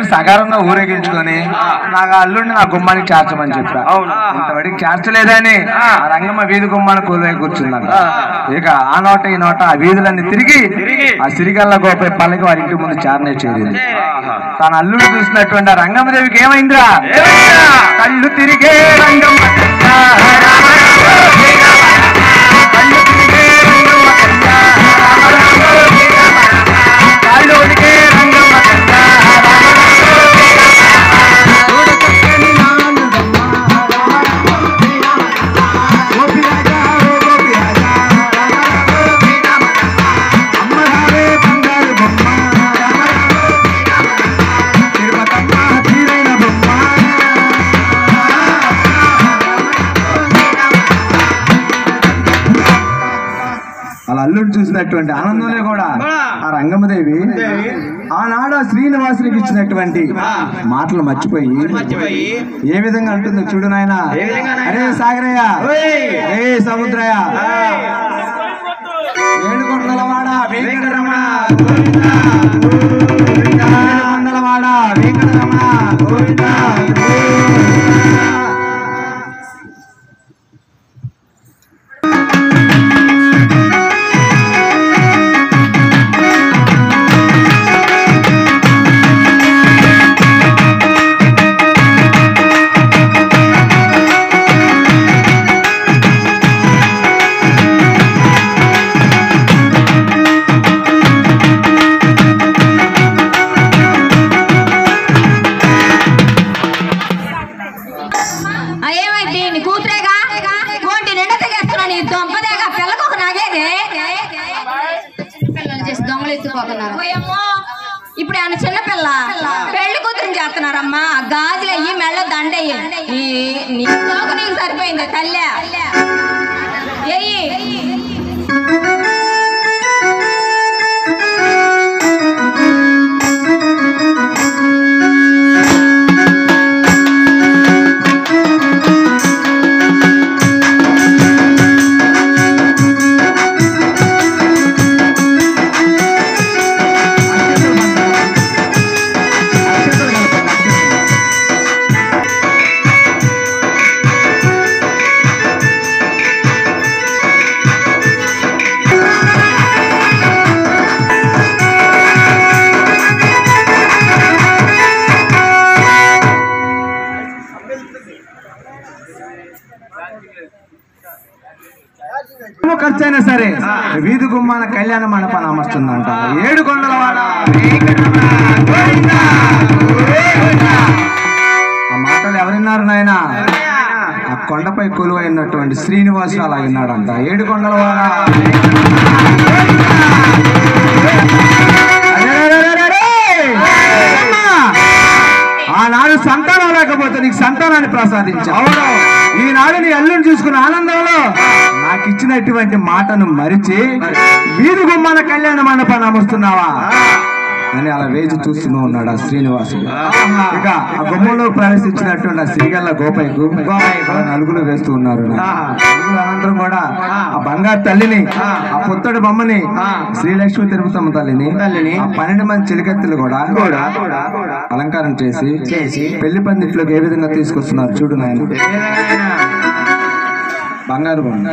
సగారంగా ఊరేగించుకొని నాకు ఆ అల్లుడిని నా గుమ్మానికి చేర్చమని చెప్పా అవును. ఇంతవరకు చేర్చలేదని ఆ రంగమ్మ వీధి గుమ్మాన్ని కూలివై కూర్చుందంట ఇక ఆ నోట ఈ నోట ఆ వీధులన్నీ తిరిగి తిరిగి. ఆ సిరిగల్ల గోపై పల్లకి వారి ఇంటి ముందు చారనే చేరింది ఆహా. తన అల్లుడు చూసినటువంటి ఆ రంగమ్మదేవికి ఏమైందిరా ఏమైందిరా? కళ్ళు తిరిగే రంగమ్మ కళ్ళు తిరిగే రంగమ్మ కాళ్ళు ఒలికే రంగమ్మ అలా అల్లుడు చూసినటువంటి ఆనందంలో కూడా ఆ రంగమ్మదేవి ఆనాడు ఆ శ్రీనివాసునికి ఇచ్చినటువంటి మాటలు మర్చిపోయి మర్చిపోయి ఏ విధంగా అంటుందో చూడు నాయన ఏ విధంగా నాయనా? అరే సాగరయ్య ఓయ్! ఏ సముద్రయ్య ఏడుకొండలవాడ వెంకటరమణ ఏడుకొండలవాడ వెంకటరమణ గోవింద ఆ, ఏమైంది నీ కూతురేగా కోంటి నిండా తెగేస్తున్నా నీ దొంపదేగా పిల్లకు ఒక నాగేదే పిల్లలు చేసి దొంగలు ఎత్తుకోతున్నారు ఓయమ్మో, ఇప్పుడు ఆయన చిన్నపిల్ల పెళ్లి కూతురు చేస్తున్నారమ్మా ఆ గాజులు అయ్యి మెళ్ళ దండయ్యి నీ నీ తోక నీకు సరిపోయింది తల్లే ఎయ్యి ఏమో ఖర్చు అయినా సరే వీధి గుమ్మాన కళ్యాణ మండపాన్ని అమర్చుందంట ఏడు కొండలవాడ వెంకటరమణ, గోవింద, గోవింద. ఆ మాటలు ఎవరిన్నారు నాయన ఆ కొండపై కొలువైనటువంటి శ్రీనివాసు అలా విన్నాడంట ఏడు కొండలవాడ అరెరెరెరెరె! అమ్మా! ఆనాడు సంతానం లేకపోతే నీకు సంతానాన్ని ప్రసాదించా అవును ఈనాడు నీ అల్లుని చూసుకున్న ఆనందంలో నాకు ఇచ్చినటువంటి మాటను మరిచి వీధి గుమ్మాన కళ్యాణ మండపాన్ని అమరుస్తున్నావా అని అలా వేచి చూస్తూనే ఉన్నాడు ఆ శ్రీనివాసుడు ఇక ఆ గుమ్మంలో ప్రవేశించినటువంటి ఆ శ్రీగల్ల గోపైకు అలా నలుగులు వేస్తూ ఉన్నారు నలుగురు అనంతరం కూడా ఆ బంగారు తల్లిని ఆ పుత్తడి బొమ్మని శ్రీలక్ష్మి తిరుపతమ్మ తల్లిని తల్లిని ఆ పన్నెండు మంది చిలికెత్తులు కూడా కూడా అలంకారం చేసి చేసి పెళ్లి పందిట్లోకి ఏ విధంగా తీసుకొస్తున్నారు చూడు నాయన బంగారు బొమ్మ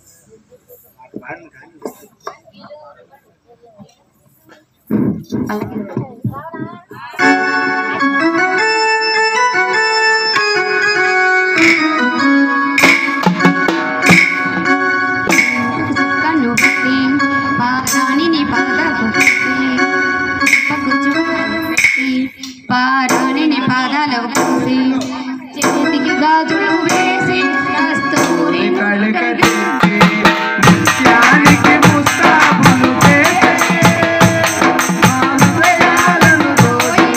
కన్ను పెట్టి పారాణిని పాదకు పెట్టి పక్కు చుక్కలు పెట్టి పారాణిని పాదాలకు పూసి చేతికి గాజులు వేసి కస్తూరి కళకటి నిత్యానికి ముస్తాబులు చేసే మా హృదయాలను దోచి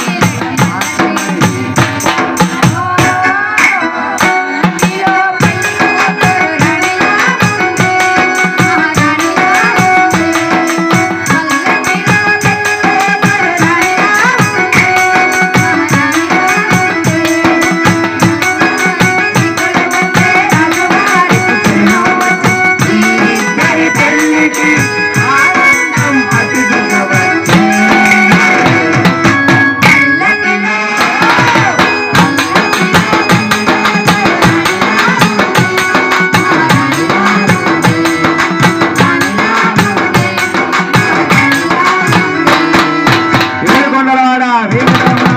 ఇద్దరి పెళ్ళికి ఆనందం అతిథిగా వచ్చే ఏడుకొండలవాడ వేడుకొండ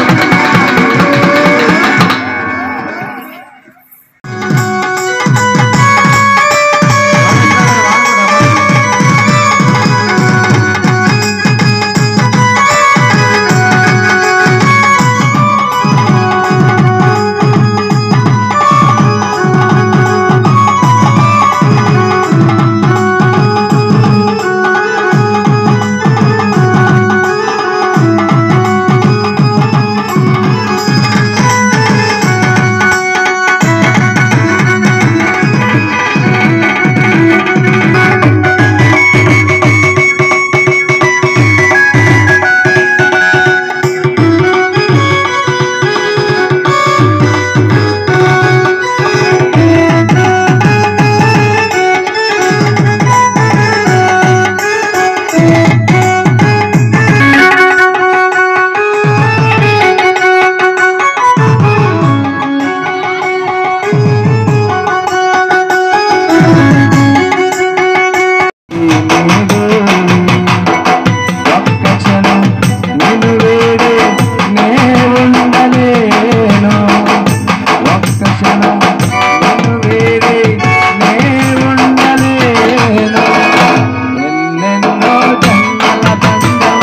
ఒక్క క్షణం నిన్ను వేడి నే ఉండలేను ఒక్క క్షణం నిన్ను వేడి నే ఉండలేను ఎన్నెన్నో జన్మల బంధం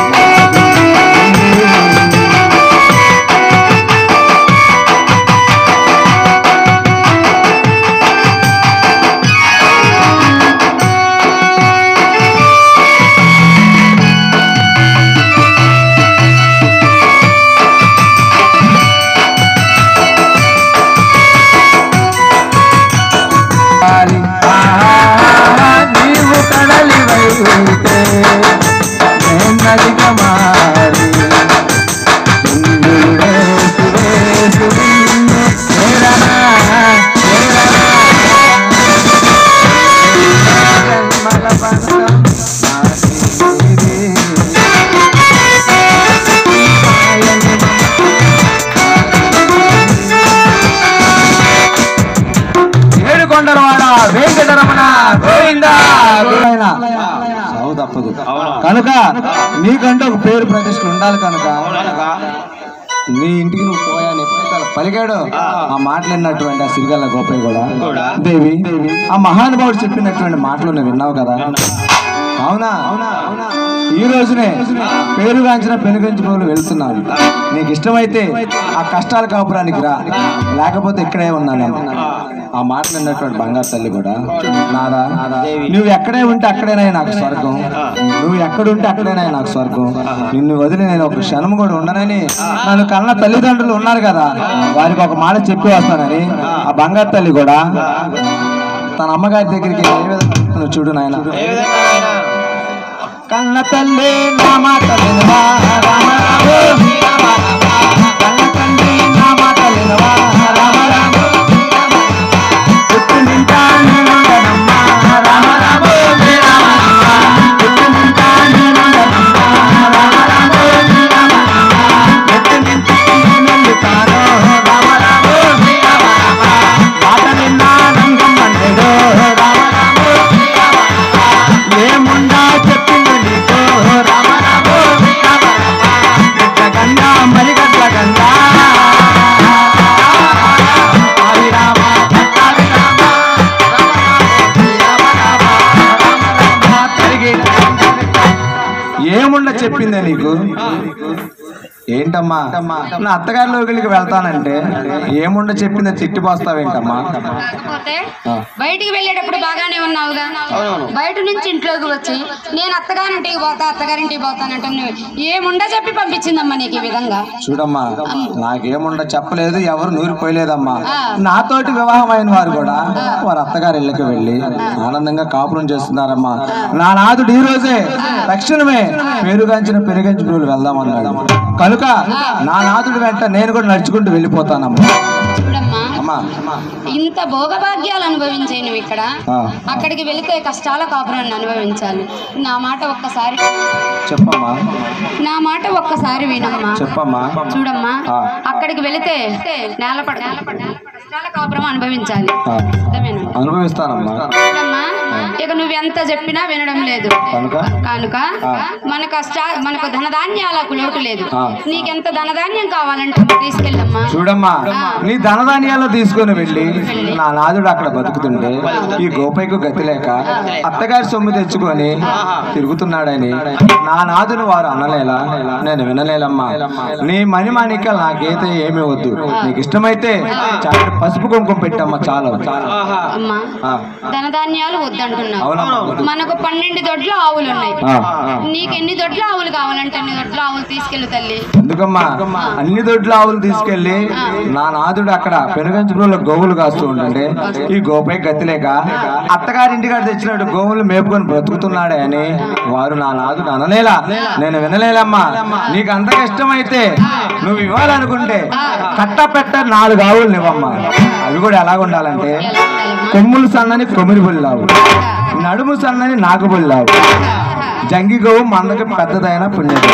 మారి ఆహా, నీవు కడలివైతే నదిగా మారి చిందులు వేసు వేసు నిన్ను చేరనా, చేరనా. జన్మల బంధం నాది నీది. ఆయని ఏడుకొండలవాడ వెంకటరమణ గోవింద సావు తప్పదు కనుక నీకంటే ఒక పేరు ప్రతిష్ట ఉండాలి కనుక నీ ఇంటికి నువ్వు పోయాను ఎప్పుడైతే అలా పలికాడో ఆ మాట్లాడినటువంటి ఆ సిరిగల్ల గోపయ్య కూడా దేవి ఆ మహానుభావుడు చెప్పినటువంటి మాటలు నువ్వు విన్నావు కదా అవునా ఈ రోజునే పేరుగాంచిన పెనుగంచుకోలు వెళ్తున్నాను నీకు ఇష్టమైతే ఆ కష్టాల కాపురానికి రా లేకపోతే ఇక్కడే ఉన్నాను ఆ మాట్లాడినటువంటి బంగారు తల్లి కూడా నాదా నువ్వు ఎక్కడే ఉంటే అక్కడేనా నాకు స్వర్గం నువ్వు ఎక్కడుంటే అక్కడేనా నాకు స్వర్గం నిన్ను వదిలి నేను ఒక క్షణం కూడా ఉండనని నన్ను కన్న తల్లిదండ్రులు ఉన్నారు కదా వారికి ఒక మాట చెప్పి వస్తానని ఆ బంగారు తల్లి కూడా తన అమ్మగారి దగ్గరికి ఏ విధంగా వెళ్తుందో చూడు నాయన కన్న తల్లి నా మాట వినవా రామ రామ కన్న తండ్రి నా మాట వినవా రామ రామ పుట్టు నింటా నేనుండనమ్మా రామ రామ పుట్టు నింటా నేనుండనమ్మా రామ రామ పుట్టు నింటా నేనుండుతాను రామ రామ పాట నిన్నా రంగం పండెడు రామ రామ ఏముండ చెప్పిందే నీకు ఏంటమ్మా నా అత్తగారి లోకి వెళ్తానంటే ఏముండ చెప్పిందో తిట్టిపోస్తావేంటమ్మా కాకపోతే బయటికి వెళ్ళేటప్పుడు బాగానే ఉన్నావుగా బయట నుంచి ఇంట్లోకి వచ్చి నేను అత్తగారింటికి పోతా అత్తగారింటికి పోతానంటే నువ్వు ఏముండ చెప్పి పంపించిందమ్మా నీకు ఈ విధంగా చూడమ్మా నాకేముండ చెప్పలేదు ఎవరు నూరిపోయలేదమ్మా ఆ. నాతోటి వివాహం అయిన వారు కూడా వారి అత్తగారి ఇళ్ళకి వెళ్ళి ఆనందంగా కాపురం చేస్తున్నారమ్మా నా నాదుడు ఈ రోజే తక్షణమే పెరుగంచిన పెరుగంచి పూలు వెళ్దామన్నాడు కనుక నా నాదుడు వెంట నేను కూడా నడుచుకుంటూ వెళ్ళిపోతానమ్మా చూడమ్మా అమ్మా ఇంత భోగభాగ్యాలు అనుభవించే నువ్వు ఇక్కడ ఆ. అక్కడికి వెళితే కష్టాల కాపురాన్ని అనుభవించాలి నా మాట ఒక్కసారి చెప్పమ్మా నా మాట ఒక్కసారి వినమ్మా చెప్పమ్మా చూడమ్మా ఆ. అక్కడికి వెళితే నేలపడ కష్టాల కాపురం అనుభవించాలి ఆ. సిద్ధమేనా? అనుభవిస్తానమ్మా చూడమ్మా ఇక నువ్వెంత చెప్పినా వినడం లేదు కనుక కనుక మన కష్ట మనకు ధనధాన్యాలకు లోటు లేదు ఆ. నీకెంత ధనధాన్యం కావాలంటే తీసుకెళ్ళమ్మా చూడమ్మా నీ ధనధాన్యాలు తీసుకొని వెళ్ళి నా నాదుడు అక్కడ బతుకుతుంటే ఈ గోపైకు గతి లేక అత్తగారి సొమ్ము తెచ్చుకొని తిరుగుతున్నాడని నా నాదుని వారు అనలేలా నేను వినలేలమ్మా నీ మణి మాణిక్యాలు నాకైతే ఏమీ వద్దు నీకు ఇష్టమైతే చాటి పసుపు కుంకుమ పెట్టమ్మా చాలు అమ్మా ఆ, ధనధాన్యాలు వద్దంటున్నావు అవునమ్మా వద్దు. మనకు పన్నెండు దొడ్ల ఆవులు ఉన్నాయి ఆ, ఆ. నీకు ఎన్ని దొడ్ల ఆవులు కావాలంటే అన్ని దొడ్ల ఆవులు తీసుకెళ్ళు తల్లి ఎందుకమ్మా అన్ని దొడ్ల ఆవులు తీసుకెళ్లి నా నాదుడు అక్కడ పెనుగంచులో గోవులు కాస్తూ ఉంటుంటే ఈ గోపై గతి లేక అత్తగారింటి కాడ తెచ్చినట్టు గోవులు మేపుకొని బ్రతుకుతున్నాడే అని వారు నా నాదుడు అనలేలా నేను వినలేలమ్మా నీకు అంత ఇష్టమైతే నువ్వు ఇవ్వాలనుకుంటే కట్ట పెట్ట నాలుగు ఆవులు ఇవ్వమ్మా అవి కూడా ఎలాగ ఉండాలంటే ఎలా ఉండాలమ్మా కొమ్ములు సన్నని కొమ్మిడి బుల్లావు నడుము సన్నని నాగు బుల్లావు జంగి గోవు మందకి పెద్దదైన పుణ్యది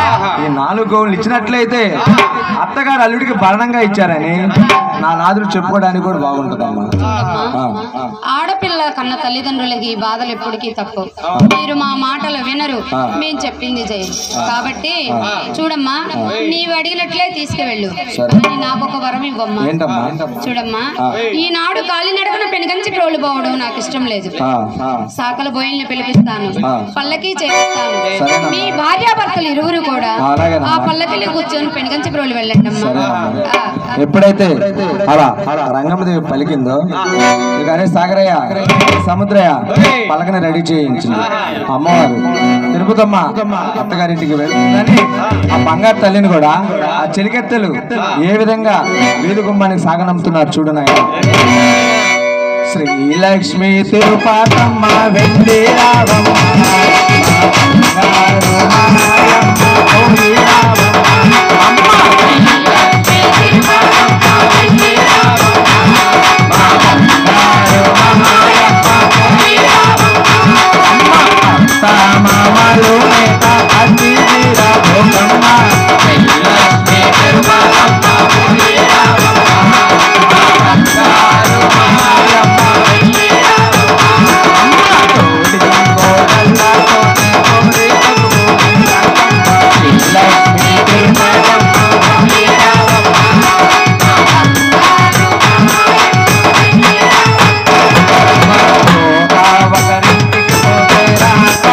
ఈ నాలుగు గోవులు ఇచ్చినట్లయితే అత్తగారు అల్లుడికి భరణంగా ఇచ్చారని నా నాదుడు చెప్పుకోవడానికి కూడా బాగుంటుందమ్మా ఆ, ఆ. ఆడపిల్ల కన్న తల్లిదండ్రులకి ఈ బాధలు ఎప్పటికీ తప్పు మీరు మా మాటలు వినరు మేము చెప్పింది చేయి కాబట్టి చూడమ్మా నీవు అడిగినట్లే తీసుకువెళ్ళు కానీ నాకు ఒక వరం ఇవ్వమ్మా ఏంటమ్మా చూడమ్మా ఈనాడు కాలినడకన పెనుగంచి ట్రోలు పోవడం నాకు ఇష్టం లేదు ఆ, ఆ. సాకల బోయిల్ని పిలిపిస్తాను ఆ. పల్లకి చేస్తాను సరేనమ్మా. మీ భార్యాభర్తలు ఇరువురు కూడా అలాగేనమ్మా. ఆ పల్లకిలో కూర్చొని పెనుగంచి ప్రోలు వెళ్ళండి అమ్మా సరేనమ్మా. ఆ. ఎప్పుడైతే అలా రంగమ్మదేవి పలికిందో కానీ సాగరయ్య సముద్రయ్య పలకని రెడీ చేయించింది అమ్మవారు తిరుపతమ్మ అత్తగారింటికి వెళ్తుందని ఆ బంగారు తల్లిని కూడా ఆ చెలికెత్తెలు ఏ విధంగా వీధి గుమ్మానికి సాగనంపుతున్నారు చూడు నాయన శ్రీలక్ష్మి తిరుపతమ్మ వెండి రావమ్మ బంగారు మాయమ్మ గౌరీ రావమ్మ. మామలు నేత అతిథి రాబోకమ్మ శ్రీలక్ష్మి తిరుపతమ్మ వెండి రావమ్మ బంగారు మాయమ్మ వెండి రావమ్మ. తోడి కోడళ్ళ తోటి కోరి శ్రీలక్ష్మి తిరుపతమ్మ వెండి రావమ్మ ఒకరింటికి పోతే రాక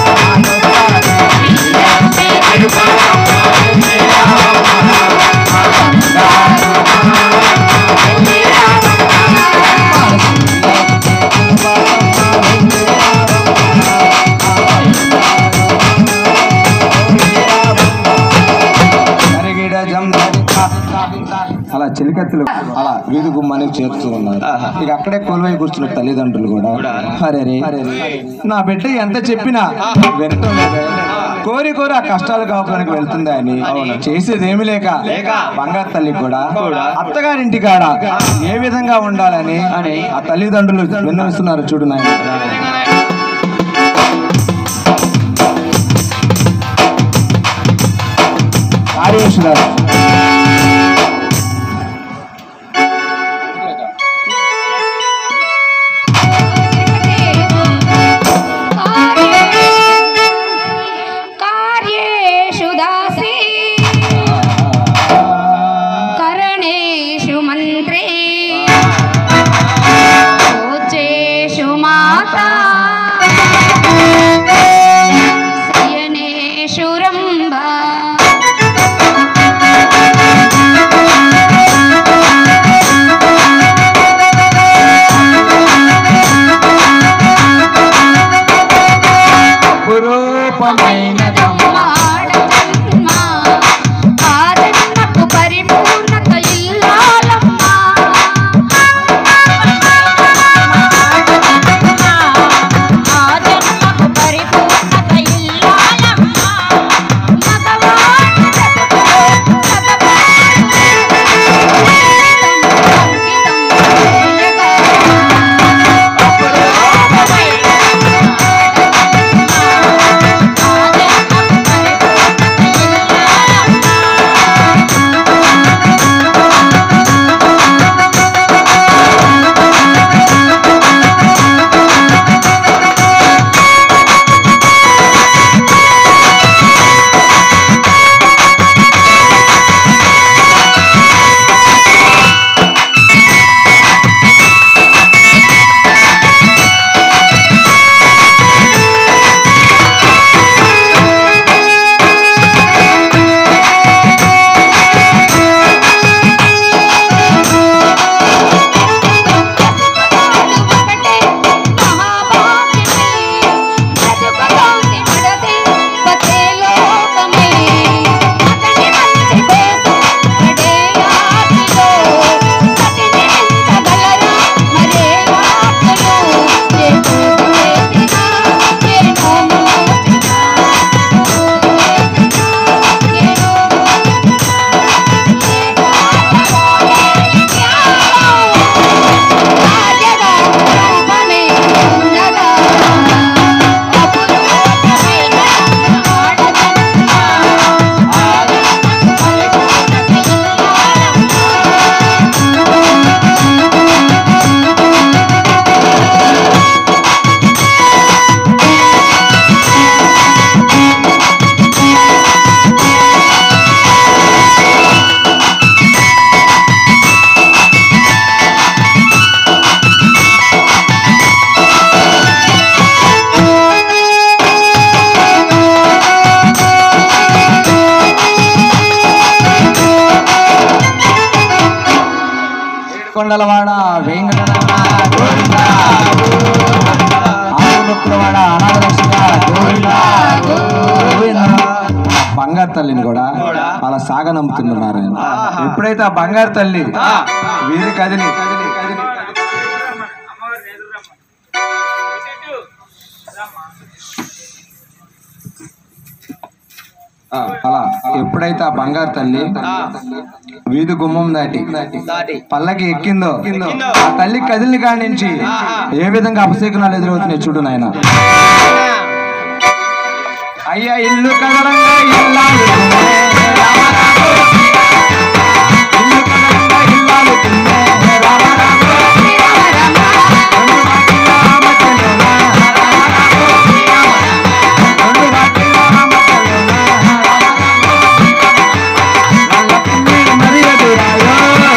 అలా చిలికత్తులు అలా వీధి గుమ్మానికి చేరుతూ ఉన్నారు ఇక అక్కడే కొలువై కూర్చున్న తల్లిదండ్రులు కూడా అరే రే నా బిడ్డ ఎంత చెప్పినా వినటం లేదే. కోరి కోరి ఆ కష్టాలు కాపురానికి వెళ్తుందా అని చేసేది ఏమి లేక బంగారు తల్లి కూడా అత్తగారింటి కాడ ఏ విధంగా ఉండాలని ఆ తల్లిదండ్రులు విన్నవిస్తున్నారు చూడు నాయన కార్యేశ్వరారు కార్యేషు దాసి కరణేషు మంత్రి పూజేషు మాతా శయనేషు ఆడజన్మ ఆదరణకు పరిపూర్ణత ఇల్లాలమ్మా ఆదరణకు పరిపూర్ణత ఇల్లాలమ్మా మగవాడు బ్రతుకు ఒకటే మహాభాగ్యమే బ్రతుకలోని పడదే పతే లోకమే అతని మంచి కోసం పడే ఆశలో సతిని మించగలరా మరే ఆశలు ఏ పూజ చేసినా ఏ నోము నోచినా పూజ చేసినా ఏ నోము నోచినా ఏ పాపమోలేని త్యాగం రాజగా రూపమే ఉండగా అపురూపమైన ఆడజన్మ ఆదరణకు పరిపూర్ణత ఇల్లాలమ్మా కొండలవాడ వెంకటరమణ గోవిందా ఆవులొక్కులవాడ అనాథరక్షక గోవిందా గోవిందా బంగారు తల్లిని కూడా అలా సాగనంపుతున్నారు ఎప్పుడైతే ఆ బంగారు తల్లి వీరి కదిలి ఆ, అలా ఎప్పుడైతే ఆ బంగారు తల్లి వీధి గుమ్మం దాటి పల్లకి ఎక్కిందో ఆ తల్లి కదిలిని కాడి నుంచి ఏ విధంగా అపశకునాలు ఎదురవుతున్నాయి చూడు నాయన అయ్యా ఇల్లు కదలంగా ఇల్లాలు తుమ్మే, రామ రామ. ఇల్లు కదలంగా ఇల్లాలు తుమ్మే, రామ రామ. రెండు వాకిళ్ళ మధ్యలోన, రామ రామ. రెండు వాకిళ్ళ మధ్యలోన, రామ రామ. నల్ల పిల్లి మరి ఎదురాయో.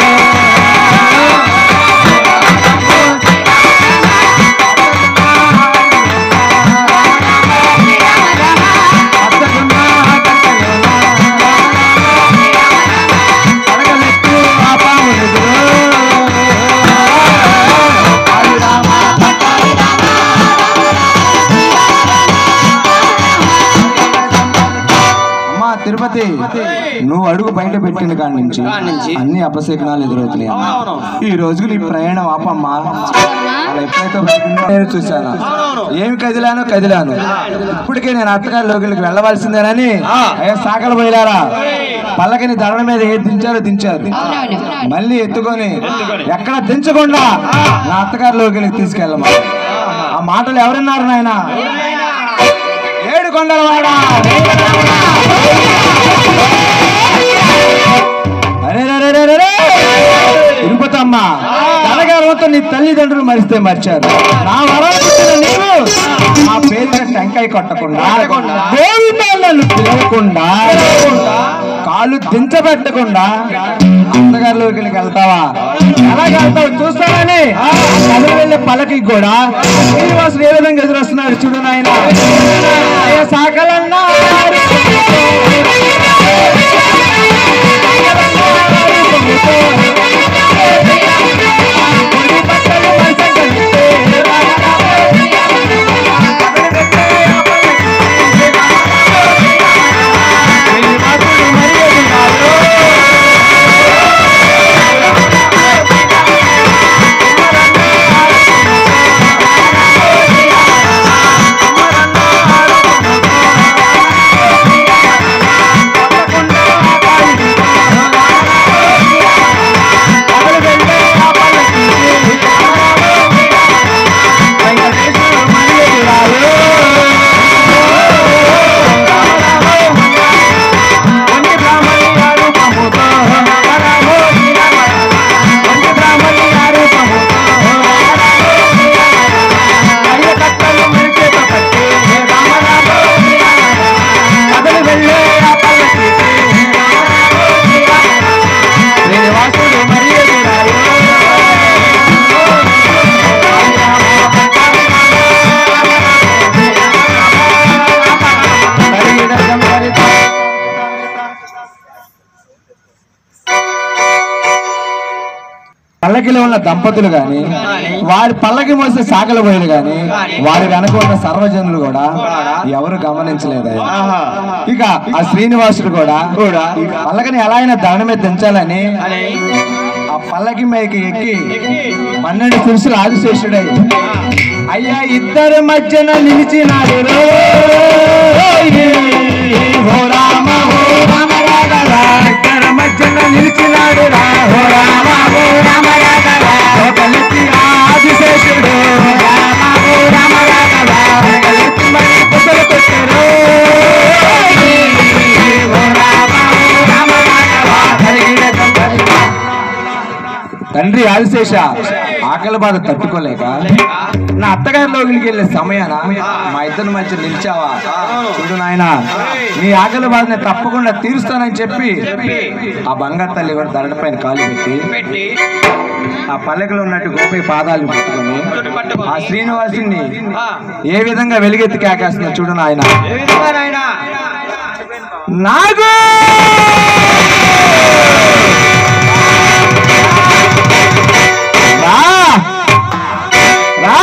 అత్తగున్న అత్తగలోన, అడగలెత్తు ఆ పాములెదురు. ఆది రామ, పట్టాది రామ. అమ్మా తిరుపతి నువ్వు అడుగు బయట పెట్టిన కాడి నుంచి అన్ని అపశకునాలు ఎదురవుతున్నాయి అమ్మా. ఈ రోజు నీ ప్రయాణం ఆపమ్మా అలా ఎప్పుడైతే బయటికి నేను చూశాను ఏమి కదిలాను కదిలాను ఇప్పటికే నేను అత్తగారి లోకి వెళ్ళవలసిందేనని అయ్యా సాకలు పోయిలారా పల్లకిని దండ మీద ఏ దించారో దించారు అవునవును మళ్ళీ ఎత్తుకొని ఎక్కడ దించకుండా నా అత్తగారి లోకి తీసుకెళ్ళమా ఆ మాటలు ఎవరన్నారు నాయన ఏడు కొండలవాడ అరే రే రే రే రే తిరుపతమ్మ తలగారంతో నీ తల్లిదండ్రులు మరిస్తే మర్చారు నా వరం పుట్టిన నీవు మా పేరు టెంకాయ కొట్టకుండా గోవిందా నన్ను పిలవకుండా కాళ్ళు దించబెట్టకుండా అత్తగారిలోకి వెళ్తావా ఎలా వెళ్తావు చూస్తానని కదిలి వెళ్ళే పలకి కూడా శ్రీనివాసుడు ఏ విధంగా ఎదురొస్తున్నాడు చూడు నాయన అయ్య సాకలన్నా ఉన్న దంపతులు గాని వారి పల్లకి మోసే సాకల బయలు గాని వారి వెనక ఉన్న సర్వజనులు కూడా ఎవరు గమనించలేదు ఇక ఆ శ్రీనివాసుడు కూడా కూడా ఈ పల్లకని ఎలా అయినా దాని మీద దించాలని ఆ పల్లకి మీదకి ఎక్కి పన్నెండు పురుషులు ఆదిశేషుడై అయ్యా ఇద్దరి మధ్యన నిలిచినాడు రో. ఓ రామ ఓ రామ రాఘవ. ఇద్దరి మధ్యన నిలిచినాడు రా ఓ రామ ఓ రామ రాఘవ. ఒకలికి ఆదిశేషుడు రామ ఓ రామ రాఘవ. ఒకలికి మరి కుశలు కొట్టిరు. ఓ రామ ఓ రామ రాఘవ. కలిగిన గంగ తండ్రి ఆదిశేష ఆకలి బాధ తట్టుకోలేక నా అత్తగారి లోగిలికి వెళ్ళే సమయాన మా ఇద్దరి మధ్య నిలిచావా చూడు నాయన నీ ఆకలి బాధని తప్పకుండా తీరుస్తానని చెప్పి ఆ బంగారు తల్లి కూడా దండ పైన కాలు పెట్టి ఆ పల్లెకలో ఉన్నట్టు గోపి పాదాలు పట్టుకొని ఆ శ్రీనివాసుని ఏ విధంగా వెలుగెత్తి కేకేస్తున్నా చూడు నాయన నాగు రా రా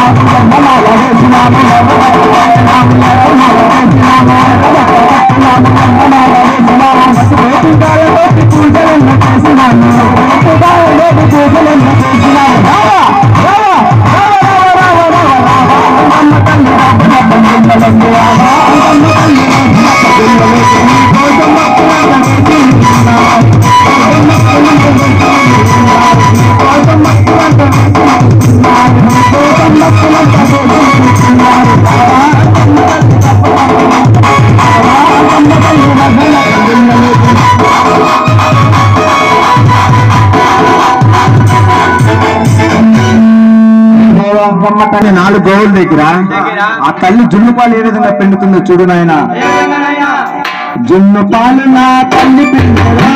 అనే నాలుగు గోవుల దగ్గర ఆ తల్లి జున్ను పాలు ఏ విధంగా పిండుతుందో చూడు నాయన జున్ను పాలు నా తల్లి పిండెరా.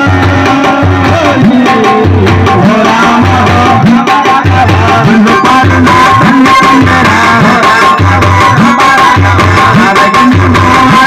ఓ రామ, జున్ను పాలు నా తల్లి పిండెరా. అరగించుకో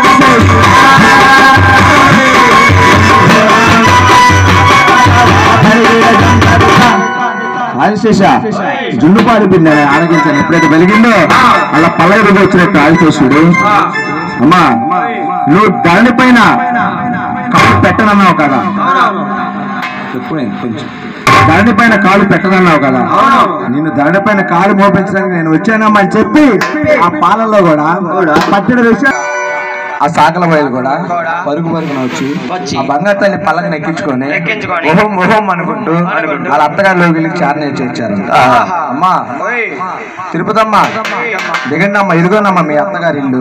ఆదిశేష జున్ను పాలు పిండి ఆరగించాను ఎప్పుడైతే వెలిగిందో అలా పల్లె వచ్చినట్టు ఆదిశేషుడు అమ్మా నువ్వు దాని పైన కాలు పెట్టనన్నావు కదా ఎక్కువైంది కొంచెం దాని పైన కాలు పెట్టనన్నావు కదా నేను దాని పైన కాలు మోపించడానికి నేను వచ్చానమ్మా అని చెప్పి ఆ పాలలో కూడా పచ్చడి వేసి ఆ సాకల బయలు కూడా పరుగు పరుగున వచ్చి ఆ బంగారు తల్లి పల్లకి ఎక్కించుకొని ఓహం ఓహం అనుకుంటూ వాళ్ళ అత్తగారి లోకి చారణ ఇచ్చి వచ్చారు అమ్మా తిరుపతమ్మ దిగండి అమ్మా ఇదిగోనమ్మా మీ అత్తగారి ఇల్లు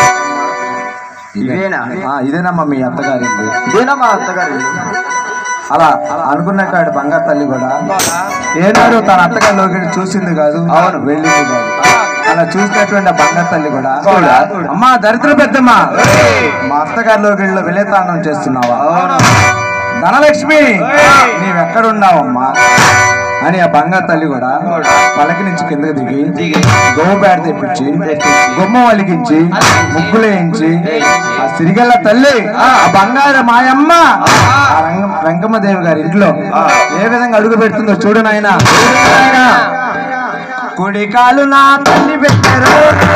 ఇదేనా ఇదేనమ్మా మీ అత్తగారి ఇల్లు ఇదేనమ్మా అత్తగారి ఇల్లు అలా అనుకున్నట్టు ఆడు బంగారు తల్లి కూడా ఏనాడు తన అత్తగారి లోకి చూసింది కాదు అవును వెళ్ళింది కాదు అలా చూసినటువంటి ఆ బంగారు తల్లి కూడా అమ్మా దరిద్ర పెద్దమ్మా మా అత్తగారి లోకి విలేతాండం చేస్తున్నావా ధనలక్ష్మి నీవెక్కడున్నావమ్మా అని ఆ బంగారు తల్లి కూడా పలకి నుంచి కిందకి దిగి గోవు పేడ తెప్పించి గుమ్మ వలిగించి ముగ్గులు వేయించి ఆ సిరిగల్ల తల్లి ఆ బంగారు మాయమ్మ ఆ రంగ వెంకమ్మదేవి గారి ఇంట్లో ఏ విధంగా అడుగు పెడుతుందో చూడు నాయన కుడి కాలు నా తల్లి పెట్టారు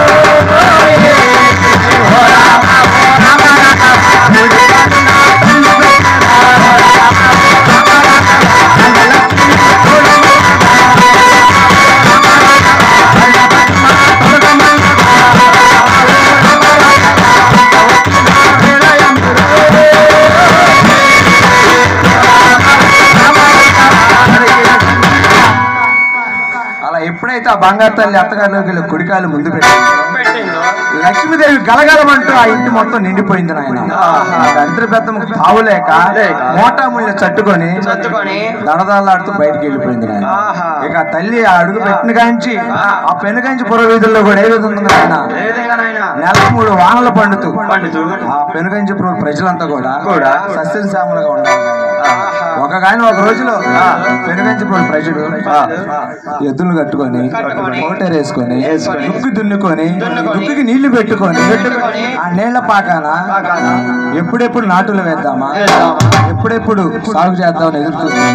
అలా ఎప్పుడైతే ఆ బంగారు తల్లి అత్తగారిలోకి వెళ్ళి కుడికాలు ముందు పెట్టిందో లక్ష్మీదేవి గలగలమంటూ ఆ ఇంటి మొత్తం నిండిపోయింది నాయన ఆ దరిద్ర పెద్దం తావులేక మోటాముళ్ళు చట్టుకొని దడదలాడుతూ బయటికి వెళ్ళిపోయింది నాయన ఇక ఆ తల్లి ఆ అడుగు పెట్టిన కాంచి ఆ పెను కాంచి పుర వీధుల్లో కూడా ఏ విధంగా ఉంది నాయన నెలకు మూడు వానలు పండుతూ ఆ పెనుగంచి పుర ప్రజలంతా కూడా కూడా సస్యశ్యామలుగా ఉండాలి ఒక గాని ఒక రోజులో పెనుగంచిపోయిన ప్రజలు ఎద్దులు కట్టుకొని కోటేరు వేసుకొని దుక్కి దున్నుకొని దుక్కికి నీళ్లు పెట్టుకొని ఆ నీళ్ల పాకాన ఎప్పుడెప్పుడు నాటులు వేద్దామా ఎప్పుడెప్పుడు సాగు చేద్దామని ఎదురు చూస్తున్నాం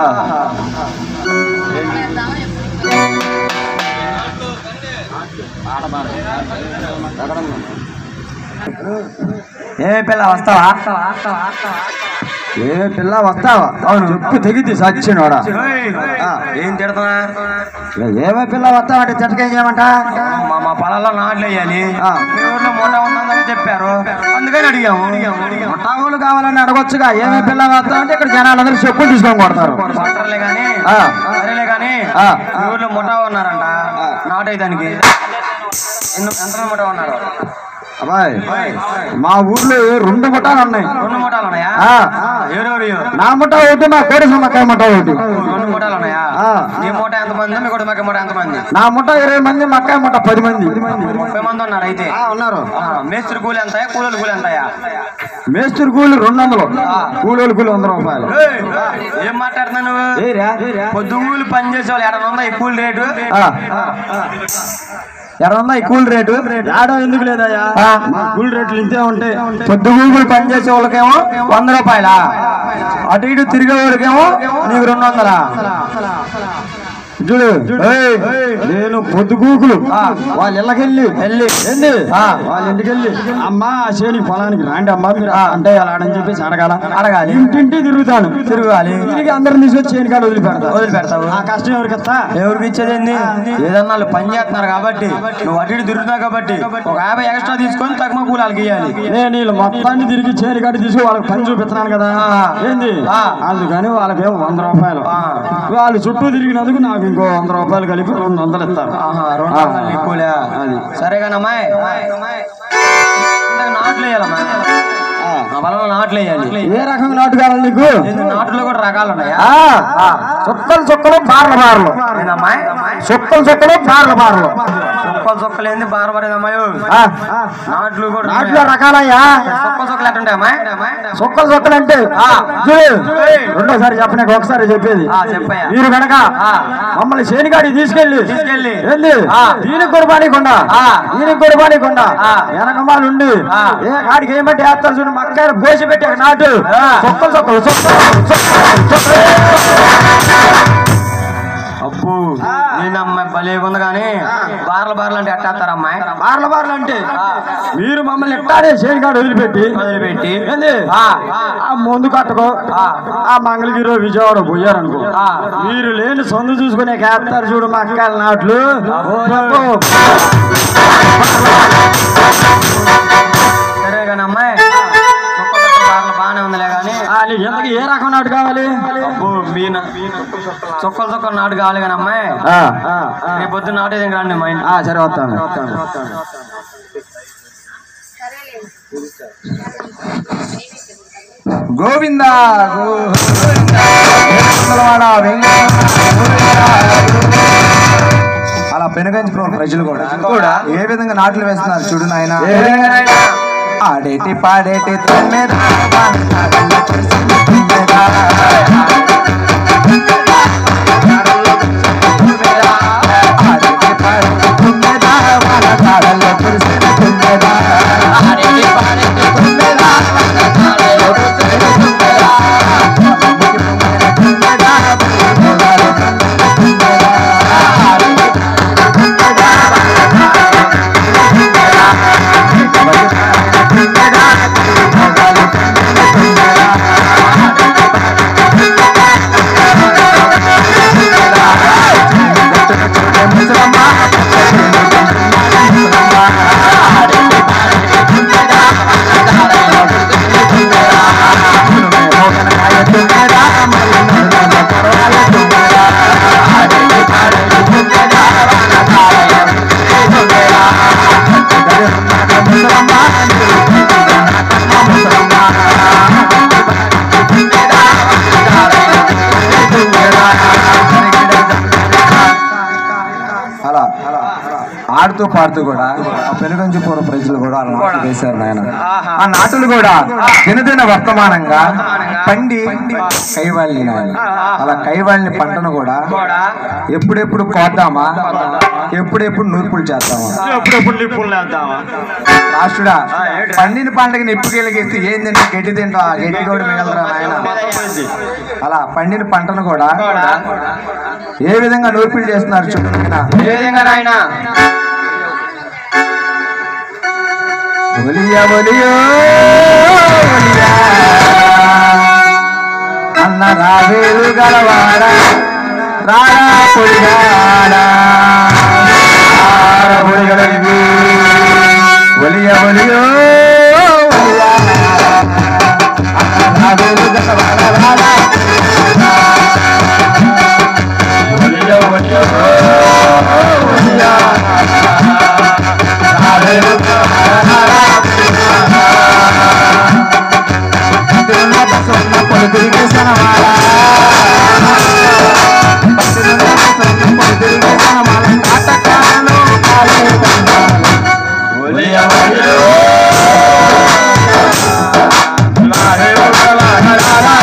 ఏ పిల్ల వస్తావా ఏ పిల్ల వస్తావా అవును చెప్పు తెగిద్ది సచ్చినోడా ఏం తిడతా ఏమే పిల్ల వస్తావంటే చెట్టకేం చేయమంట మా మా పొలాల్లో నాట్లు వేయాలి ఆ. మీ ఊర్లో మూట ఉందని చెప్పారు అందుకని అడిగాము ముఠావులు కావాలని అడగొచ్చుగా ఏమే పిల్ల వస్తావంటే ఇక్కడ జనాలందరూ చెప్పులు తీసుకొని కొడతారు సరే కానీ ఆ. సరేలే కానీ ఆ. మీ ఊర్లో ముఠా ఉన్నారంట నాటేదానికి ఎన్ని ఎంత ముఠా ఉన్నారు అబ్బాయి మా ఊర్లో రెండు ముఠాలు ఉన్నాయి రెండు ముఠాలు ఉన్నాయా ఆ. ఎవరెవరు నా ముఠా ఒకటి నా కోడి సమ్మకాయ ముఠా ఒకటి రెండు ముఠాలు ఉన్నాయా ఆ. నీ మూట ఎంతమంది మీ కూడా మక్క మూట ఎంతమంది నా ముఠ ఇరవై మంది మక్కాయ ముఠ పది మంది ముప్పై మంది ఉన్నారు అయితే ఉన్నారు ఆ, మేస్త్రి కూలి ఎంతయా కూలీల కూలి ఎంతయా మేస్త్రి కూలి రెండు వందలు కూలీలు కూలి వంద రూపాయలు ఏయ్, ఏం మాట్లాడుతున్నావు నువ్వు ఏరా? పొద్దుగూలు పని చేసే వాళ్ళు ఎక్కడ ఉందా ఈ కూలి రేటు ఆ. ఎర్రన్నా ఈ కూల్ రేటు ఆడో ఎందుకు లేదయ్యా కూల్ రేట్లు ఇంతే ఉంటాయి పొద్దు గూగుల్ పని చేసే వాళ్ళకేమో వంద రూపాయల అటు ఇటు తిరిగే వాళ్ళకేమో నీకు రెండు వందల చూడు ఏయ్, నేను పొద్దుగూకులు వాళ్ళ ఇళ్ళకెళ్ళి వెళ్ళి వెళ్ళి వాళ్ళ ఇంటికి వెళ్ళి అమ్మా ఆ శేని పొలానికి రాండి అమ్మా మీరు అంటే అలా ఆడని చెప్పేసి అడగాల అడగాలి ఇంటింటి తిరుగుతాను తిరగాలి తిరిగి అందరిని తీసుకొచ్చి చేని కాడ వదిలిపెడతా వదిలిపెడతావు ఆ కష్టం ఎవరికి వస్తా ఎవరికి ఇచ్చేది ఏంది ఏదన్నా వాళ్ళు పని చేస్తున్నారు కాబట్టి నువ్వు అటు ఇటు తిరుగుతున్నావు కాబట్టి ఒక యాభై ఎక్స్ట్రా తీసుకొని తక్కువ కూలాలకి ఇవ్వాలి నేను వీళ్ళు మొత్తాన్ని తిరిగి చేని కాడ తీసుకు వాళ్ళకి పని చూపిస్తున్నాను కదా ఏంది అందుకని వాళ్ళకి ఏమో వంద రూపాయలు వాళ్ళు చుట్టూ తిరిగినందుకు నాకు ఇంకో వంద రూపాయలు కలిపి రెండు వందలు ఇస్తారు ఆహా, రెండు వందలు ఎక్కువలే. అది సరే కానీ అమ్మాయి ఇందాక నాట్లు వేయాలమ్మా మా పొలంలో నాట్లు వేయాలి ఏ రకంగా నాటు కావాలి నీకు ఏంది నాటులో కూడా రకాలు ఉన్నాయా ఆ, ఆ, చుక్కలు చుక్కలు బార్ల బార్లు ఏందమ్మాయి చుక్కలు చుక్కలు బార్ల బార్లు సుక్కలు సుక్కలు ఏంది బారపడేదమ్మాయి ఆ, నాట్లు కూడా నాట్లో రకాలయ్యా సుక్కలు సుక్కలు ఎట్టుంటాయి అమ్మాయి చుక్కలు చుక్కలు అంటే చూడు రెండోసారి చెప్పనాక ఒకసారి చెప్పేది ఆ, చెప్పయ్యా. మీరు కనుక మమ్మల్ని శేనిగాడి తీసుకెళ్ళి తీసుకెళ్ళి. ఏంది దీనికి కూడా పానీకుండా దీనికి కూడా పానీకుండా వెనకమాలు ఉండి ఏ కాడికి ఏమంటే వేస్తారు చూడు మక్కారు పోసి పెట్టే నాటు చుక్కలు చుక్కలు చుక్కలు చుక్కలు చుక్కలు అప్పు ఏందమ్మాయి భలే ఉంది కానీ బార్ల బార్లు అంటే ఎట్టేస్తారు అమ్మాయి బార్ల బార్లు అంటే మీరు మమ్మల్ని ఎట్టారే శేనిగాడు వదిలిపెట్టి వదిలిపెట్టి ఏంది ఆ ముందు కట్టుకో ఆ మంగళగిరి విజయవాడ పోయారనుకో మీరు లేని సొంత చూసుకునే కేస్తారు చూడు మా అక్కల నాట్లు ఓ, సరే కానీ అమ్మాయి సుక్కలు సుక్కలు బార్లు బాగానే ఉందిలే కానీ ఆ, నీకు ఎంతకి ఏ రకం నాటు కావాలి అప్పు మీన చుక్కలు చుక్కలు నాటు కావాలి కానీ అమ్మాయి ఆ, ఆ, ఆ. రేపు పొద్దున్న నాటేది రండి మా ఇంటి ఆ, సరే వస్తాను గోవింద గోవిందవాడ అలా పెనుగంచుకున్న ప్రజలు కూడా కూడా ఏ విధంగా నాట్లు వేస్తున్నారు చూడు నాయన ఆడేటి పాడేటి తొమ్మిద ఆడేటి పాడేటి తొమ్మిద వాళ్ళ తాళల్లో కురిసిన తొమ్మిద ఆడేటి పాడేటి తొమ్మిద వాళ్ళ తాళల్లో కురిసిన తొమ్మిద అలా ఆడుతూ పాడుతూ కూడా ఆ పెనుగంచిపురం ప్రజలు కూడా అలా నాట్లు వేశారు నాయన ఆ నాటులు కూడా దినదిన వర్తమానంగా పండి కైవాళ్ళని నాయన అలా కైవాళ్ళని పంటను కూడా ఎప్పుడెప్పుడు కోద్దామా ఎప్పుడెప్పుడు నూర్పులు చేద్దామా ఎప్పుడెప్పుడు నిప్పులు లేద్దామా రాష్ట్రుడా పండిన పంటకి నిప్పు గెలిగేస్తే ఏం తింటా గడ్డి తింటా ఆ గడ్డి కూడా మిగలరా నాయన అలా పండిన పంటను కూడా ఏ విధంగా నూర్పులు చేస్తున్నారు చూడండి నాయనా. ఏ విధంగా నాయనా ఒలియ ఒలియో ఒలియా. అన్న రావేలు గలవాడ రారా పొడిగాడ రారా పొడిగలవి. ఒలియ ఒలియో ఒలియా. అన్న రావేలు గలవాడ రారా ఒలియ ఒలియో ఒలియా. రావేలు గలవాడ రారా భక్తులున్న బసవన్న పొలుగురికి సనమాల. భక్తులున్న బసవన్న పొలుగురికి సనమాల. నాటకాలలో కాలే దండాలు. ఒలియ ఒలియో. లారేలు గలగలరా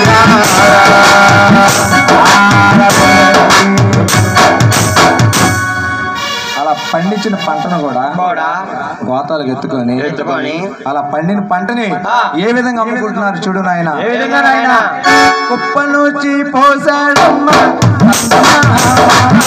అలా పండించిన పంటను కూడా కూడా గోతాలకు ఎత్తుకొని ఎత్తుకొని అలా పండిన పంటని ఏ విధంగా అమ్ముకుంటున్నారు చూడు నాయన ఏ విధంగా నాయనా కుప్ప నుంచి పోసాడమ్మ అందమామ.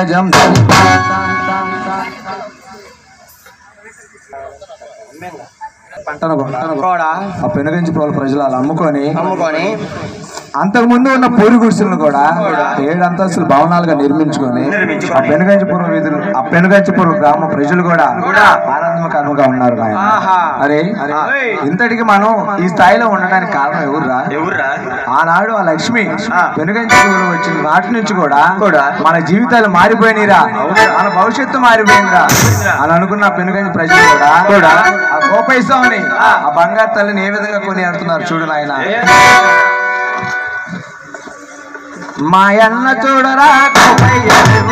పంకజం పంటను పంటను కూడా ఆ పెనుగంచి పోల ప్రజలు అలా అమ్ముకొని అమ్ముకొని అంతకు ముందు ఉన్న పూరి గుడిసెలను కూడా ఏడు అంతస్తుల భవనాలుగా నిర్మించుకొని నిర్మించుకొని. ఆ పెనుగంచిపురం వీధులు ఆ పెనుగంచిపురం గ్రామ ప్రజలు కూడా ఆనందకరంగా ఉన్నారు నాయన. ఆహా. అరే అరే ఇంతటికి మనం ఈ స్థాయిలో ఉండడానికి కారణం ఎవర్రా ఎవర్రా ఆనాడు ఆ లక్ష్మి పెనుగంచిపురం వచ్చిన నాటి నుంచి కూడా కూడా మన జీవితాలు మారిపోయినరా మన భవిష్యత్తు మారిపోయిందిరా అని అనుకున్న ఆ పెనుగంచి ప్రజలు కూడా కూడా ఆ గోపైస్తామని ఆ బంగారు తల్లిని ఏ విధంగా కొనియాడుతున్నారు చూడు నాయన మాయన్న చూడరా గోపయ్య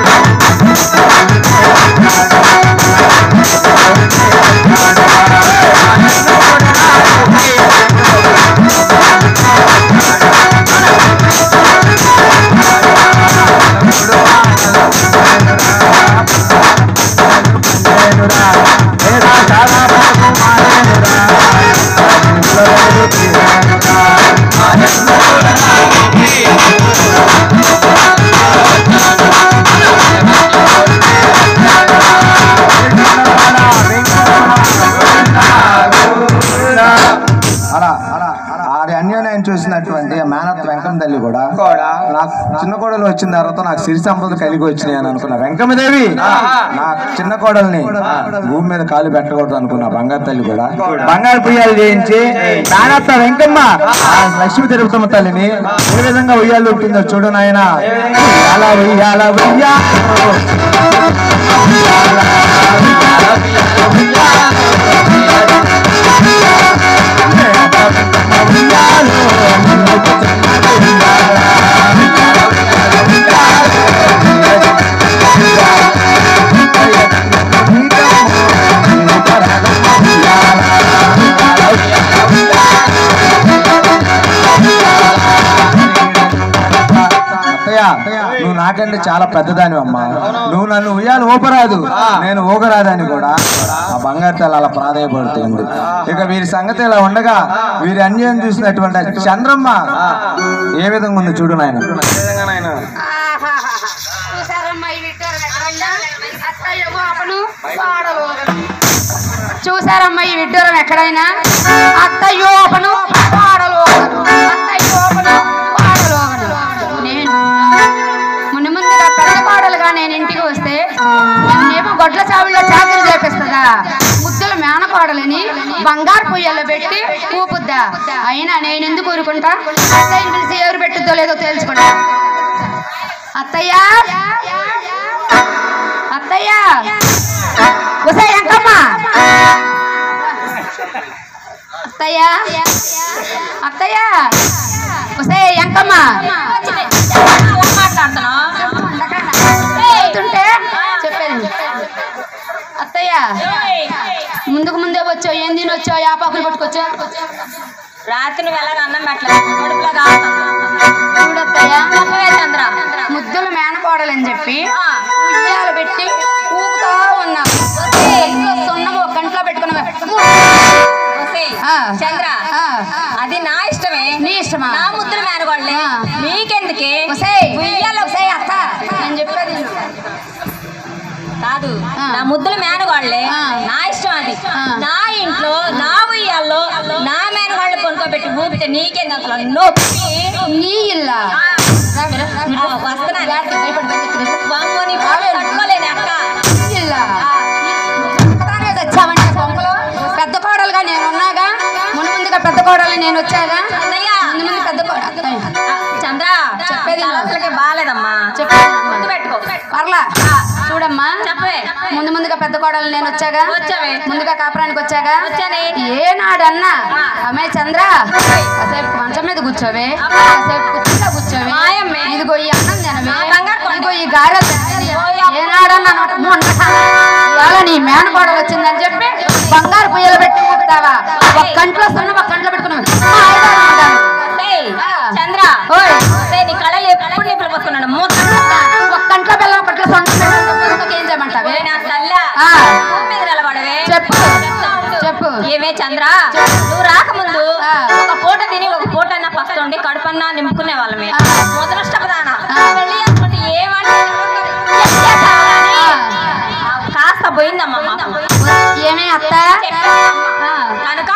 అలా అలా అలా ఆడి అన్యాయం చూసినటువంటి ఆ మేనత్ వెంకమ్మ తల్లి కూడా కూడా నాకు చిన్న కోడలు వచ్చిన తర్వాత నాకు సిరి సంపద కలిగి వచ్చినాయి అని అనుకున్నా వెంకమ్మదేవి నా చిన్న కోడల్ని భూమి మీద కాలు పెట్టకూడదు అనుకున్నా బంగారు తల్లి కూడా బంగారు పుయ్యాలు చేయించి మేనత్త వెంకమ్మ ఆ లక్ష్మీ తిరుపతమ్మ తల్లిని ఏ విధంగా ఉయ్యాలు ఉంటుందో చూడు నాయన ఉయ్యాల ఉయ్యాల ఉయ్యాల అత్తయ్య నువ్వు నాకంటే చాలా పెద్దదాని అమ్మా నువ్వు నన్ను ఉయ్యాలు ఊపరాదు నేను ఊగరాదని కూడా ఆ బంగారు తల అలా ప్రాధాయపడుతుంది ఇక వీరి సంగతి ఇలా ఉండగా వీరి అన్యాయం చూసినటువంటి ఆ చంద్రమ్మ ఏ విధంగా ఉంది చూడు నాయన చూసారమ్మా ఈ విడ్డూరం ఎక్కడైనా? అత్తయ్య గోపను, కోడలు ఒకను. చూసారమ్మా ఈ విడ్డూరం ఎక్కడైనా అత్తయ్యోపను పాడలు అత్తయ్యోపను పాడలు నేను ముందు ముందుగా పెద్ద కోడలుగా నేను ఇంటికి వస్తే నన్నేమో గొడ్ల చావుల్లో చాకరీ చేపిస్తుందా ముద్దుల మేనకోడలని బంగారు పొయ్యల్లో పెట్టి ఊపుద్దా అయినా నేను ఎందుకు ఊరుకుంటా అత్తయ్యని పిలిచి ఎవరు పెట్టుద్దో లేదో తేల్చుకుంటా అత్తయ్య అత్తయ్య ఉసే ఎంకమ్మ అత్తయ్య అత్తయ్య ఉసే ఎంకమ్మ మాట్లాడుతుంటే చెప్పేది అత్తయ్య ముందుకు ముందే వచ్చావు ఏం తిని వచ్చావు యాపాకులు పట్టుకొచ్చా రాత్రి నువ్వు ఎలాగ అన్నం పెట్టలేదు కడుపులో చూడత్తయ్య కావుతుంది చంద్ర ముద్దుల మేనకోడలని చెప్పి ఉయ్యాలు పెట్టి ఊపుతా ఉన్నావు ఇంట్లో సున్నం ఒక గంటలో పెట్టుకున్నావు ఒసేయ్, ఆ. చంద్ర ఆ. అది నా ఇష్టమే నీ ఇష్టమా నా ముద్దులు మేనగోళ్ళే ఆ. నీకెందుకే ఒసేయ్, ఉయ్యాలో ఒసేయ్ అత్త నేను చెప్పేది విను. కాదు ఆ. నా ముద్దుల మేనగోళ్ళే ఆ. నా ఇష్టం అది ఆ. నా ఇంట్లో నా ఉయ్యాల్లో నా మేనగోళ్ళు కొనుక్కోబెట్టి ఊపితే నీకెందుకు అసలు నొప్పి నీ ఇల్లా రా మీరు, రా మీరు. ఆ, వస్తున్నాను. జాగ్రత్త, భయపడి బయటికి రా. వామ్మో, నీ బాధ తట్టుకోలేని అక్క నీ ఇల్లా ఒక్కదానివే తెచ్చావంటే కొంపలో పెద్ద కోడలుగా నేను ఉన్నాగా ముందు ముందుగా పెద్ద కోడలు నేను వచ్చాగా అన్నయ్య. ముందు ముందు పెద్ద కోడలు ఆ, చంద్ర చెప్పేది విను. అసలుకి బాగాలేదమ్మా చెప్పేది గుర్తు పెట్టుకో పర్లా చూడమ్మా చెప్పవే ముందు ముందుగా పెద్ద కోడలు నేను వచ్చాగా వచ్చావే. ముందుగా కాపురానికి వచ్చాగా వచ్చానే. ఏనాడన్నా అమ్మాయి చంద్ర కాసేపు మంచం మీద కూర్చోవే అబ్బా. కాసేపు కుర్చీలో కూర్చోవే మాయమ్మే. ఇదిగో ఈ అన్నం తినవే ఆ బంగారు కొండ. ఇదిగో ఈ గారెలు తినవే. ఏనాడన్నా నోట ముండక. ఇవాళ నీ మేనకోడలు వచ్చిందని చెప్పి బంగారు పొయ్యలు పెట్టి ఊపుతావా ఒక కంట్లో సున్న ఒక కంట్లో పెట్టుకున్నావు మా ఐదారు ఉంటాను. ఏయ్, ఆ. చంద్ర ఓయ్. ఏయ్, నీ కళలు ఎప్పుడు నిప్పులు పోసుకున్నాడు మూత ఒక కంట్లో బెల్లం ఒక కంట్లో సొంత ఏం చేయమంటావే నా తల్ల ఆ. భూమి మీద నిలబడవే చెప్పు చెప్తా ఉండు. చెప్పు ఏమే చంద్ర నువ్వు రాకముందు ఆ. ఒక పూట తిని ఒక పూట అన్న పస్తుండి కడుపన్నా నింపుకునే వాళ్ళమే ఆ. మొదలష్టపదాన ఆ. వెళ్ళి అనుకుంటే ఏమంటే ఎంత అత్త ఆ. కనుక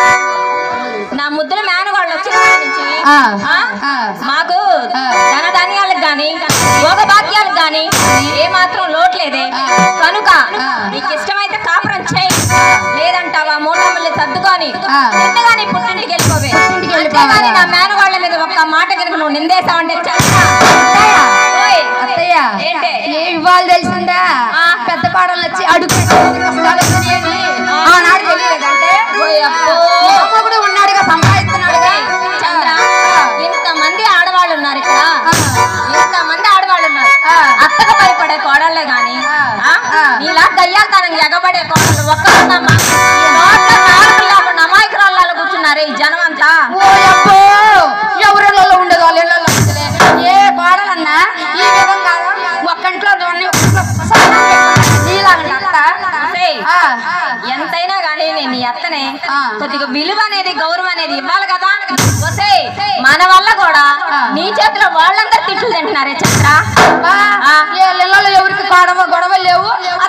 నా ముద్దుల మేనగాళ్ళు వచ్చిన కాడి నుంచి ఆ. ఆ? ఆ. మాకు ఆ. ధనధాన్యాలకు గాని యోగ భాగ్యాలకు గాని ఏ మాత్రం లోట్లేదే ఆ. కనుక ఆ. నీకు ఇష్టమైతే కాపురం చేయి లేదంటావా మూటముల్ని సర్దుకొని ఆ. ఎంతగాని పుట్టింటికి వెళ్ళిపోవే పుట్టింటికి వెళ్ళిపోవాలా? అంతేగాని నా మేనగాళ్ళ మీద ఒక్క మాట కనుక నువ్వు నిందేశావంటే చెప్తా. ఓయ్. అత్తయ్య ఏంటి? ఏ ఇవ్వాలి తెలిసిందా ఆ. పెద్ద పాడలు వచ్చి అడుగు కష్టాలు వచ్చినాయని ఆనాడు తెలియలేదంటే ఓయ్ అబ్బో. కూడా ఉన్నాడుగా సంపాదిస్తున్నాడుగా చంద్ర ఇంతమంది ఆడవాళ్ళు ఉన్నారు ఇక్కడ ఆ. ఇంతమంది ఆడవాళ్ళు ఉన్నారు ఆ. అత్తకు భయపడే కోడళ్ళే గాని ఆ. ఆ? ఆ. నీలా దయ్యాలతనం ఎగబడే కోడళ్ళు ఒక్కరున్నామా నోట్ల నాలుగు లేకుండా అమాయకురాళ్ళలో కూర్చున్నారు ఈ జనం అంతా ఓ అబ్బో ఎవరిలో ఉండదు వాళ్ళ ఇళ్ళలో ఉండదులే. ఏ పాడలన్నా ఈ విధంగా ఒక్కంట్లో దాన్ని ఒక్కంట్లో నీలాగా అత్త. ఒసేయ్, ఆ. ఎంతైనా గానీ నేను ఈ అత్తనే ఆ. కొద్దిగా విలువ అనేది గౌరవం అనేది ఇవ్వాలి కదా ఒసేయ్, మన వల్ల కూడా ఆ. నీ చేతిలో వాళ్ళందరూ తిట్లు తింటున్నారే చంద్ర అబ్బా, ఆ. ఏ ఇళ్ళలో ఎవరికి గొడవ గొడవ లేవు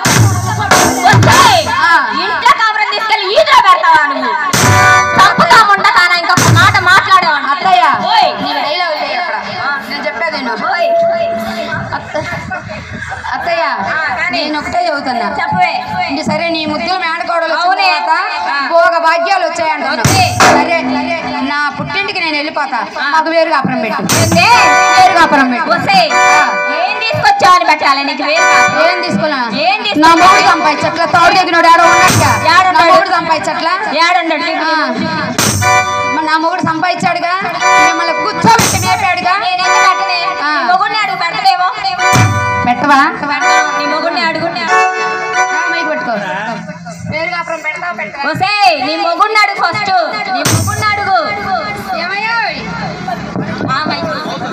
ఒసేయ్, ఆ. ఇంట్లో కాపురం తీసుకెళ్లి ఈదులో పెడతావా నువ్వు తప్పుగా ఉండతానా ఇంకొక మాట మాట్లాడేవాడు అత్తయ్య ఓయ్. నీవు డైలాగ్ చేయి అక్కడ. నేను చెప్పేది విను. ఓయ్. అత్త- అత్తయ్య కానీ. నేను ఒకటే చదువుతున్నా చెప్పవే ఇంక సరే నీ ముద్దులు మేనకోడలు వచ్చిన అవునే. తర్వాత ఆ. భోగ భాగ్యాలు వచ్చాయంటున్నావు వచ్చాయి. సరే నా పుట్టింటికి నేను వెళ్ళిపోతా మాకు వేరు కాపురం పెట్టు ఏందే? వేరు కాపురం పెట్టు ఒసేయ్, ఏం తీసుకొచ్చావని పెట్టాలి నీకు వేరు ఏం తీసుకున్నా ఏం తీసుకున్నా? నా మొగుడు సంపాదించట్లా తోడు దగ్గర ఆడ ఉన్నట్టుగా ఏడున్నాడు? నా మొగుడు సంపాదించట్లా ఏడున్నాడు చెప్పు ఆ. మరి నా మొగుడు సంపాదించాడుగా మిమ్మల్ని కూర్చోబెట్టి మేపాడుగా నేనెందుకు పెట్టనే? ఆ. నీ మొగుడిని అడుగు పెడతలేమో పెట్టవా పెట్టను. నీ మొగుడిని అడుగు ఆ, మైక్ పెట్టుకో వేరు కాపురం పెడతావా పెట్టవా ఒసేయ్ నీ మొగుడిని అడుగు ఫస్ట్ నీ మొగుడిని అడుగు ఏమయ్యోయ్ ఆ, మైక్.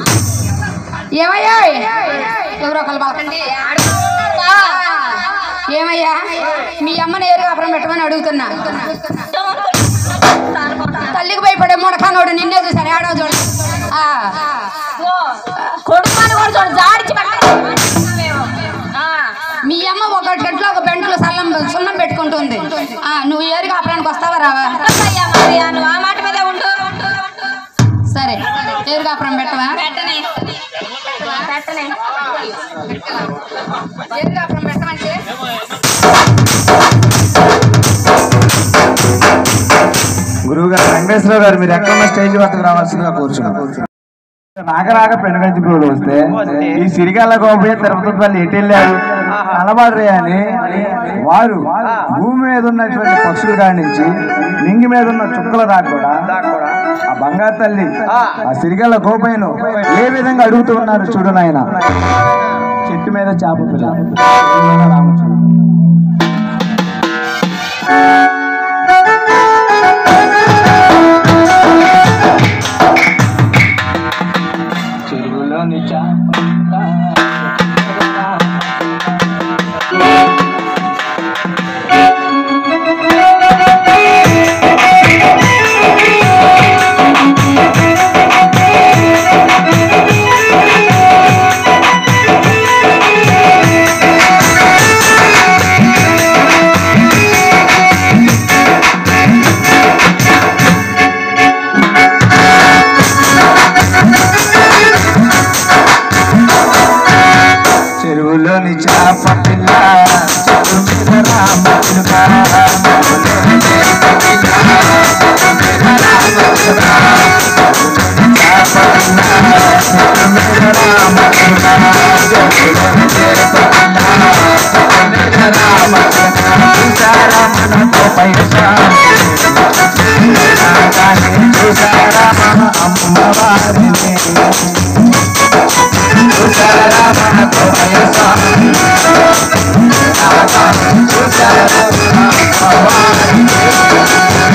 ఏమయ్యోయ్ ఎవరో ఒకరు పలకండి ఆ. ఏమయ్యా మీ అమ్మని ఏరు కాపురం పెట్టమని అడుగుతున్నా తల్లికి భయపడే ముడకానోడు నిన్నే చూశాను ఏడో చూడు ఆ, ఓ, కొడుకుని కూడా చూడు జాడిచి పెట్టాలి. ఆ. మీ అమ్మ ఒక గంటలో ఒక బెంట్లో సల్లం సున్నం పెట్టుకుంటుంది ఆ, నువ్వు ఏరు కాపురానికి వస్తావా రావా వద్దయ్యా మరి, ఆ నువ్వు ఆ మాట మీదే ఉండు సరే ఏరు కాపురం పెట్టవా పెట్టనే పెట్టనే ఏరు కాపురం పెట్టమంటే గురువు గారు వెంకటేశ్వరరావు గారు మీరు ఎక్కడ స్టేజ్ వద్దకు రావాల్సిందిగా కూర్చున్నాం నాగరాగ పెనుగంచి పూలు వస్తే ఈ సిరిగల్ల గోపయ్య తిరుపతిపల్లి ఎటు వెళ్ళారు కనబడరే అని వారు భూమి మీద ఉన్నటువంటి పక్షుల కాడి నుంచి నింగి మీద ఉన్న చుక్కల దాకా కూడా ఆ బంగారు తల్లి ఆ సిరిగల్ల గోపయ్యను ఏ విధంగా అడుగుతూ ఉన్నారు చూడు నాయన చెట్టు మీద చేప పిల్ల రామచంద్ర చెరువులోని చెరువులోని చేప పిల్ల చెరువు మీద రామచిలుక. చెరువులోని చేప పిల్ల, చెరువు మీద రామచిలుక. చెరువులోని చేప పిల్ల, చెరువు మీద రామచిలుక. చెరువులోని చేప పిల్ల, చెరువు మీద రామచిలుక. చూసారా మనతో పైసా చూసారా మన అమ్మవారిని చూసారా మనతో పైసా చూసారా అమ్మవారిని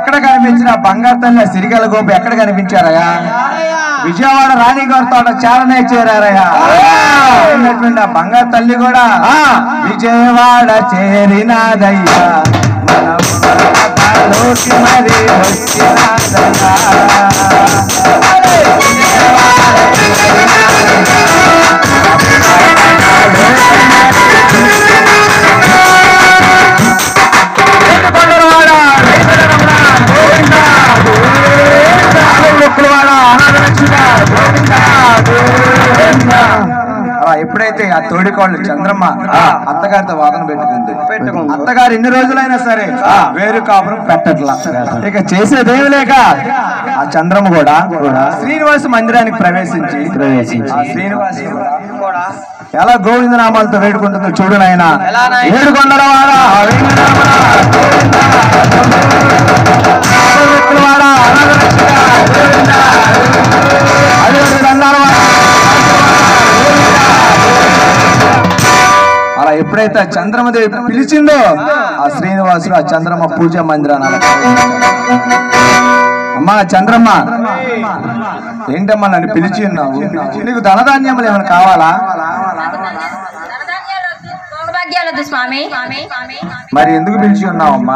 ఎక్కడ కనిపించిన బంగారు తల్లి సిరిగల గోపి ఎక్కడ కనిపించారయ్యా విజయవాడ రాణి గారి తోట చాలనే చేరారయ్యా ఉన్నటువంటి ఆ బంగారు తల్లి కూడా విజయవాడ చేరినాదయ్యా మన ఊరలోకి మరి వచ్చినాదయ్యా అలా ఎప్పుడైతే ఆ తోడికోళ్ళు చంద్రమ్మ అత్తగారితో వాదన పెట్టుకుంది అత్తగారు ఎన్ని రోజులైనా సరే వేరు కాపురం పెట్టట్లా ఇక చేసేదేమి లేక ఆ చంద్రమ్మ కూడా శ్రీనివాస మందిరానికి ప్రవేశించి ప్రవేశించి శ్రీనివాస కూడా ఎలా గోవిందనామాలతో వేడుకుంటుందో చూడు నాయన ఏడుకొండల వాడా వెంకటరమణ, గోవిందా, వాడా, అనాథరక్షక, గోవిందా, అడిగడు దండాల వాడా, అలా ఎప్పుడైతే ఆ చంద్రమదేవి పిలిచిందో ఆ శ్రీనివాసుడు ఆ చంద్రమ్మ పూజ మందిరాన్ని అలా అమ్మా చంద్రమ్మ ఏంటమ్మా నన్ను పిలిచి ఉన్నావు నీకు ధనధాన్యములు ఏమైనా కావాలా భాగ్యాలదు స్వామి మరి ఎందుకు పిలిచి ఉన్నావమ్మా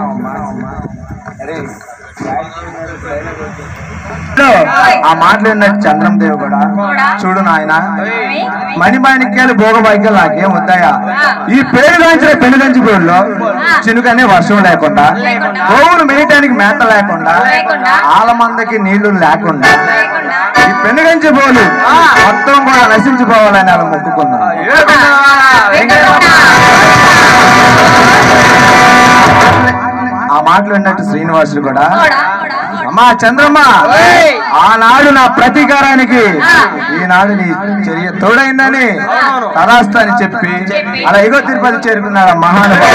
ఆ మాట్లాడినట్టు చంద్రం దేవి కూడా చూడు నాయన మణిమాణిక్యాలు భోగభాగ్యాలు నాకేం వద్దాయా ఈ పేరు గాంచిన పెనుగంచి పేరులో చినుకనే వర్షం లేకుండా గోవులు మేయటానికి మేత లేకుండా ఆలమందకి నీళ్లు లేకుండా ఈ పెనుగంచి పోలు మొత్తం కూడా నశించిపోవాలని అలా మొక్కుకున్నాను ఆ మాటలు విన్నట్టు శ్రీనివాసుడు కూడా అమ్మా చంద్రమ్మ ఆనాడు నా ప్రతీకారానికి ఈనాడు నీ చర్య తోడైందని తదాస్తా అని చెప్పి అలా ఎగో తిరుపతి చేరుకున్నాడు ఆ మహానుభావుడు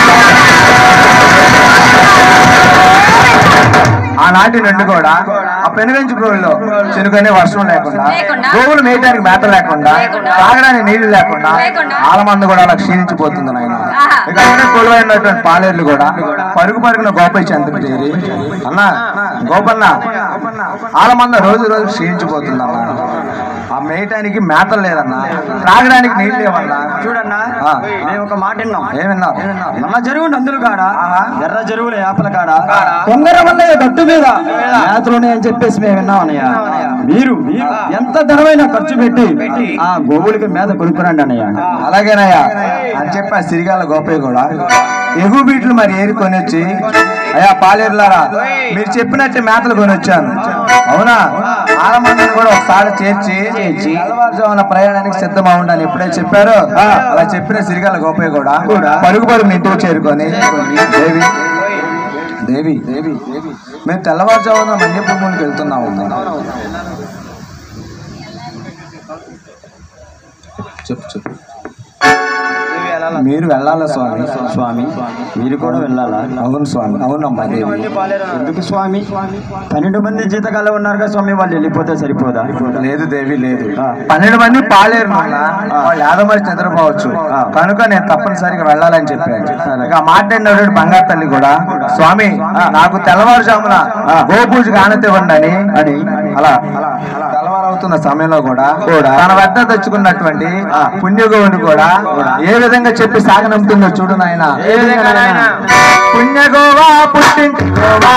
ఆనాటి నుండి కూడా ఆ పెనుగంచి గోవుల్లో చెనుకనే వర్షం లేకుండా గోవులు మేయడానికి మేత లేకుండా తాగడానికి నీళ్లు లేకుండా ఆలమంద కూడా అలా క్షీణించిపోతుంది నాయన ఇక అక్కడే కొలువైనటువంటి పాలేర్లు కూడా పరుగు పరుగున గోపయ్య చెంతకు చేరి అన్న గోపన్న ఆలమంద రోజు రోజు క్షీణించిపోతుంది అన్న ఆ మేయటానికి మేతలు లేదన్నా త్రాగడానికి నీళ్ళు లేవన్నా చూడన్నా ఆ. మేము ఒక మాట విన్నాం ఏమన్నా మన చెరువు నందులు కాడ ఎర్ర చెరువుల యాపల కాడ కొంగర వల్ల గట్టు మీద మేతలున్నాయి అని చెప్పేసి మేము విన్నాం అన్నయ్య మీరు ఎంత ధనమైన ఖర్చు పెట్టి ఆ గోవులకి మీద కొనుక్కురండి అన్నయ్య అలాగేనయ్యా అని చెప్పి ఆ సిరిగాల గోపయ్య కూడా ఎగువ బీట్లు మరి ఏరి కొనొచ్చి అయ్యా పాలేరులారా మీరు చెప్పినట్టు మేతలు కొనొచ్చాను అవునా ఆలమందిని కూడా ఒకసారి చేర్చి తెల్లవారుజామున ప్రయాణానికి సిద్ధమా ఉండాలని ఎప్పుడైతే చెప్పారో అలా చెప్పిన సిరిగాల గోపయ్య కూడా పరుగు పరుగు ఇంటికి చేరుకొని దేవి దేవి దేవి మేము తెల్లవారుజామున మన్యభూములకు వెళ్తున్నాము చెప్పు చెప్పు మీరు వెళ్ళాలా స్వామి స్వామి మీరు కూడా వెళ్ళాలా అవును స్వామి అవునమ్మా దేవి ఎందుకు స్వామి పన్నెండు మంది జీతకాలు ఉన్నారు కదా స్వామి వాళ్ళు వెళ్ళిపోతే సరిపోదా లేదు దేవి లేదు పన్నెండు మంది పాలేరు నాన్న. వాళ్ళు యాదమరి చంద్రపోవచ్చు కనుక నేను తప్పనిసరిగా వెళ్ళాలని చెప్పాను ఇక మాట్లాడినటువంటి బంగారు తల్లి కూడా స్వామి నాకు తెల్లవారుజామున గోపూజ కానతివ్వండి అని అని అలా తెల్లవారవుతున్న సమయంలో కూడా కూడా తన వద్ద తెచ్చుకున్నటువంటి పుణ్యగోవుని కూడా ఏ విధంగా చెప్పి సాగనంపుతుందో చూడు నాయన ఏ విధంగా నాయనా? పుణ్యగోవా పుట్టింటి గోవా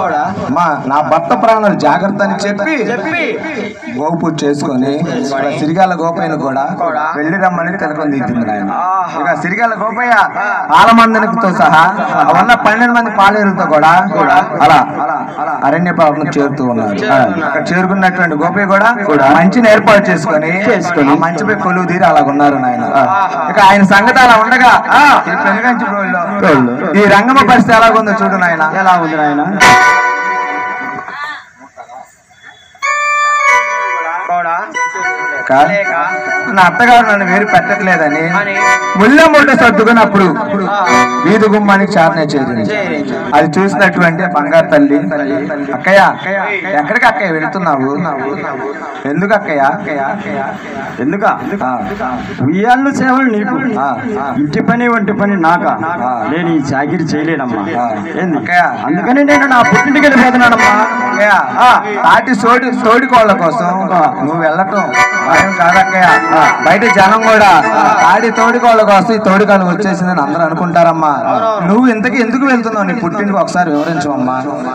మా నా భర్త ప్రాణాలు జాగ్రత్త అని చెప్పి చెప్పి గోపూజ చేసుకొని ఇక్కడ సిరిగాల గోపయ్యను కూడా వెళ్ళి రమ్మని తెలకొని దిద్దింది ఆయన ఇక సిరిగాల గోపయ్య పాలమందనితో సహా ఉన్న పన్నెండు మంది పాలేరులతో కూడా అలా అరణ్య పాపం చేరుతూ ఉన్నారు అక్కడ చేరుకున్నటువంటి గోపయ్య కూడా మంచిని ఏర్పాటు చేసుకొని చేసుకొని మంచిపై కొలువు తీరి అలాగ ఉన్నారు నాయన ఇక ఆయన సంగతి అలా ఉండగా ఈ పెనుగంచి రోడ్లో ఈ రంగమ్మ పరిస్థితి ఎలాగుందో చూడు నాయన ఎలా ఉంది నాయన నా అత్తగారు నన్ను వేరు పెట్టట్లేదని ముళ్ళ ముళ్ళ సర్దుకున్నప్పుడు వీధి గుమ్మానికి చారనే చేరింది అది చూసినటువంటి బంగారు తల్లి అక్కయ్య ఎక్కడికి అక్కయ్య వెళుతున్నావు ఎందుకు అక్కయ్య ఎందుక ఆ, ఉయ్యాళ్ళు సేవలు నీకు ఆ, ఆ. ఇంటి పని వంటి పని నాక నేను ఈ చాకిరి చేయలేనమ్మా ఆ. ఏంది అక్కయ్య. అందుకని నేను నా పుట్టింటికి వెళ్ళిపోతున్నానమ్మా అక్కయ్య తాటి సోడి తోడి కోళ్ళ కోసం నువ్వు వెళ్ళటం భయం కాదక్కయ్య బయట జనం కూడా తాడి తోడికోళ్ళ కోసం ఈ తోడికాలు వచ్చేసిందని అందరూ అనుకుంటారమ్మా నువ్వు ఇంతకీ ఎందుకు వెళ్తున్నావు నీ పుట్టింటికి ఒకసారి వివరించవమ్మా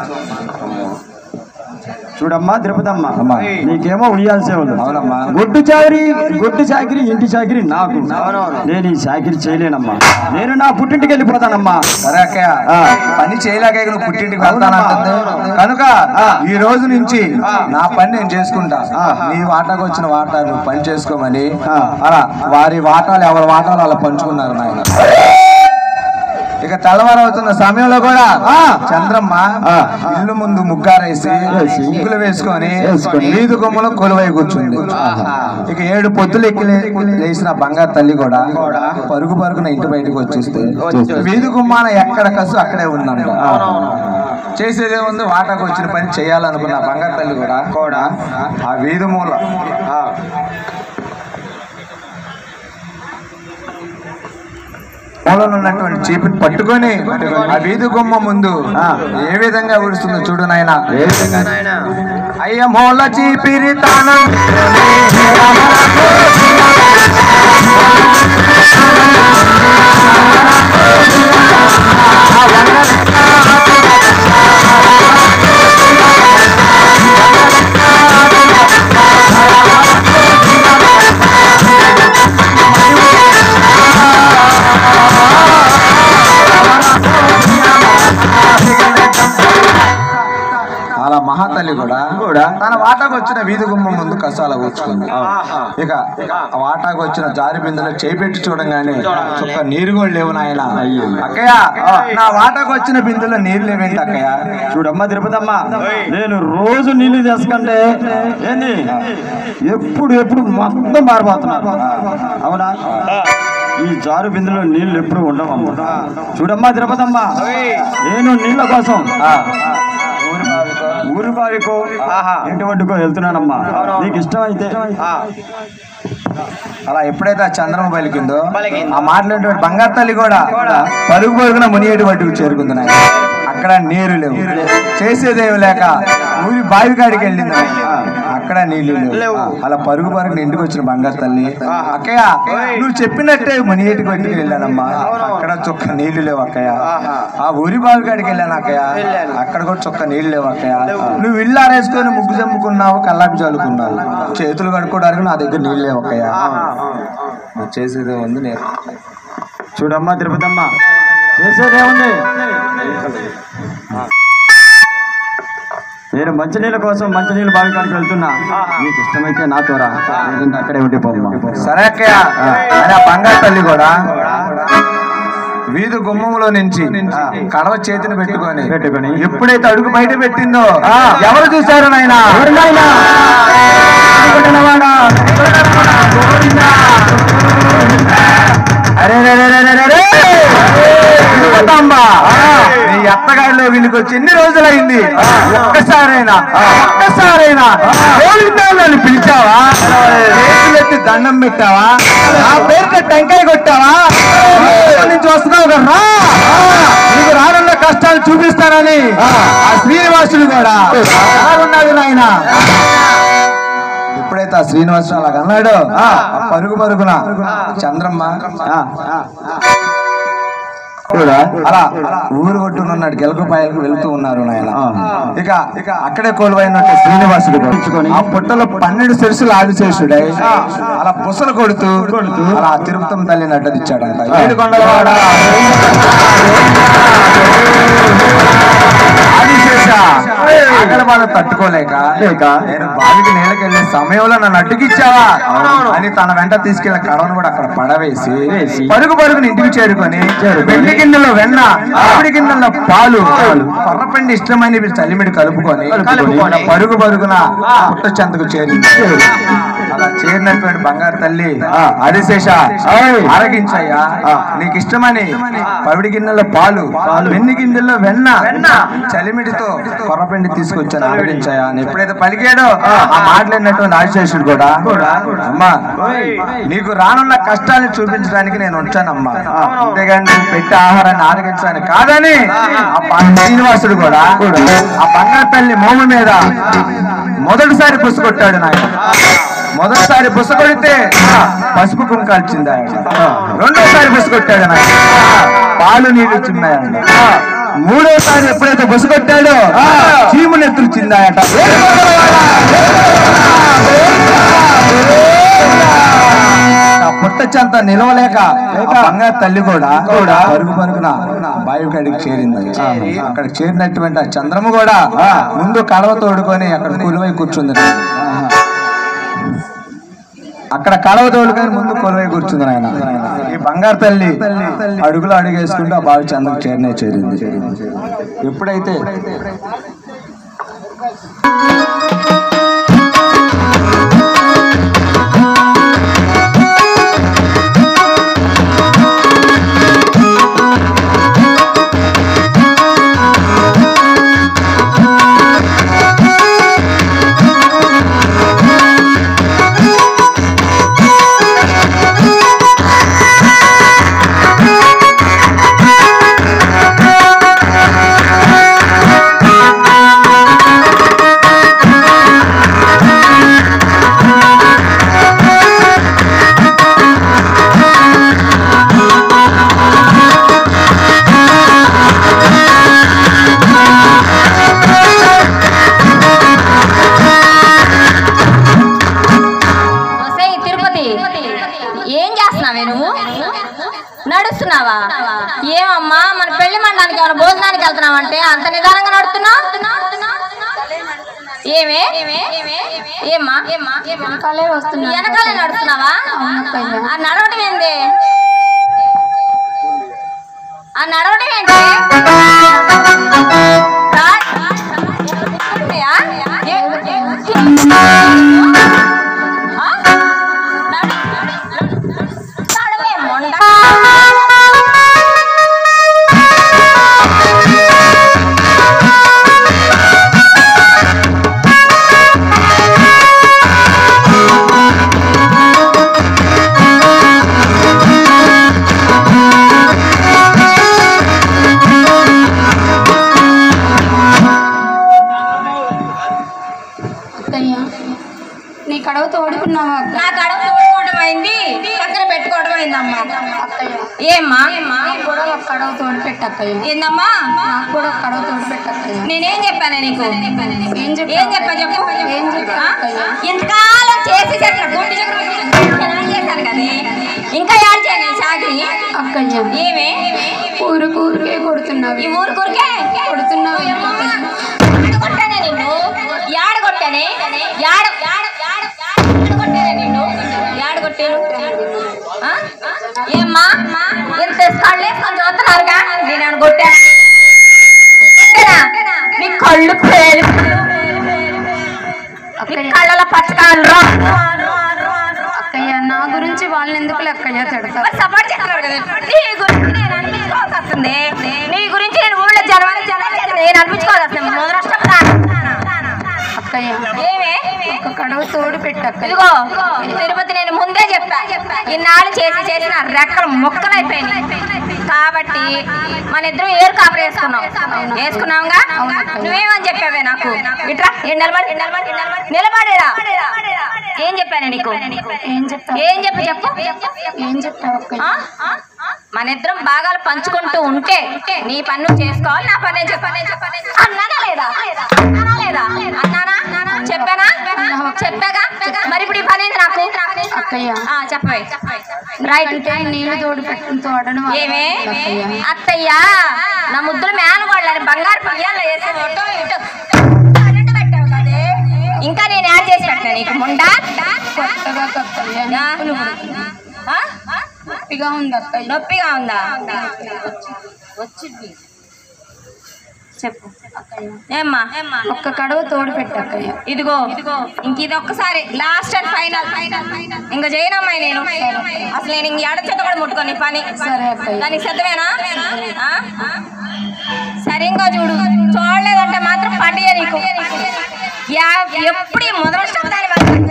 చూడమ్మా తిరుపతమ్మ అమ్మా. నీకేమో ఉయ్యాల సేవలు అవునమ్మా గొడ్డు చాకరి గొడ్డు చాకరి ఇంటి చాకరి నాకు నేను ఈ చాకరి చేయలేనమ్మా నేను నా పుట్టింటికి వెళ్ళిపోతానమ్మా సరే అక్కయ్య పని చేయలేక నువ్వు పుట్టింటికి వెళ్తానంటుంది కనుక ఈ రోజు నుంచి నా పని నేను చేసుకుంటా నీ వాటాకు వచ్చిన వాటా నువ్వు పని చేసుకోమని అలా వారి వాటాలు ఎవరి వాటాలు అలా పంచుకున్నారు నాయన ఇక తెల్లవారవుతున్న సమయంలో కూడా చంద్రమ్మ ఇల్లు ముందు ముగ్గారేసి ముగ్గులు వేసుకొని వీధి గుమ్మలో కొలువై కూర్చుంది ఇక ఏడు పొద్దులు ఎక్కి లే- లేచిన బంగారు తల్లి కూడా పరుగు పరుగున ఇంటి బయటకు వచ్చేస్తే వీధి గుమ్మాన ఎక్కడ కసు అక్కడే ఉందంట చేసేదే ఉంది వాటాకు వచ్చిన పని చేయాలనుకున్న బంగారు తల్లి కూడా కూడా ఆ వీధి మూల ఆ మూలలో ఉన్నటువంటి చీపిని పట్టుకొని ఆ వీధి గుమ్మ ముందు ఏ విధంగా ఊడుస్తుందో చూడు నాయన ఏ విధంగా అయ్య మూల చీపిరి తానం అలా మహాతల్లి కూడా కూడా తన వాటాకు వచ్చిన వీధి గుమ్మం ముందు కసాల కూర్చుకుంది ఇక ఆ వాటాకు వచ్చిన జారి బిందులో చేపెట్టి చూడంగానే చుక్క నీరు కూడా లేవు నాయన అక్కయ్య నా వాటాకు వచ్చిన బిందులో నీరు లేవేంటి అక్కయ్య చూడమ్మా తిరుపతమ్మ నేను రోజు నీళ్లు తీసుకుంటే ఏంది ఎప్పుడు ఎప్పుడు మొత్తం మారిపోతున్నాను అవునా ఈ జారు బిందులో నీళ్లు ఎప్పుడు ఉండవమ్మా చూడమ్మా తిరుపతమ్మ నేను నీళ్ళ కోసం ఊరి బావికో ఇంటి ఒడ్డుకో వెళ్తున్నానమ్మా నీకు ఇష్టమైతే అలా ఎప్పుడైతే ఆ చంద్రమ పలికిందో ఆ మాట్లాడేటువంటి బంగారు తల్లి కూడా పరుగు పరుగున మునియేటి వడ్డుకు చేరుకుంది నాయన అక్కడ నీరు లేవు చేసేదేమి లేక ఊరి బావి కాడికి వెళ్ళింది నాయన. అక్కడ నీళ్లు లేవు అలా పరుగు పరుగున ఇంటికి వచ్చిన బంగారు తల్లి అక్కయ్య నువ్వు చెప్పినట్టే మునియేటికి వడ్డుకి వెళ్ళానమ్మా అక్కడ చుక్క నీళ్లు లేవు అక్కయ్య ఆ ఊరి బావి కాడికి వెళ్ళాను అక్కయ్య అక్కడ కూడా చుక్క నీళ్లు లేవు అక్కయ్య నువ్వు ఇల్లు ఆరేసుకొని ముగ్గు జమ్ముకున్నావు కల్లాపి చల్లుకున్నావు చేతులు కడుక్కోవడానికి నా దగ్గర నీళ్ళు లేవు అక్కయ్య నువ్వు చేసేదే ఉంది నేను చూడమ్మా తిరుపతమ్మ చేసేదేముంది నేను మంచినీళ్ళ కోసం మంచినీళ్ళ బావి కాడికి వెళ్తున్నా నీకు ఇష్టమైతే నాతో రా లేదంటే అక్కడే ఉండిపోమ్మా సరే అక్కయ్య అని ఆ బంగారు తల్లి కూడా వీధి గుమ్మంలో నుంచి కడవ చేతిని పెట్టుకొని పెట్టుకొని ఎప్పుడైతే అడుగు బయట పెట్టిందో ఎవరు చూశారు నాయన అరే రే రే రే రే రే రే! తిరుపతమ్మ, నీ అత్తగారిలో వీళ్ళకి వచ్చి ఎన్ని రోజులైంది ఒక్కసారైనా ఒక్కసారైనా గోవిందా నన్ను పిలిచావా చేతులెత్తి దండం పెట్టావా నా పేరుతో టెంకాయ కొట్టావా ఎక్కడి నుంచి వస్తున్నావు కదా నీకు రానున్న కష్టాలు చూపిస్తానని ఆ శ్రీనివాసుడు కూడా రానున్నది నాయన ఎప్పుడైతే ఆ శ్రీనివాసుడు అలాగ అన్నాడో ఆ పరుగు పరుగున చంద్రమ్మ కూడా అలా ఊరు ఒడ్డునున్నాడు గెలకపాయలకు వెళ్తూ ఉన్నారు నాయన ఇక ఇక అక్కడే కోల్పోయినట్టు శ్రీనివాసుడు కొడుచుకొని ఆ పుట్టలో పన్నెండు శిరసులు ఆదిశేషుడై అలా పుసలు కొడుతూ అలా తిరుపతం తల్లి నడ్డదిచ్చాడంట ఏడుకొండలవాడ ఆదిశేష ఆకలి బాధ తట్టుకోలేక నేను బావికి నీళ్ళకెళ్ళే సమయంలో నన్ను అడ్డుకిచ్చావా అని తన వెంట తీసుకెళ్లిన కడవను కూడా అక్కడ పడవేసి పరుగు పరుగుని ఇంటికి చేరుకొని వెండి గిన్నెలో వెన్న ఆవిడి గిన్నెలో పాలు కొర్రపిండి ఇష్టమైన చలిమిడి కలుపుకొని కలుపుకొని పరుగు పరుగున పుట్ట చెంతకు చేరింది అలా చేరినటువంటి బంగారు తల్లి ఆదిశేష ఆరగించయ్యా నీకు ఇష్టమని పవిడి గిన్నెలో పాలు వెన్ని గిన్నెల్లో వెన్న చలిమిడితో కొర్రపిండి తీసుకొచ్చాను ఆరగించయ్యా అని ఎప్పుడైతే పలికాడో ఆ మాట్లాడినటువంటి ఆదిశేషుడు కూడా అమ్మా నీకు రానున్న కష్టాన్ని చూపించడానికి నేను వచ్చానమ్మా అంతేగాని నువ్వు పెట్టే ఆహారాన్ని ఆరగించడానికి కాదని ఆ ప- శ్రీనివాసుడు కూడా ఆ బంగారు తల్లి మోము మీద మొదటిసారి పుసుకొట్టాడు నాయన మొదటిసారి బుస కొడితే పసుపు కుంకాలు చిందాయట రెండోసారి బుస కొట్టాడు నాయన పాలు నీళ్లు చిందాయట మూడోసారి ఎప్పుడైతే బుస కొట్టాడో చీము నెత్తులు చిందాయట ఆ పుట్ట చెంత నిలవలేక ఆ బంగారు తల్లి కూడా కూడా పరుగు పరుగున బావి కాడికి చేరింది అక్కడ చేరినటువంటి ఆ చంద్రము కూడా ముందు కడవ తోడుకొని అక్కడ కులివై కూర్చుంది అక్కడ కడవ తోడుకొని ముందు కొలువై కూర్చుంది ఆయన ఈ బంగారు తల్లి అడుగులు అడుగేసుకుంటూ ఆ బావి చంద్రకు చేరినే చేరింది ఎప్పుడైతే ఒసేయ్ తిరుపతి ఏం చేస్తున్నావే నువ్వు నడుస్తున్నావా ఏమమ్మా మన పెళ్లి మండడానికి ఏమైనా భోజనానికి వెళ్తున్నావంటే అంత నిదానంగా నడుస్తున్నావు ఏమే ఏమ్మా వెనకాలే వస్తున్నా వెనకాలే నడుస్తున్నావా అవునక్కయ్య. ఆ నడవటం ఏంది ఆ నడవటం ఏంటి రా- ఉన్నాయా? ఏ- ఆ? నడు- నడవే మొండ. అక్కయ్య నీ కడవతో ఓడుకున్నావా అక్క నా కడవ తోడుకోవడం అయింది పక్కన పెట్టుకోవడం అయిందమ్మా అక్కయ్య ఏమ్మా నాకు కూడా ఒక కడవ తోడు పెట్టక్కయ్య ఏందమ్మా నాకు కూడా ఒక కడవ తోడు పెట్టక్కయ్య నేనేం చెప్పాను నీకు ఏం చెప్పావు? ఏం చెప్పా చెప్పు ఏం చెప్పావు ఆ? అక్కయ్య? ఇంతకాలం చేసి చేసిన గుండె చక్రం చేశాను కదా ఇంకా యాడ్ చేయను ఈ చాకరీ అక్కయ్య ఏమే ఊరు ఊరికే కొడుతున్నావు ఈ ఊరు కూరికే కొడుతున్నావు కొట్టానే నిన్ను యాడ కొట్టానే యాడ యాడ యాడ యాడ కొట్టానే నిన్ను యాడ కొట్టాను ఆ? ఏమ్మా ఎంత కళ్ళు వేసుకొని చూస్తున్నారుగా నేను ఏమైనా కొట్టాను కొట్టానా? నీ కళ్ళు పేరు నీ కళ్ళలో పచ్చకాలు అక్కయ్య నా గురించి వాళ్ళని ఎందుకు లెక్కయ్య తిడతారు సపోర్ట్ చేస్తున్నారు కదా నీ గురించి నేను అనిపించుకోవాల్సి వస్తుంది నీ గురించి నేను ఊళ్ళో జనవరి జనవరి నేను అనిపించుకోవాల్సి వస్తుంది మొదలష్టం అక్కయ్య ఏమే ఒక కడవ తోడు పెట్టక్కయ్య ఇదిగో తిరుపతి నేను ముందే చెప్పా ఇన్నాళ్ళు చేసి చేసి నా రెక్కలు మొక్కలైపోయినాయి కాబట్టి మన ఇద్దరం ఏరు కాపరి వేసుకున్నాం వేసుకున్నాంగా నువ్వేమని చెప్పావే నాకు ఇట్రా ఏం నిలబడి నిలబడేరా ఏం చెప్పాను నీకు ఏం చెప్తావు ఏం చెప్పు చెప్పు ఏం చెప్తావు అక్కయ్య ఆ? మన ఇద్దరం భాగాలు పంచుకుంటూ ఉంటే నీ పని నువ్వు చేసుకోవాలి నా పని చెప్పానే చెప్పానే అన్నానా లేదా అన్నానా లేదా అన్నానా చెప్పానా చెప్పాగా మరి ఇప్పుడు ఈ పని ఏంది నాకు అక్కయ్య ఆ, చెప్పవే రైట్ అంటే నీళ్లు తోడు పెట్టిన తోడడం ఏమే అక్కయ్య అత్తయ్య నా ముద్దులు మేనగోళ్ళని బంగారు పియ్యాలు వేసి ఒట్టు ఇటు కరెంటు పెట్టావు కదే. ఇంకా నేను యాడ్ చేసి పెట్టినా నీకు ముండా కొత్తగా అక్కయ్య నొప్పులు పుడుతుంది. ఆ? నొప్పిగా ఉంది అక్కయ్య నొప్పిగా ఉందా వచ్చింది చెప్పు ఏమ్మా ఒక్క కడవ తోడు పెట్టు అక్కయ్య ఇదిగో ఇంక ఇది ఒక్కసారి లాస్ట్ అండ్ ఫైనల్ ఇంకా చేయనమ్మాయి నేను అసలు నేను ఇంక ఎడ చేత కూడా ముట్టుకొని ఈ పని సరే అక్కయ్య దానికి సిద్ధమేనా ఆ? సరే ఇంకా చూడు చూడలేదంటే మాత్రం పండుగ నీకు యా- ఎప్పుడు ఈ మొదలు శబ్దాన్ని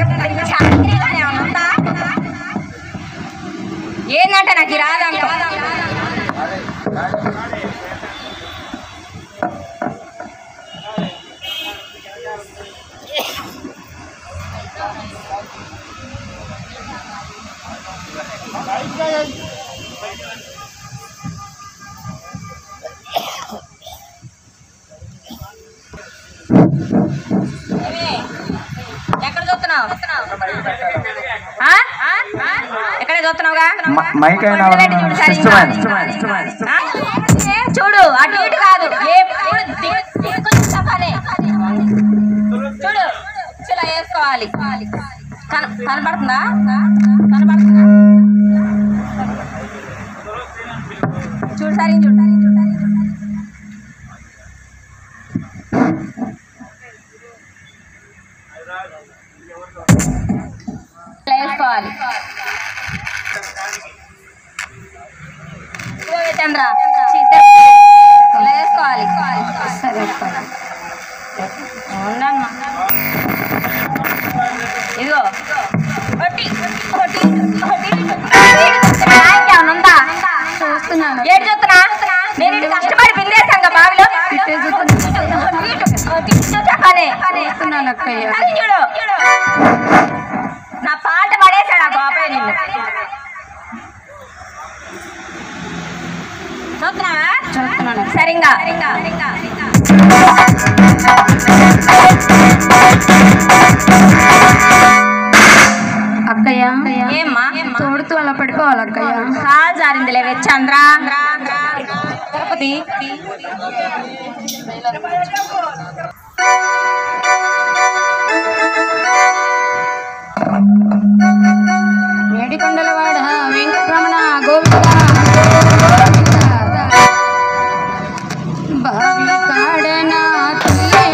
ఏందంటే నాకు ఈ రాదంటాం ఎక్కడ చూస్తున్నావు ఆ? ఆ? ఆ? ఎక్కడ చూస్తున్నావుగా మ- మైక్ అయినా కొండ పెట్టి చూడు సరిగ్గా. ఇష్టమైన ఆ? ఏ, చూడు అటు ఇటు కాదు ఎప్పుడు దిక్కు దిక్కు చూసా పనే. చూడు ఇలా వేసుకోవాలి కన- కనపడుతుందా కనపడుతుందా చూడు సరే చూడు సరే చూడు సరే చూడు. ఇలా వేసుకోవాలి ఇదిగో చంద్ర చీత. ఇలా వేసుకోవాలి సరే అక్కయ్య ఉండమ్మా. ఇదిగో ఒకటి, ఒకటి, ఒకటి. ఇంకేమన్నా ఉందా? చూస్తున్నాను ఏడు చూస్తున్నా నేను ఇటు కష్టపడి పిండేశాను బావిలో ఇటే చూస్తున్నా. ఒకటి చూసా పనే చూస్తున్నాను అక్కయ్య అది చూడు నా పాట పడేశాడు ఆ గోపాయి నిన్ను చూస్తున్నావా చూస్తున్నాను సరిగా అక్కయ్య ఏమ్మా తోడుతూ అలా పడిపోవాలి అక్కయ్య కాలు జారిందిలే చంద్ర తిరుపతి వేడికొండలవాడ వెంకటరమణ గోవింద బావి కాడన తల్లి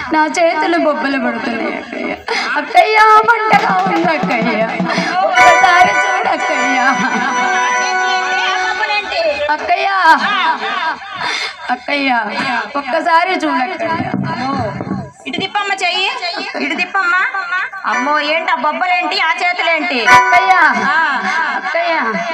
నా చేతులు బొబ్బలు పడుతున్నాయి అక్కయ్య అక్కయ్య మంటగా ఉంది అక్కయ్య ఒక్కసారి చూడు అక్కయ్య అక్కయ్య అక్కయ్య ఒక్కసారి చూడక్కయ్య ఇటు తిప్పమ్మ చెయ్యి ఇటు తిప్పమ్మ అమ్మో ఏంటి ఆ బొబ్బలేంటి ఆ చేతులేంటి అక్కయ్య ఆ, అక్కయ్య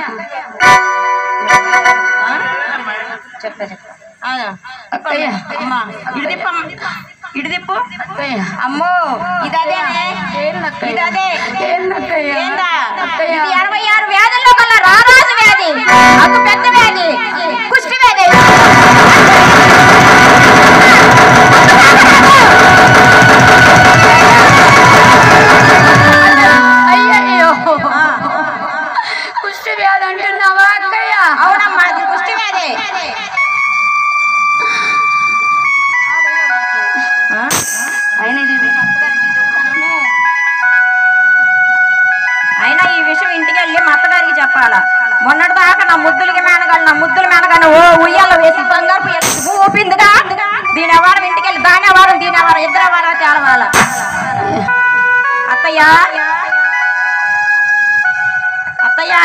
చెప్పా చెప్పా ఆ, అక్కయ్య అమ్మా ఇటు తిప్పమ్మ ఇటు తిప్పు అక్కయ్య అమ్మో ఇది అదేనే ఏందక్కయ్య? ఇది అదే ఏందక్కయ్య? ఏందా అక్కయ్య. ఇది అరవై ఆరు వ్యాధుల్లో కల్లా రారాజు వ్యాధి అతి పెద్ద వ్యాధి కుష్టి వ్యాధి అయ్యయ్యో కుష్టి వ్యాధి అంటున్నావా అక్కయ్య అవునమ్మా అది కుష్టి వ్యాధి అయినా ఇది అయినా ఈ విషయం ఇంటికి వెళ్ళి మా అత్తగారికి చెప్పాలా మొన్నటి దాకా నా ముద్దులకి మేనగాళ్ళు నా ముద్దుల మేనగాళ్ళు ఓ ఉయ్యాల వేసి బంగారు ఉయ్యాల ఊపిందిగా దీని వారం ఇంటికి వెళ్ళి దాని వారం దీని వారం ఇద్దరు వారం తేలవాల అత్తయ్య అత్తయ్య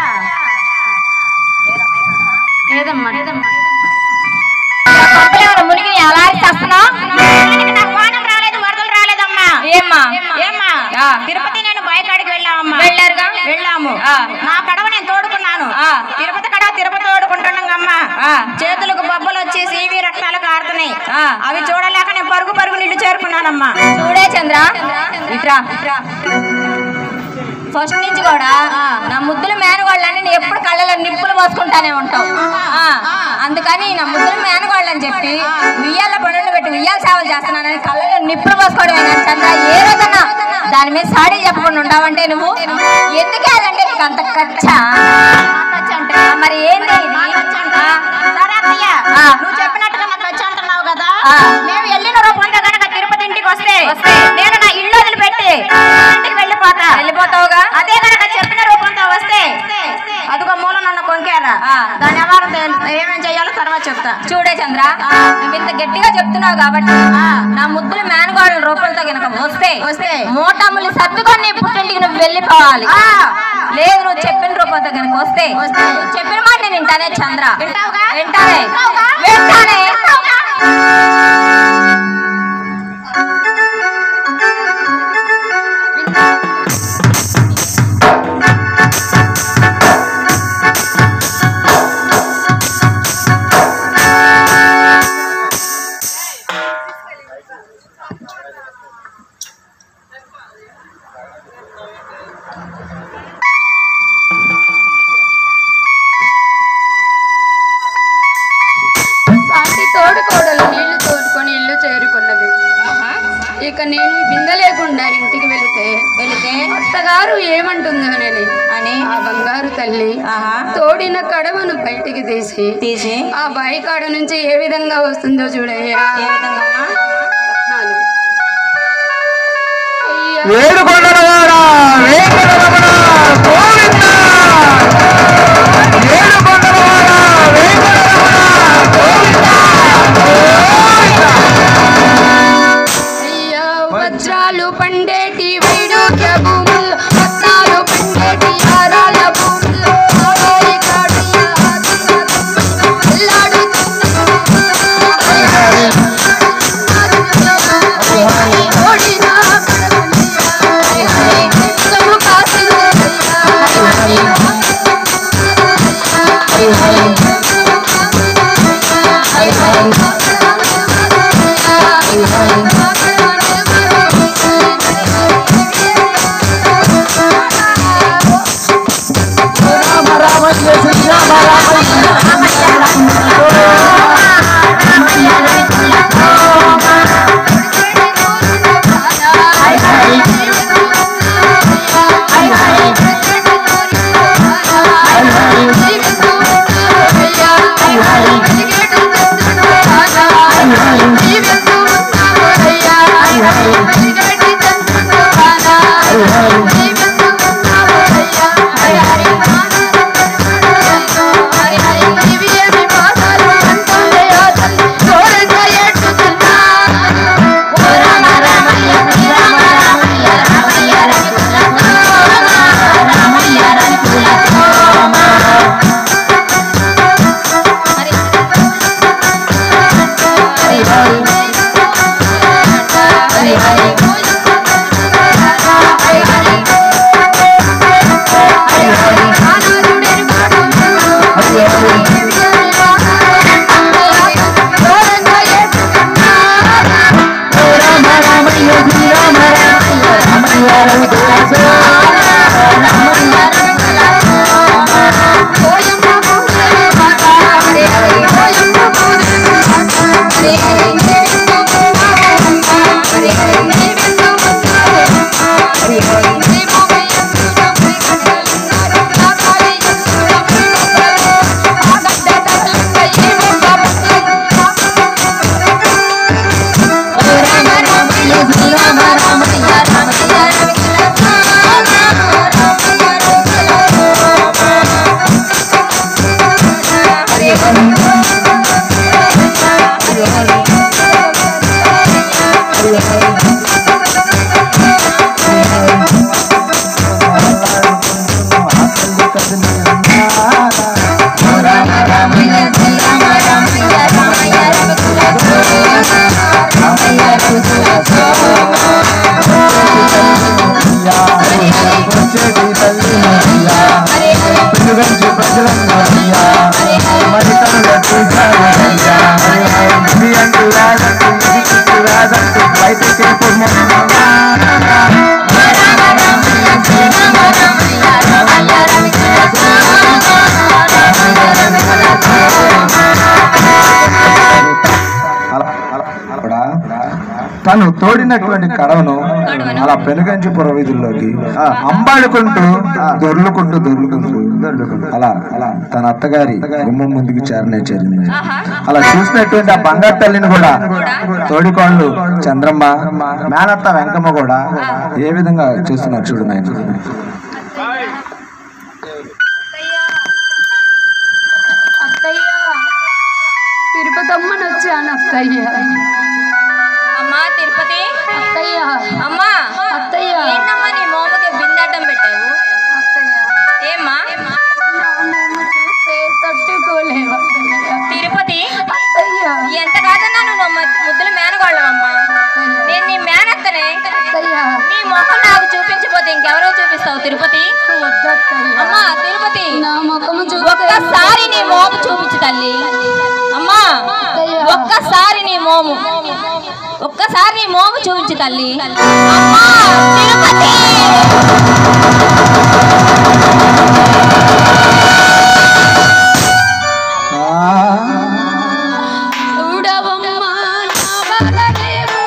లేదమ్మా లేదమ్మా పక్కన మునిగి ఎలా చేస్తున్నావు నాకు వానం రాలేదు వరదలు రాలేదమ్మా ఏమ్మా ఏమ్మా తిరుపతి నేను బాయకాడికి వెళ్ళామమ్మా వెళ్ళారుగా వెళ్ళాము నా కడవ నేను తోడుకున్నాను తిరుపతి కడవ తిరుపతి తోడుకుంటున్నాగమ్మా చేతులకు బొబ్బలు వచ్చి సీవి రక్తాలు కారుతున్నాయి అవి చూడలేక నేను పరుగు పరుగు నిన్ను చేరుకున్నానమ్మా చూడే చంద్ర ఇట్రా ఫస్ట్ నుంచి కూడా నా ముద్దుల మేనగోళ్ళని నేను ఎప్పుడు కళ్ళలో నిప్పులు పోసుకుంటానే ఉంటావు ఆ, అందుకని నా ముద్దుల మేనగోళ్ళని చెప్పి ఉయ్యాల పనులు పెట్టి ఉయ్యాల సేవలు చేస్తున్నానని కళ్ళలో నిప్పులు పోసుకోవడమేనా చంద్ర ఏ రోజన్నా దాని మీద సాడీ చెప్పకుండా ఉండవంటే నువ్వు ఎందుకు వెళ్ళంటే నీకు అంత ఖర్చా మరి ఏంది ఇది? ఆ, సరే అత్తయ్య నువ్వు చెప్పినట్టుగా నాకు ఖర్చు అంటున్నావు కదా మేము వెళ్ళిన రూపంలో కనుక తిరుపతి ఇంటికి వస్తే నేను నా ఇల్లు వదిలిపెట్టి ఇంటికి వెళ్ళిపోతా వెళ్ళిపోతావుగా అదే కనుక చెప్పిన రూపంతో వస్తే అదిగో మూల నన్ను కొంకారా దాని ఎవరు ఏమేం చేయాలో తర్వాత చెప్తా చూడే చంద్ర నువ్వు ఇంత గట్టిగా చెప్తున్నావు కాబట్టి నా ముద్దుల మేనగాళ్ళ రూపంతో కనుక వస్తే వస్తే మోటాములు సర్దుకొని నీ పుట్టింటికి నువ్వు వెళ్ళిపోవాలి లేదు నువ్వు చెప్పిన రూపంతో కనుక వస్తే నువ్వు చెప్పిన మాట నేను వింటానే చంద్ర వింటానే వింటానే సాటి తోడుకోడలు నీళ్లు తోడుకొని ఇల్లు చేరుకున్నది ఇక నేను బిందె లేకుండా ఇంటికి వెళితే వెళితే అత్తగారు ఏమంటుందోనని అని ఆ బంగారు తల్లి ఆహా. తోడిన కడవను బయటికి తీసి తీసి ఆ బాయి కాడ నుంచి ఏ విధంగా వస్తుందో చూడయ్యా ఏ విధంగా అమ్మా? నాలుగు. అయ్యా ఏడు కొండలవాడా వేంకటరమణ గోవింద ఏడు కొండలవాడా వేంకటరమణ గోవింద అయ్యా వజ్రాలు పండేటి వైడూర్య భూములు రత్నాలు పండేటి హారాల భూములు ఆవాయి కాడియ అల్లాడు ఓ తను తోడినటువంటి కడవను అలా పెనుగంచి పురవీధుల్లోకి అంబాడుకుంటూ దొర్లుకుంటూ దొర్లుకుంటూ అలా అలా తన అత్తగారి గుమ్మం ముందుకు చేరనే చేరింది అలా చూసినటువంటి ఆ బంగారు తల్లిని కూడా తోడికోళ్ళు చంద్రమ్మ మేనత్త వెంకమ్మ కూడా ఏ విధంగా చూస్తున్నారు చూడు నాయన అత్తయ్య తిరుపతమ్మని వచ్చాను అత్తయ్య అమ్మా తిరుపతి అత్తయ్య అమ్మా అత్తయ్య ఏంటమ్మా నీ మోముకి బిందెట్టం పెట్టావు అత్తయ్య ఏమ్మా నా మొమ్మ చూస్తే తట్టుకోలేవు అత్తయ్య తిరుపతి అత్తయ్య ఎంత కాదన్నా నువ్వు మా ముద్దుల మేనగోళ్ళవమ్మా నేను నీ మేనత్తనే అత్తయ్య నీ మొహం నాకు చూపించకపోతే ఇంకెవరో చూపిస్తావు తిరుపతి వద్దత్తయ్య అమ్మా తిరుపతి నా ముఖము చూస్తే ఒక్కసారి నీ మోము చూపించు తల్లి అమ్మా ఒక్కసారి నీ మోము ఒక్కసారి నీ మోము చూపించు తల్లి అమ్మా తిరుపతి చూడవమ్మా నా బలదేవో.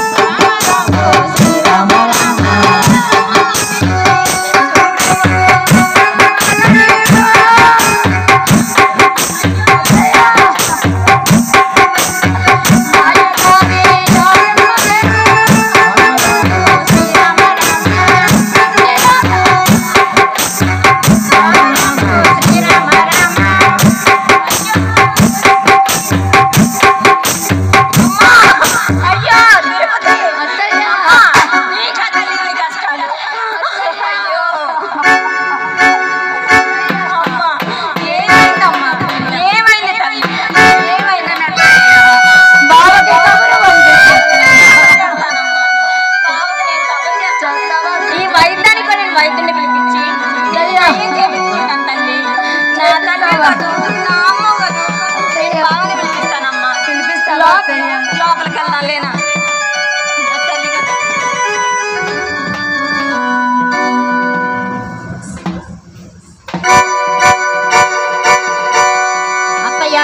అయ్యో తిరుపతి అత్తయ్య నీకా తల్లి నీ కష్టాలు అయ్యో అమ్మా ఏమైందమ్మా ఏమైంది తల్లి ఏమైందన్నట్టు బావకి కబురు ఈ వైద్యానికి కూడా నేను వైద్యుని పిలిపించి ఏం చేయించుకుంటాను తల్లి నా తల్లి కాదు, నా అమ్మ కాదు. నేను బావని పిలిపిస్తానమ్మా పిలిపిస్తావా అత్తయ్య? లోపలికి వెళ్దాలేనా నా తల్లి కదా అత్తయ్య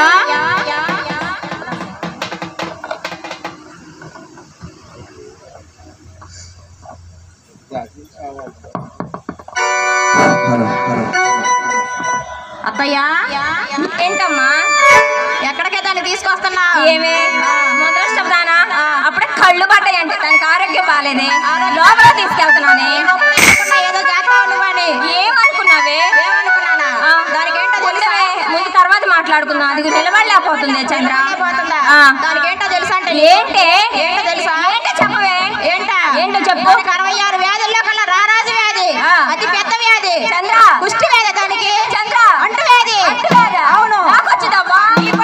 హలో హలో అత్తయ్య ఏంటమ్మా ఎక్కడికే దాన్ని తీసుకొస్తున్నా ఏమే ముద్రష్టం దానా అప్పుడే కళ్ళు పడ్డాయంటే దానికి ఆరోగ్యం బాగాలేదే లోపల తీసుకెళ్తున్నానే ఏదో జాగ్రత్త ఏమనుకున్నావే ఏమనుకున్నానా దానికి ఏంటో తెలిసే ముందు తర్వాత మాట్లాడుకుందాం అది నిలబడలేకపోతుంది చంద్ర దానికి ఏంటో తెలుసా అంటే ఏంటే ఏంటో తెలుసా ఏంటో చెప్పవే ఏంటా ఏంటో చెప్పు అరవై ఆరు వ్యాధుల్లో కల్లా రారాజు వ్యాధి అతి పెద్ద వ్యాధి చంద్ర కుష్టి వ్యాధి దానికి చంద్ర అంటు వ్యాధి అవును నాకు వచ్చిందమ్మా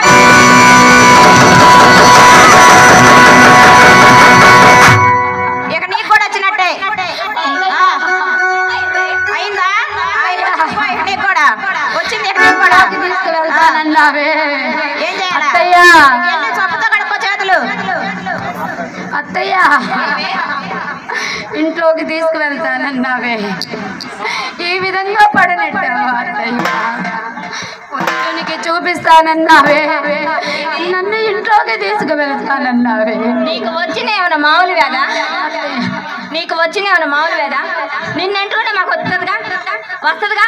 ఇక నీకు కూడా వచ్చినట్టే ఆ. అయిందా అయిందా? ఇక నీకు కూడా వచ్చింది ఇక నీకు కూడా తీసుకువెళ్తానన్నావే ఏం చేయాలా అత్తయ్య వెళ్ళి చొప్పుతో కడుక్కో చేతులు అత్తయ్య ఇంట్లోకి తీసుకువెళ్తానన్నావే ఈ విధంగా పడనెట్టావా అత్తయ్య పొద్దునికి చూపిస్తానన్నావే నన్ను ఇంట్లోకి తీసుకువెళ్తానన్నావే నీకు వచ్చిన ఏమైనా మామూలు వేదా నీకు వచ్చిన ఏమైనా మామూలు వేదా నిన్నెంటుకుంటే మాకు వస్తుందిగా వస్తుందిగా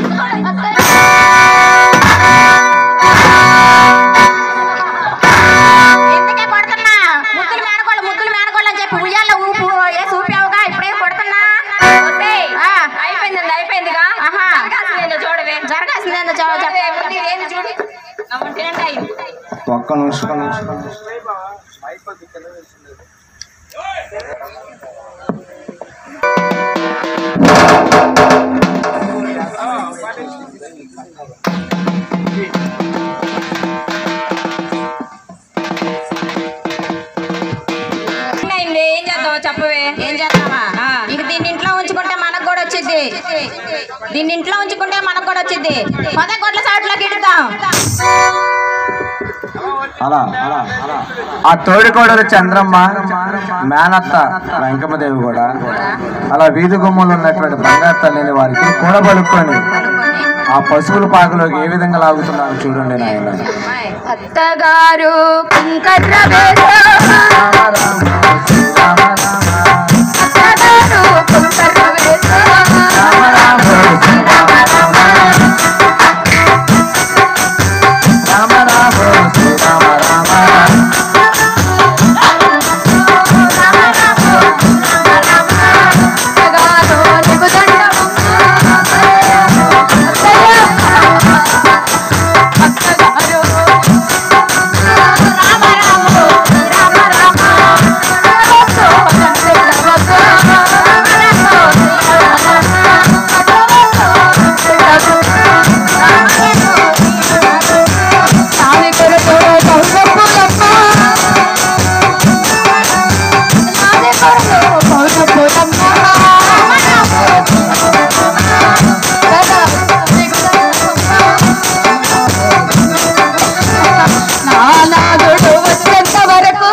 ఎందుకే కొడుతున్నా ముద్దులు మేనకోళ్ళు ముద్దులు మేనకోళ్ళు అని చెప్పి ఉయ్యాల ఊపు వేసి ఊపావుగా ఇప్పుడే కొడుతున్నా ఆ, అయిపోయింది అయిపోయిందిగా జరగాల్సిందేందో చూడవే జరగాల్సిందేందో చూడ చెప్పే ఏంది చూడు నా ఒంటి నిండా అయింది ఒక్క నిమిషం అయింది ఏం చేద్దామో చెప్పవే ఏం చేద్దామా ఇక దీన్ని ఇంట్లో ఉంచుకుంటే మనకు కూడా వచ్చింది దీన్ని ఇంట్లో ఉంచుకుంటే మనకు కూడా వచ్చింది పద కొట్ల సాట్లోకి ఇడుదాం అలా ఆ తోడికోడలు చంద్రమ్మ మేనత్త వెంకమ్మదేవి కూడా అలా వీధి గుమ్మలు ఉన్నటువంటి బంగారు తల్లిని వారికి కూడబలుక్కొని ఆ పశువుల పాకలోకి ఏ విధంగా లాగుతున్నారో చూడండి నాయన అత్తగారు కుంకర్ర వేస అత్తగారు కుంకర్ర వేస రామ రామ శ్రీరామ రామ అత్తగారు నానాదుడు వచ్చేంత వరకు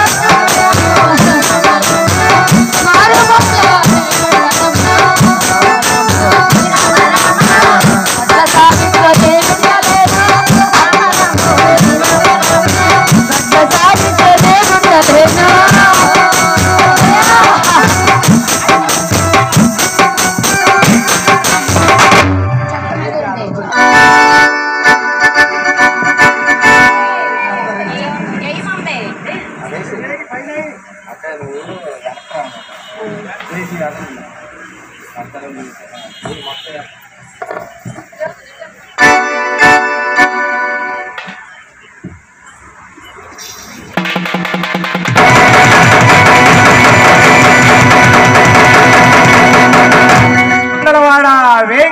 మంగళవాడ వేంగ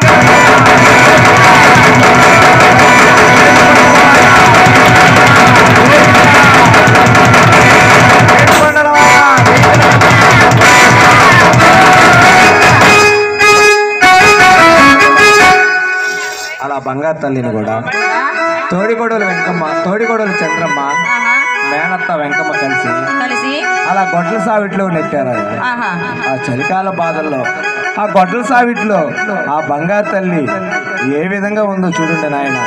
అలా బంగారు తల్లిని కూడా తోడిగొడలు వెంకమ్మ తోడిగొడలు చంద్రమ్మ మేనత్త వెంకమ్మ కలిసి కలిసి అలా గొడ్ల సావిట్లో నెట్టారు ఆయన. ఆహా ఆ చలికాల బాధల్లో ఆ గొడ్డల సావిట్లో ఆ బంగారు తల్లి ఏ విధంగా ఉందో చూడండి నాయన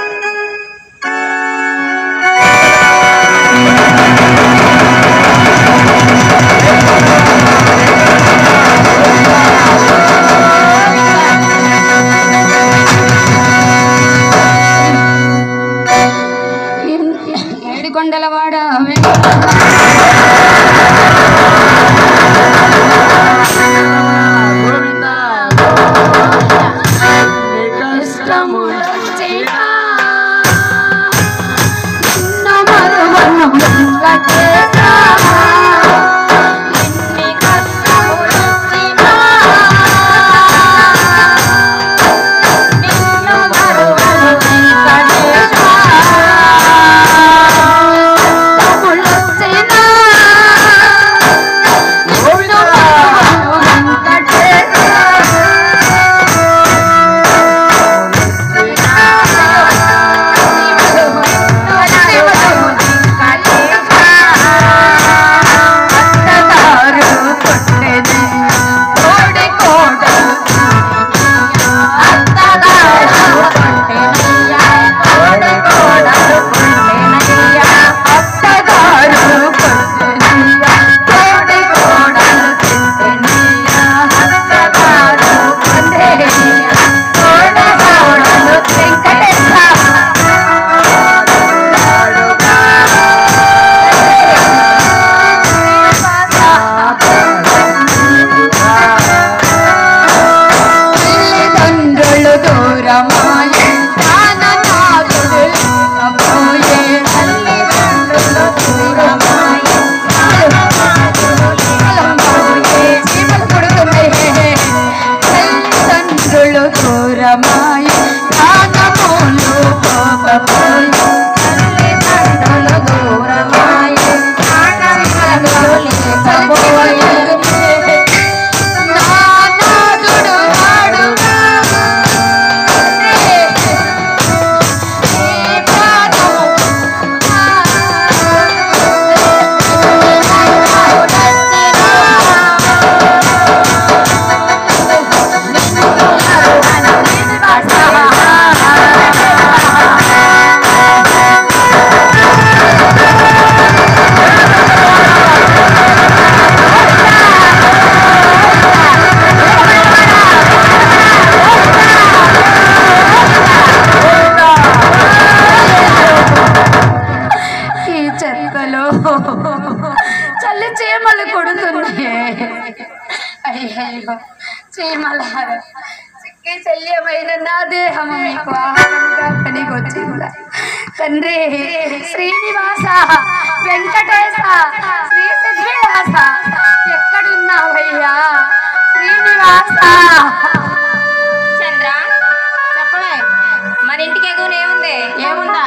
ఏడుకొండలవాడ కష్టములొచ్చినా నిన్న మరువను అయ్యయ్యో చీమలార చిక్కి శల్యమైన నా దేహము మీకు ఆహారంగా పనికొచ్చిందా తండ్రి శ్రీనివాస వెంకటేశ శ్రీ సిద్ధివాస ఎక్కడున్నావయ్యా శ్రీనివాస చంద్ర చెప్పలే మన ఇంటికి ఎగువన ఏముంది ఏముందా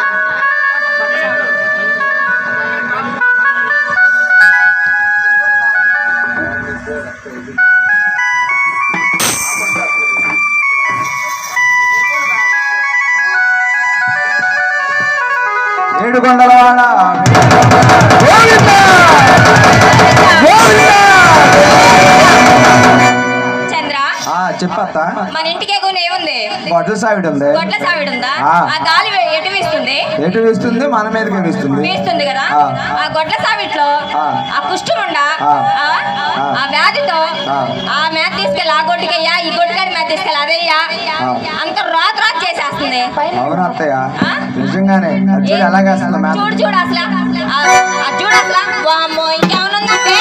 ఏడు కొండల వాడ చంద్ర ఆ చెప్పత్త మన ఇంటికి ఎగువన ఏముంది గొడ్ల సావిడి ఉంది గొడ్ల సావిడి ఉందా ఆ. ఆ గాలి వే- ఎటు వీస్తుంది ఎటు వీస్తుంది మన మీదకి వీస్తుంది వీస్తుంది కదా ఆ. ఆ గొడ్ల సావిట్లో ఆ. ఆ కుష్ఠముండా ఆ. ఆ, ఆ వ్యాధితో ఆ. ఆ మేత తీసుకెళ్ళి ఆ గొడ్డుకయ్యా ఈ గొడ్డుకాడి మేత తీసుకెళ్ళి అదయ్యా ఆ. అంత రాత రాత చేసేస్తుంది అవును అత్తయ్య ఆ? నిజంగానే అది చూడు ఎలాగేస్తుంది మ్యామ్ చూడు చూడు అసలు ఆ, ఆ చూడు అసలు వామ్మో ఇంకేమైనా ఉందంటే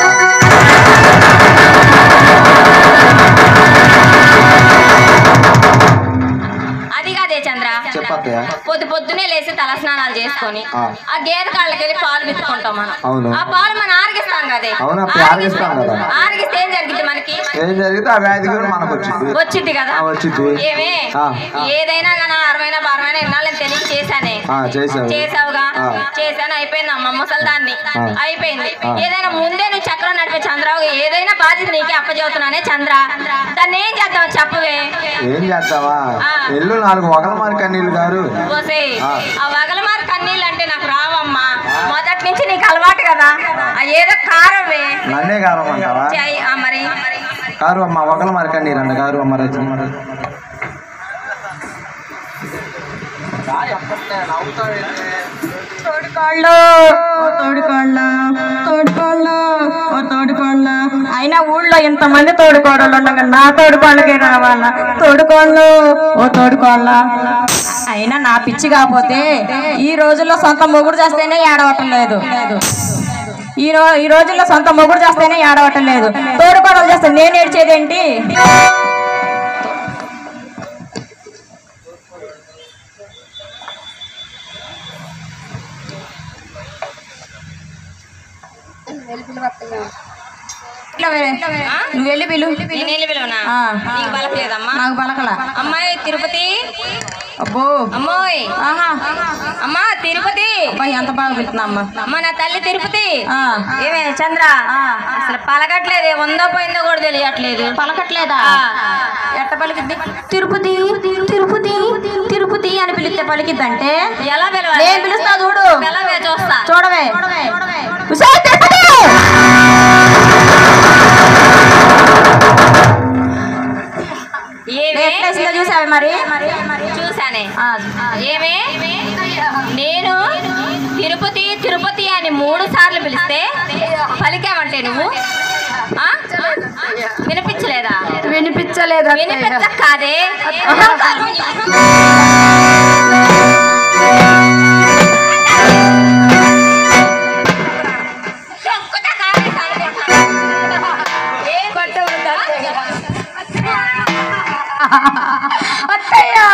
అది కాదే చంద్ర చెప్పత్తయ్య పొద్దు పొద్దునే లేచి తలస్నానాలు చేసుకొని ఆ. ఆ గేదె కాళ్ళకి వెళ్ళి పాలు పిచ్చుకుంటాం మనం అవును. ఆ పాలు మనం ఆరగిస్తాం కదే అవును అత్తయ్య, ఆరగిస్తాం కదా. ఆరగిస్తే ఏం జరిగింది మనకి ఏం జరిగితే ఆ వ్యాధి కూడా మనకు వచ్చింది వచ్చింది కదా ఆ, వచ్చింది. ఏమే ఆ. ఏదైనా కానీ అరవైనా బారమైనా ఎన్నాళ్ళని తెలియక చేశానే ఆ, చేసావు చేసావుగా ఆ. చేశాను అయిపోయింది అమ్మ ముసల్దాన్ని ఆ. అయిపోయింది ఆ. ఏదైనా ముందే నువ్వు చక్రం నడిపే చంద్రబాబు ఏదైనా బాధ్యత నీకే అప్పచెబుతున్నానే చంద్ర దాన్ని ఏం చేద్దాం చెప్పవే ఏం చేద్దామా ఆ. ఎల్లు నాలుగు ఒకల మారి కన్నీళ్ళు గారు ఓసే ఆ. ఆ వగలమార్ కన్నీళ్ళు అంటే నాకు రావమ్మా మొదటి నుంచి నీకు అలవాటు కదా ఆ ఏదో కారవే నన్నే కారమంటావా చెయ్, ఆ మరి కారు అమ్మ ఒకల మారి కన్నీరు అండి కారు అమ్మ రచన తోడుకోళ్ళు ఓ తోడుకోళ్ళ తోడుకోళ్ళ ఓ తోడుకోళ్ళ అయినా ఊళ్ళో ఇంతమంది తోడుకోడలు ఉండగా నా తోడుకోళ్ళకి రావాలా తోడుకోళ్ళు ఓ తోడుకోళ్ళ అయినా నా పిచ్చి కాకపోతే ఈ రోజుల్లో సొంత మొగుడు చేస్తేనే ఏడవటం లేదు ఈ రో ఈ రోజుల్లో సొంత మొగుడు చేస్తేనే ఏడవటం లేదు తోడుకోడలు చేస్తే నేను ఏడ్చేదేంటి ఇట్లా వే- నువ్వు వెళ్ళి పిలు నేను వెళ్ళి పిలవనా ఆ. నీకు బలపలేదమ్మా నాకు పలకల అమ్మాయి తిరుపతి అబ్బో అమ్మోయ్ ఆహా అమ్మా తిరుపతి అబ్బాయి ఎంత బాగా పిలుతున్నా అమ్మ అమ్మ నా తల్లి తిరుపతి ఆ. ఏమే చంద్ర అసలు పలకట్లేదే ఉందో పోయిందో కూడా తెలియట్లేదు పలకట్లేదా ఆ. ఎట్ట పలికిద్ది తిరుపతి తిరుపతి తిరుపతి అని పిలిస్తే పలికిద్దంటే ఎలా పిలవాలి నేను పిలుస్తా చూడు పిలవే చూస్తా చూడవే ఉసేయ్ తిరుపతి ఏమే ఎట్లేసిందో చూసావే మరి చూసానే ఆ, ఏమే నేను తిరుపతి తిరుపతి అని మూడు సార్లు పిలిస్తే పలికామంటే నువ్వు ఆ? వినిపించలేదా వినిపించలేదు వినిపించ కాదే అత్తయ్యా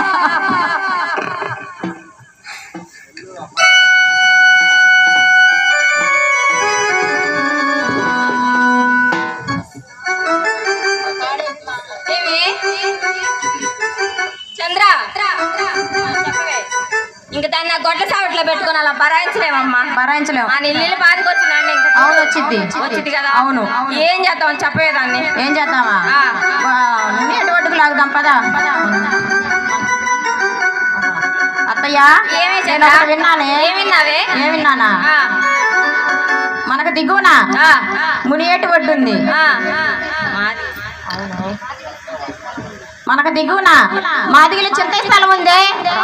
ఏమి? చంద్ర చెప్పవే. ఇంక దాన్ని నా గొడ్ల సావిట్లో పెట్టుకుని అలా బరాయించలేమమ్మా భరాయించలేము ఆ నీళ్ళు బాధకు వచ్చిందండి ఇంకా అవును వచ్చిద్ది వచ్చింది కదా అవును ఏం చేద్దాం చెప్పేదాన్ని ఏం చేద్దామా ఆ. వా, నువ్వు ఎటువంటి లాగుదాం పదా అత్తయ్య ఏమే నేను చంద్ర ఒకటి విన్నానే ఏం విన్నావే ఏం విన్నానా ఆ, మనకు దిగువన ఆ, మునియేటి ఒడ్డు ఉంది ఆ. మాది. మనకు దిగువన మాదిగిలి చింత స్థలం ఉంది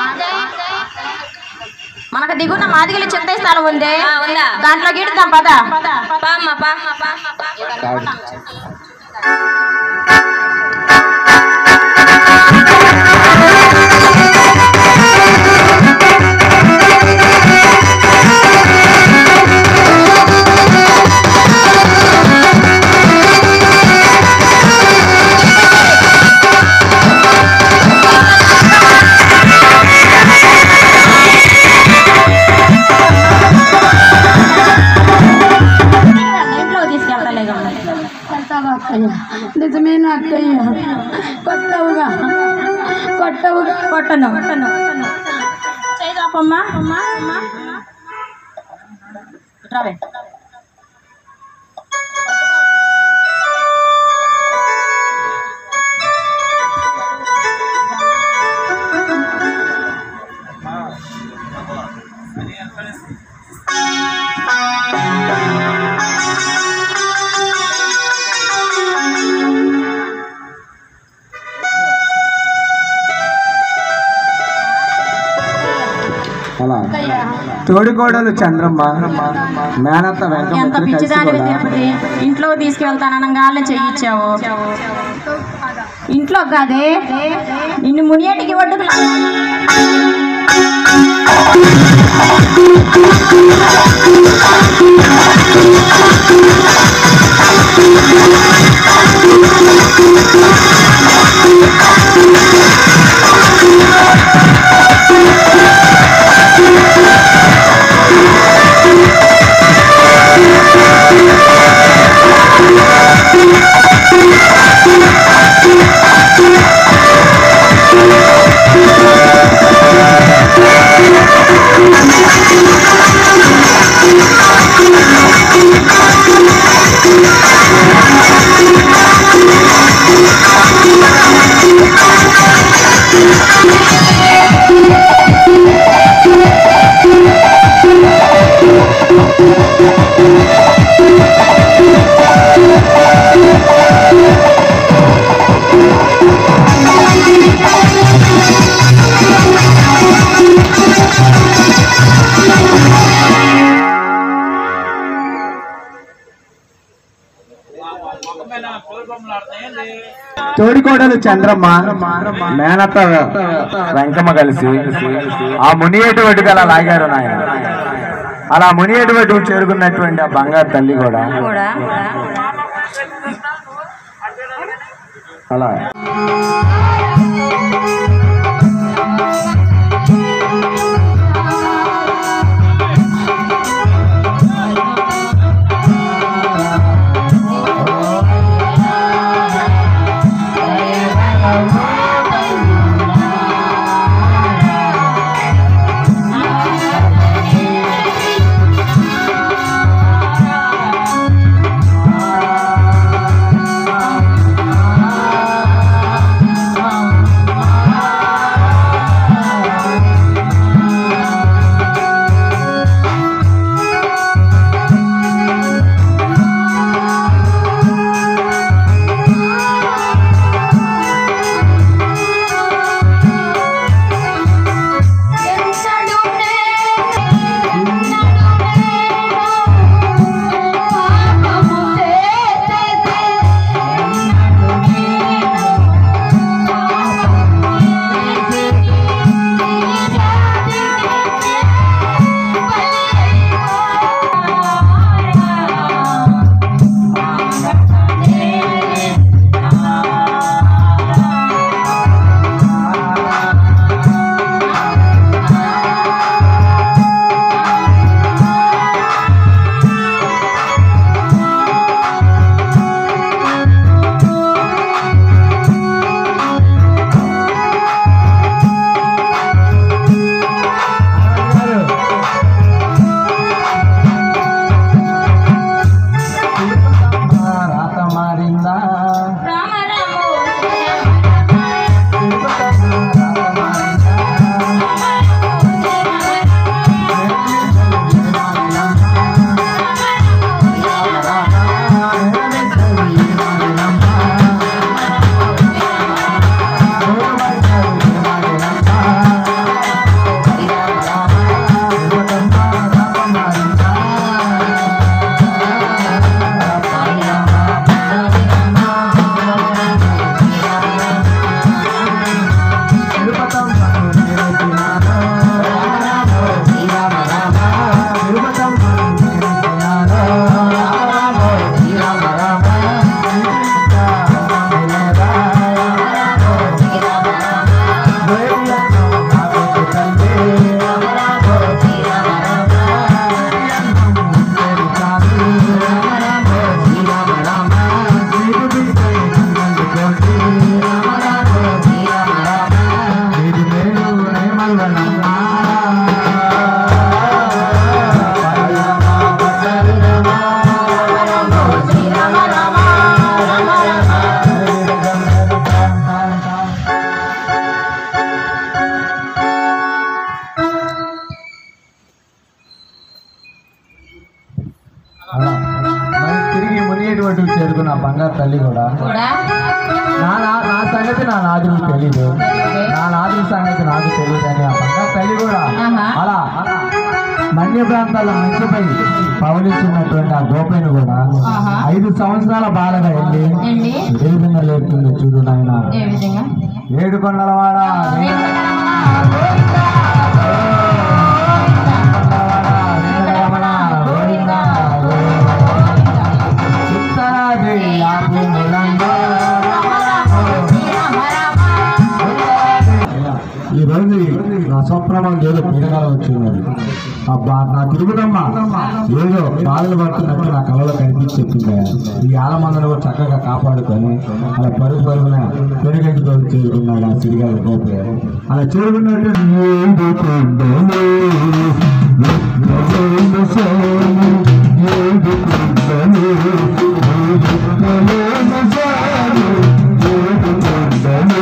మనకు దిగువన మాదిగిలి చింత స్థలం ఉంది ఆ, ఉందా దాంట్లో గిడుతాం పద పామ్మ పామ్మ పా ఆ వెళ్తావా అక్కయ్య నిజమేనా అక్కయ్య కొట్టవుగా కొట్టవుగా కొట్టను కొట్టను చేయదాపమ్మా అమ్మా అమ్మా రావే అలా తోడికోడలు చంద్రమ్మ మేనత్త ఎంత వెంకట కలిసి పిచ్చిదానివి కూడా తిరుపతి ఇంట్లో తీసుకెళ్తాననగానే చెయ్యిచ్చావు ఇంట్లో కాదే నిన్ను మునియేటికి ఒడ్డుకు తోడికోడలు చంద్రమ్మ మేనత్త వెంకమ్మ కలిసి ఆ మునియేటి ఒడ్డుకు అలా లాగారు నాయన అలా మునియేటి ఒడ్డుకు చేరుకున్నటువంటి ఆ బంగారు తల్లి కూడా కూడా అలా బంగారు తల్లి కూడా కూడా నా నా నా సంగతి నా నాదులకు తెలీదు నా నాదుల సంగతి నాకు తెలియదు అని ఆ బంగారు తల్లి కూడా ఆహా. అలా మన్య ప్రాంతాల మంచిపై పవలించినటువంటి ఆ గోపైన కూడా ఆహా. ఐదు సంవత్సరాల బాలగా వెళ్ళి ఏంటి ఏ విధంగా లేపుతుంది చూడు నాయన ఏ విధంగా ఏడు కొండలవాడ ఈ రోజు నా స్వప్రమం ఏదో పీడగా వచ్చింది అబ్బా నా తిరుగుదమ్మ ఏదో బాధలు పడుతున్నట్టు నా కళలో కనిపించి చెప్పింది ఈ ఆలమందను కూడా చక్కగా కాపాడుకొని అలా పరుగు పరుగున పెరుగెందుకు చేరుకున్నాడు ఆ సిరిగా గోపే అలా చేరుకున్నట్టు ఏడు కొండలు, ఎన్నెన్నో సోము, ఏడు కొండలు, ఏడు కొండలు సారు, ఏడు కొండలు.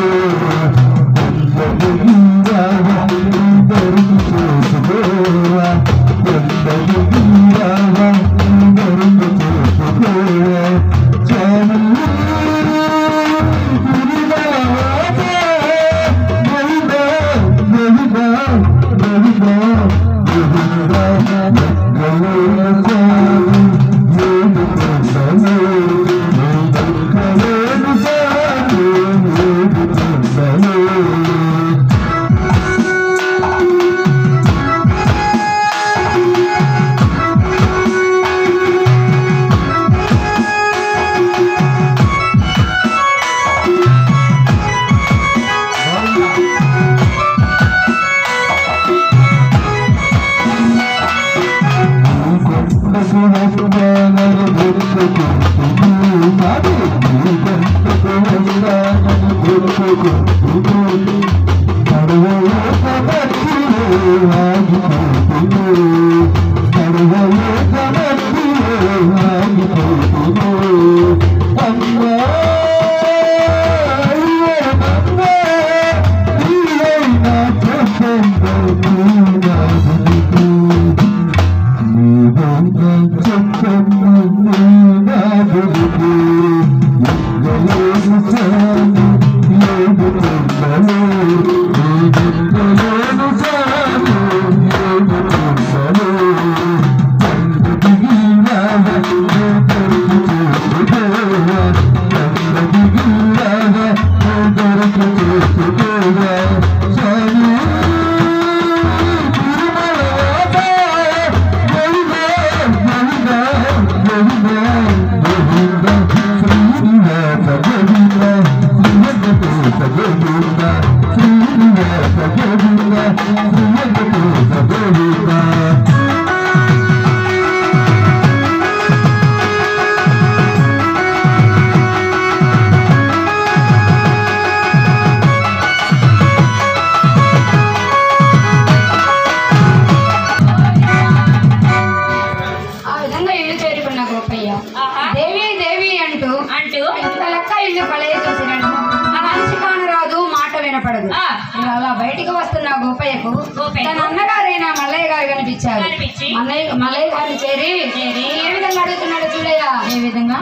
ఆ విధంగా ఇల్లు చేరుకున్న గోపయ్య దేవి దేవి అంటూ అంటూ ఇంత లెక్క ఇల్లు కలయ చూసినాడు మనిషి కానరాదు మాట వినపడదు ఆ. ఇలా అలా బయటికి వస్తున్న గోపయ్యకు గోపయ్యకు తన అన్నగారైన మల్లయ్య గారు కనిపించారు కనిపించి మల్లయ్య మల్లయ్య గారిని చేరి చేరి ఏ విధంగా అడుగుతున్నాడు చూడయ్య ఏ విధంగా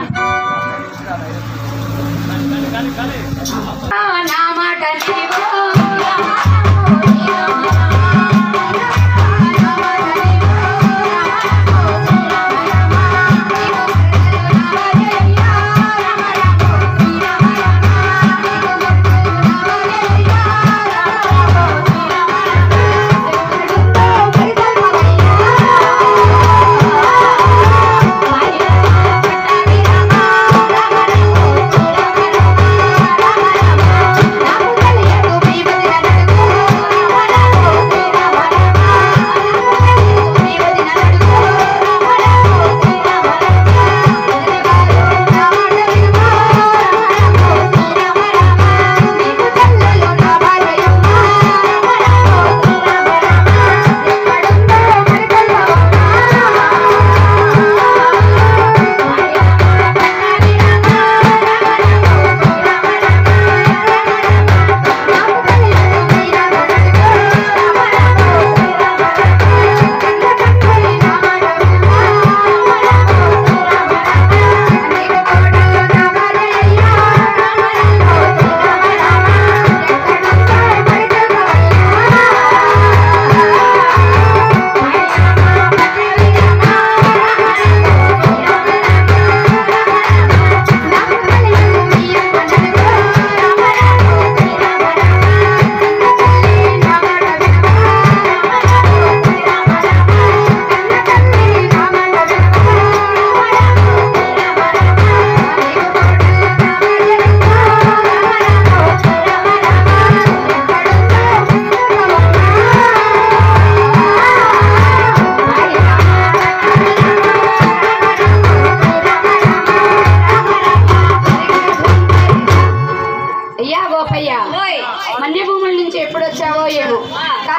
ఆ, నా మాట నీవు ఆ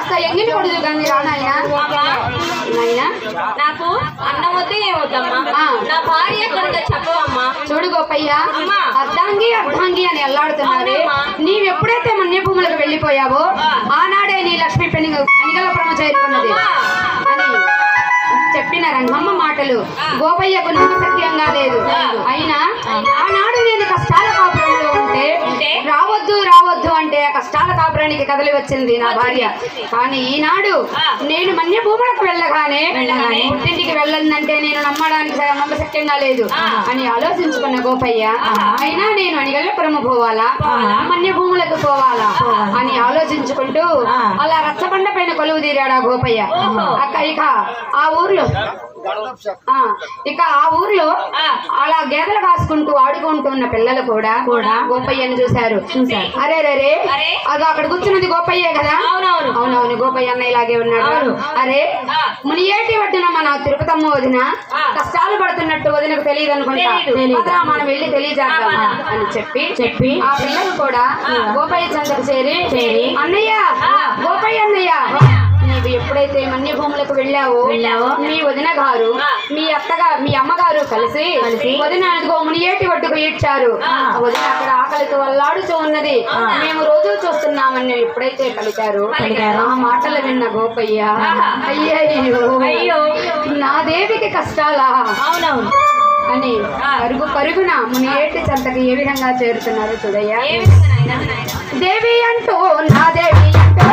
కాస్త ఎంగిలి కొడుదు కానీ రా నాయన నాయనా నాకు అన్నం వద్దు ఏమొద్దమ్మా ఆ. నా భార్య ఎక్కడుందో చెప్పవమ్మా చూడు గోపయ్య అమ్మా. అర్ధాంగి అర్ధాంగి అని ఎల్లాడుతున్నారే నీవెప్పుడైతే మన్య భూములకు వెళ్ళిపోయావో ఆనాడే నీ లక్ష్మి పెళ్లి అనిగలపురమ చేరుకున్నది అని చెప్పిన రంగమ్మ మాటలు గోపయ్యకు నమ్మసత్యంగా లేదు అయినా ఆనాడు నేను కష్టాల కాపురంలో ఉంటే రావద్దు రావద్దు అంటే ఆ కష్టాల కాపురానికి కదలి వచ్చింది నా భార్య కానీ ఈనాడు నేను మన్య భూములకు వెళ్ళగానే పుట్టింటికి వెళ్ళందంటే నేను నమ్మడానికి స- నమ్మశక్యంగా లేదు అని ఆలోచించుకున్న గోపయ్య అయినా నేను అనిగల్లపురము పోవాలా మన్య భూములకు పోవాలా అని ఆలోచించుకుంటూ అలా రచ్చబండ పైన కొలువు తీరాడు ఆ గోపయ్య అక్క ఇక ఆ ఊర్లో ఆ, ఇక ఆ ఊర్లో అలా గేదెలు కాసుకుంటూ ఆడుకుంటున్న పిల్లలు కూడా కూడా గోపయ్యని చూశారు చూశారు అరే రే రే అరే. అది అక్కడ కూర్చున్నది గోపయ్యే కదా అవునవును. అవునవును గోపయ్య అన్న ఇలాగే ఉన్నాడు అరే మునియేటి వడ్డున మన తిరుపతమ్మ వదిన కష్టాలు పడుతున్నట్టు వదినకు తెలియదు అనుకుంటా పదరా మనం వెళ్ళి తెలియజేద్దాం అని చెప్పి చెప్పి ఆ పిల్లలు కూడా గోపయ్య చెంతకు చేరి చేరి అన్నయ్య గోపయ్య అన్నయ్య నీవు ఎప్పుడైతే మన్య భూములకు వెళ్ళావో వెళ్ళావో మీ వదిన గారు మీ అత్తగా మీ అమ్మగారు కలిసి కలిసి వదిన అదిగో మునియేటి ఒడ్డుకు ఈడ్చారు ఆ వదిన అక్కడ ఆకలితో వల్లాడుతూ ఉన్నది మేము రోజు చూస్తున్నామని ఎప్పుడైతే పలికారు పలికారు ఆ మాటలు విన్న గోపయ్య అయ్యయ్యో అయ్యో. నా దేవికి కష్టాలా అవునవును అని పరుగు పరుగున మునియేటి చెంతకి ఏ విధంగా చేరుతున్నారు చూడయ్యా ఏ విధంగా నాయనా? దేవి అంటూ నా దేవి అంటూ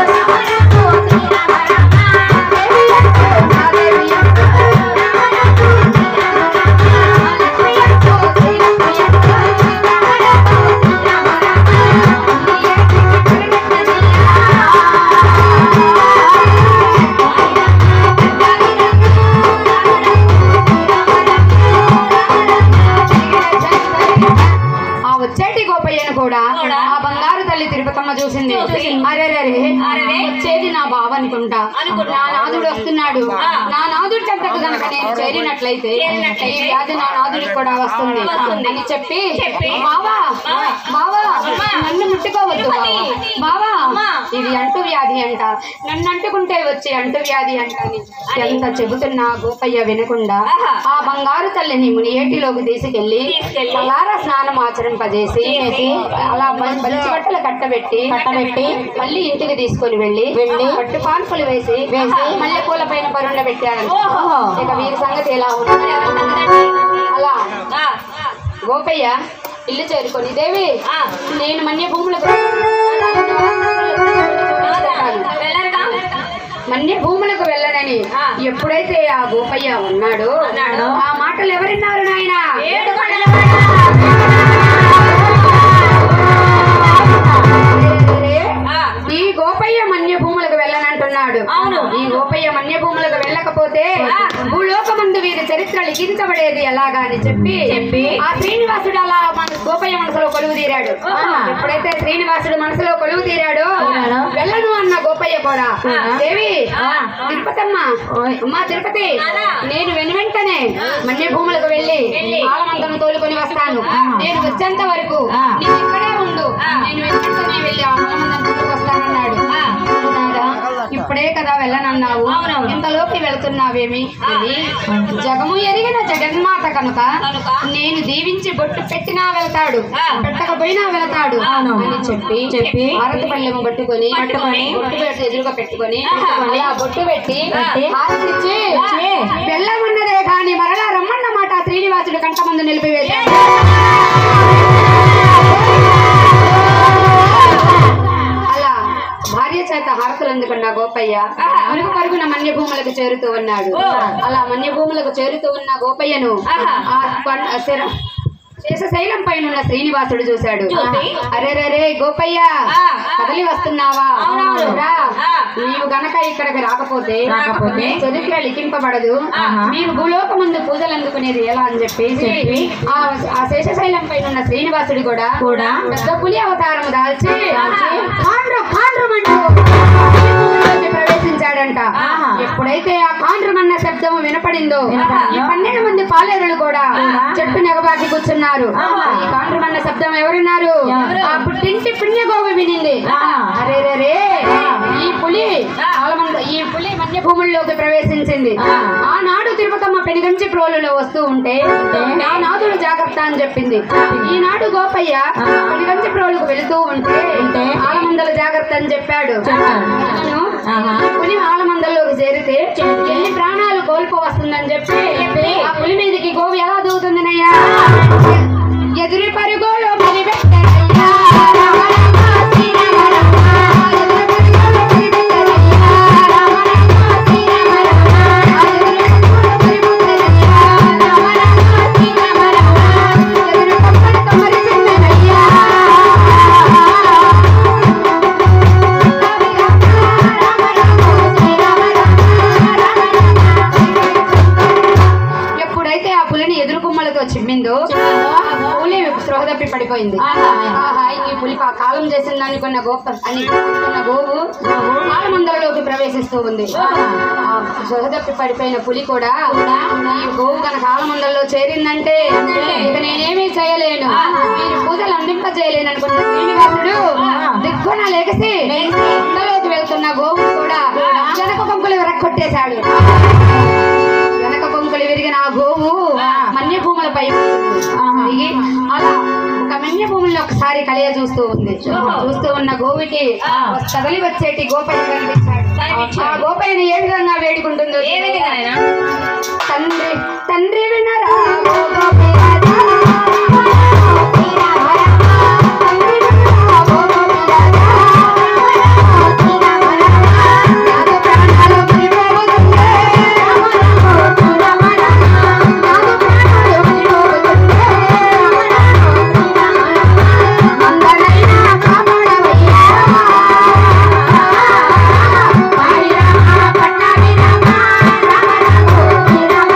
దేవి అంటూ నా దేవి అంటూ లక్ష్మి అంటూ శ్రీలక్ష్మి అంటూ ఆ వచ్చేటి గోపయ్యను కూడా ఆ బంగారు తల్లి తిరుపతమ్మ చూసింది అరే అరే వచ్చేది నా బావ అనుకుంటా నా నాదుడు వస్తున్నాడు నా నాదుడు చెంతకు గనక నేను చేరినట్లయితే ఈ వ్యాధి నా నాదుడికి కూడా వస్తుంది అని చెప్పి బావా బావా నన్ను ముట్టుకోవద్దు బావా బావా ఇది అంటు వ్యాధి అంట నన్ను అంటుకుంటే వచ్చే అంటు వ్యాధి అంట అని ఎంత చెబుతున్నా గోపయ్య వినకుండా ఆ బంగారు తల్లిని మునియేటిలోకి తీసుకెళ్లి అలారా స్నానం ఆచరింపజేసి అలా బ- బలిసి బట్టలు కట్టబెట్టి కట్టబెట్టి మళ్ళీ ఇంటికి తీసుకొని వెళ్ళి వెళ్ళి పట్టు పాన్పులు వేసి వేసి మల్లె పూల పైన పరుండ పెట్టారు ఇక వీరి సంగతి ఎలా ఉంది అలా గోపయ్య ఇల్లు చేరుకొని దేవి నేను మన్య భూములకు వెళ్ళరుగా మన్య భూములకు వెళ్ళనని ఎప్పుడైతే ఆ గోపయ్య ఉన్నాడో ఆ మాటలు ఎవరిన్నారు నాయన ఏడు కొండల ఈ గోపయ్య మన్య భూములకు వెళ్ళనంటున్నాడు అవును. ఈ గోపయ్య మన్య భూములకు వెళ్ళకపోతే భూలోకమందు వీరి చరిత్ర లిఖించబడేది ఎలాగా అని చెప్పి చెప్పి ఆ శ్రీనివాసుడు అలా మన గోపయ్య మనసులో కొలువు తీరాడు ఎప్పుడైతే శ్రీనివాసుడు మనసులో కొలువు తీరాడో వెళ్ళను అన్న గోపయ్య కూడా దేవి తిరుపతమ్మ అమ్మా తిరుపతి నేను వెను వెంటనే మన్య భూములకు వెళ్ళి ఆలమంతను తోలుకొని వస్తాను నేను వచ్చేంత వరకు నీవు ఇక్కడే ఉండు నేను వెను వెంటనే వెళ్ళి ఆ ఆలమంతను తోలుకు వస్తానన్నాడు నాదా, ఇప్పుడే కదా వెళ్ళనన్నావు ఇంతలోకి వెళ్తున్నావేమి అని జగము ఎరిగిన జగన్మాత కనుక నేను దీవించి బొట్టు పెట్టినా వెళ్తాడు పెట్టకపోయినా వెళ్తాడు అని చెప్పి చెప్పి భారత పళ్ళెము పట్టుకొని పట్టుకొని బొట్టు పెట్టి ఎదురుగా పెట్టుకొని అలా బొట్టు పెట్టి హారతిచ్చి వెళ్ళమన్నదే కానీ మరలా రమ్మన్న మాట శ్రీనివాసుడు కంటమందు నిలిపివేశాడు అలా భార్య చేత హారతులు అందుకున్న గోపయ్య పరుగు పరుగున మన్య భూములకు చేరుతూ ఉన్నాడు అలా మన్య భూములకు చేరుతూ ఉన్న గోపయ్యను ఆ కొండ- శిర- శేషశైలం పైన ఉన్న శ్రీనివాసుడు చూశాడు అరే రే రే గోపయ్య కదలి వస్తున్నావా రా. నీవు గనక ఇక్కడికి రాకపోతే రాకపోతే చరిత్ర లిఖింపబడదు మీరు భూలోక ముందు పూజలు అందుకునేది ఎలా అని చెప్పేసి ఆ ఆ శేషశైలం పైన ఉన్న శ్రీనివాసుడు కూడా కూడా పెద్ద పులి అవతారం దాల్చి కాండ్రు కాండ్రుమంటూ భూమిలోకి ప్రవేశించాడంట ఎప్పుడైతే ఆ కాండ్రుమన్న శబ్దం వినపడిందో ఈ పన్నెండు మంది పాలేరులు కూడా చెట్టు నెగబాకి కూర్చున్నారు ఈ కాండ్రుమన్న శబ్దం శబ్దం ఎవరున్నారు ఆ పుట్టింటి పుణ్యగోవి వినింది అరే రే రే ఈ పులి ఆలమంద ఈ పులి మన్య భూముల్లోకి ప్రవేశించింది ఆనాడు తిరుపతమ్మ పెనుగంచి ప్రోలులో వస్తూ ఉంటే నా నాదుడు జాగ్రత్త అని చెప్పింది ఈనాడు గోపయ్య పెనుగంచి ప్రోలుకు వెళుతూ ఉంటే ఆలమందల జాగ్రత్త అని చెప్పాడు నేను ఈ పులి ఆలమందల్లోకి చేరితే ఎన్ని ప్రాణాలు కోల్పోవస్తుందని చెప్పి ఆ పులి మీదకి గోవు ఎలా దూకుతుందినయ్యా ఎదురు పరుగులో మరి పెట్టనయ్యా రామ రామ శ్రీరామ రామ. ఎదురు పరుగులో మరి పెట్టనయ్యా. రామ రామ శ్రీరామ రామ. ఎదురు పరుగులో మరి పెట్టనయ్యా. రామ రామ శ్రీరామ రామ. ఎదురు పప్పడతో మరి పెట్టనయ్యా. ఎప్పుడైతే ఆ పులిని ఎదురు కుమ్మలతో చిమ్మిందో ఆ పులి స్పృహ తప్పి పడిపోయింది ఆహా, ఈ పులి పా- కాలం చేసింది అనుకున్న గోప అని అనుకున్న గోవు ఆలమందరలోకి ప్రవేశిస్తూ ఉంది ఆ స్పృహ తప్పి పడిపోయిన పులి కూడా ఈ గోవు కనుక ఆలమందరలో చేరిందంటే ఇక నేనేమీ చేయలేను మీరు పూజలు అందింప చేయలేను అనుకున్న శ్రీనివాసుడు దిక్కున లేకసి ఇండలోకి వెళ్తున్న గోవు కూడా వెనక కొంకులు విరక్కొట్టేశాడు వెనక కొంకులు విరిగిన ఆ గోవు మన్య భూములపై దిగి అలా ఒక మన్య భూముల్లో ఒకసారి కలియ చూస్తూ ఉంది చూస్తూ ఉన్న గోవుకి కదలి వచ్చేటి గోపయ్య కనిపించాడు ఆ గోపయ్యని ఏ విధంగా వేడుకుంటుందో ఏ విధంగా తండ్రి తండ్రి వినరా ఓ గోపిరాజా. తండ్రి వినరా ఓ గోపిరాజా. నాదు ప్రాణాలు పడిపోవుతుంటే. నాదు ప్రాణాలు పడిపోవుతుంటే. అందరైనా కాపాడవయ్యా. వారి రామ పట్టాభి రామ, రామ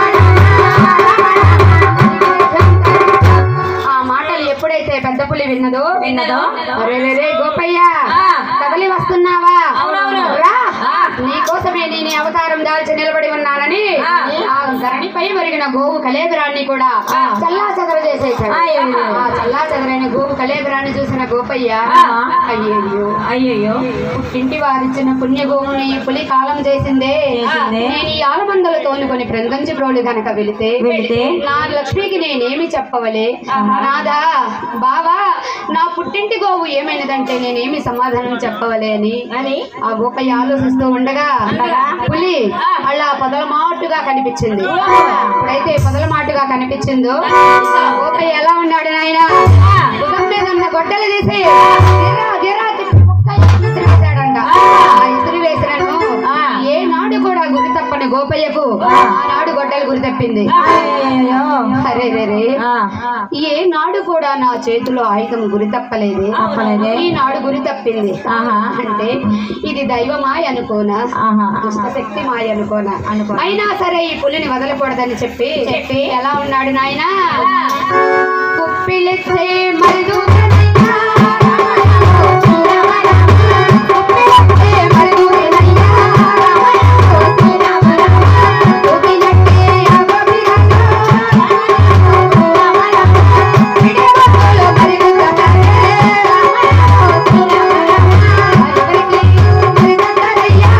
ఆ మాటలు ఎప్పుడైతే పెద్ద పులి విన్నదో విన్నదో అరే రే రే గోపయ్య కదలి వస్తున్నావా రా నీకోసమే నేను ఈ అవతారం దాల్చి నిలబడి ఉన్నానని ఆ ధరణిపై మరిగిన గోవు కలేబరాన్ని కూడా చల్లా చెదర చేసేసాడు ఆ చల్లా చెదరైన గోవు కలేబరాన్ని చూసిన గోపయ్య అయ్యయ్యో అయ్యయ్యో పుట్టింటి వారిచ్చిన పుణ్య గోవుని ఈ పులి కాలం చేసిందే నేను ఈ ఆలమందలు తోలుకొని బృందంచి ప్రోలు గనక వెళితే వెళితే? నా లక్ష్మికి నేనేమి చెప్పవలే నాదా బావా నా పుట్టింటి గోవు ఏమైనదంటే నేనేమి సమాధానం చెప్పవలే అని అని ఆ గోపయ్య ఆలోచిస్తూ ఉండగా పులి అలా పొదలమాటుగా కనిపించింది ఎప్పుడైతే పొదలమాటుగా కనిపించిందో ఆ గోపయ్య ఎలా ఉన్నాడు నాయన భుజం మీద ఉన్న గొడ్డలు తీసి గిరా గిరా తిప్పి కుక్క ఇసిరి వేశాడంట ఆ ఇసిరి వేసినను ఏ నాడు కూడా గురి తప్పని గోపయ్యకు ఆనాడు గొడ్డలు గురి తప్పింది అయ్యయ్యో అరే రే రే ఆ, ఏ నాడు కూడా నా చేతిలో ఆయుధం గురి తప్పలేదే తప్పలేదే. ఈ నాడు గురి తప్పింది ఆహా. అంటే ఇది దైవమాయ అనుకోనా ఆహా, దుష్ట ఆహా. శక్తి మాయ అనుకోనా అనుకోనా. అయినా సరే ఈ పులిని వదలకూడదని చెప్పి చెప్పి ఎలా ఉన్నాడు నాయన కుప్పిలిస్తే మరిదూతనయ్యా. కుప్పిలిస్తే మరిదూతనయ్యా. కుప్పినట్టే అగోపిరయ్యా. విడవకులు మరిదూతనయ్యా. మరిదరికి మరిదూతనయ్యా.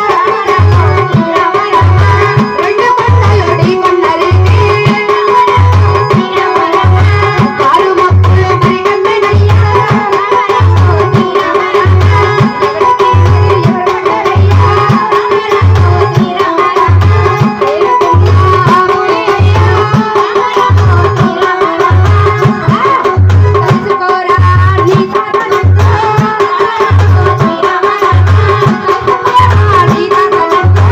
రెండు కొండలు ఢీకొన్నరికి. కారు మప్పులు మరిగన్ననయ్యా. తెలుసుకోరా నీ తాతనంతా. నీ తాతనంతా.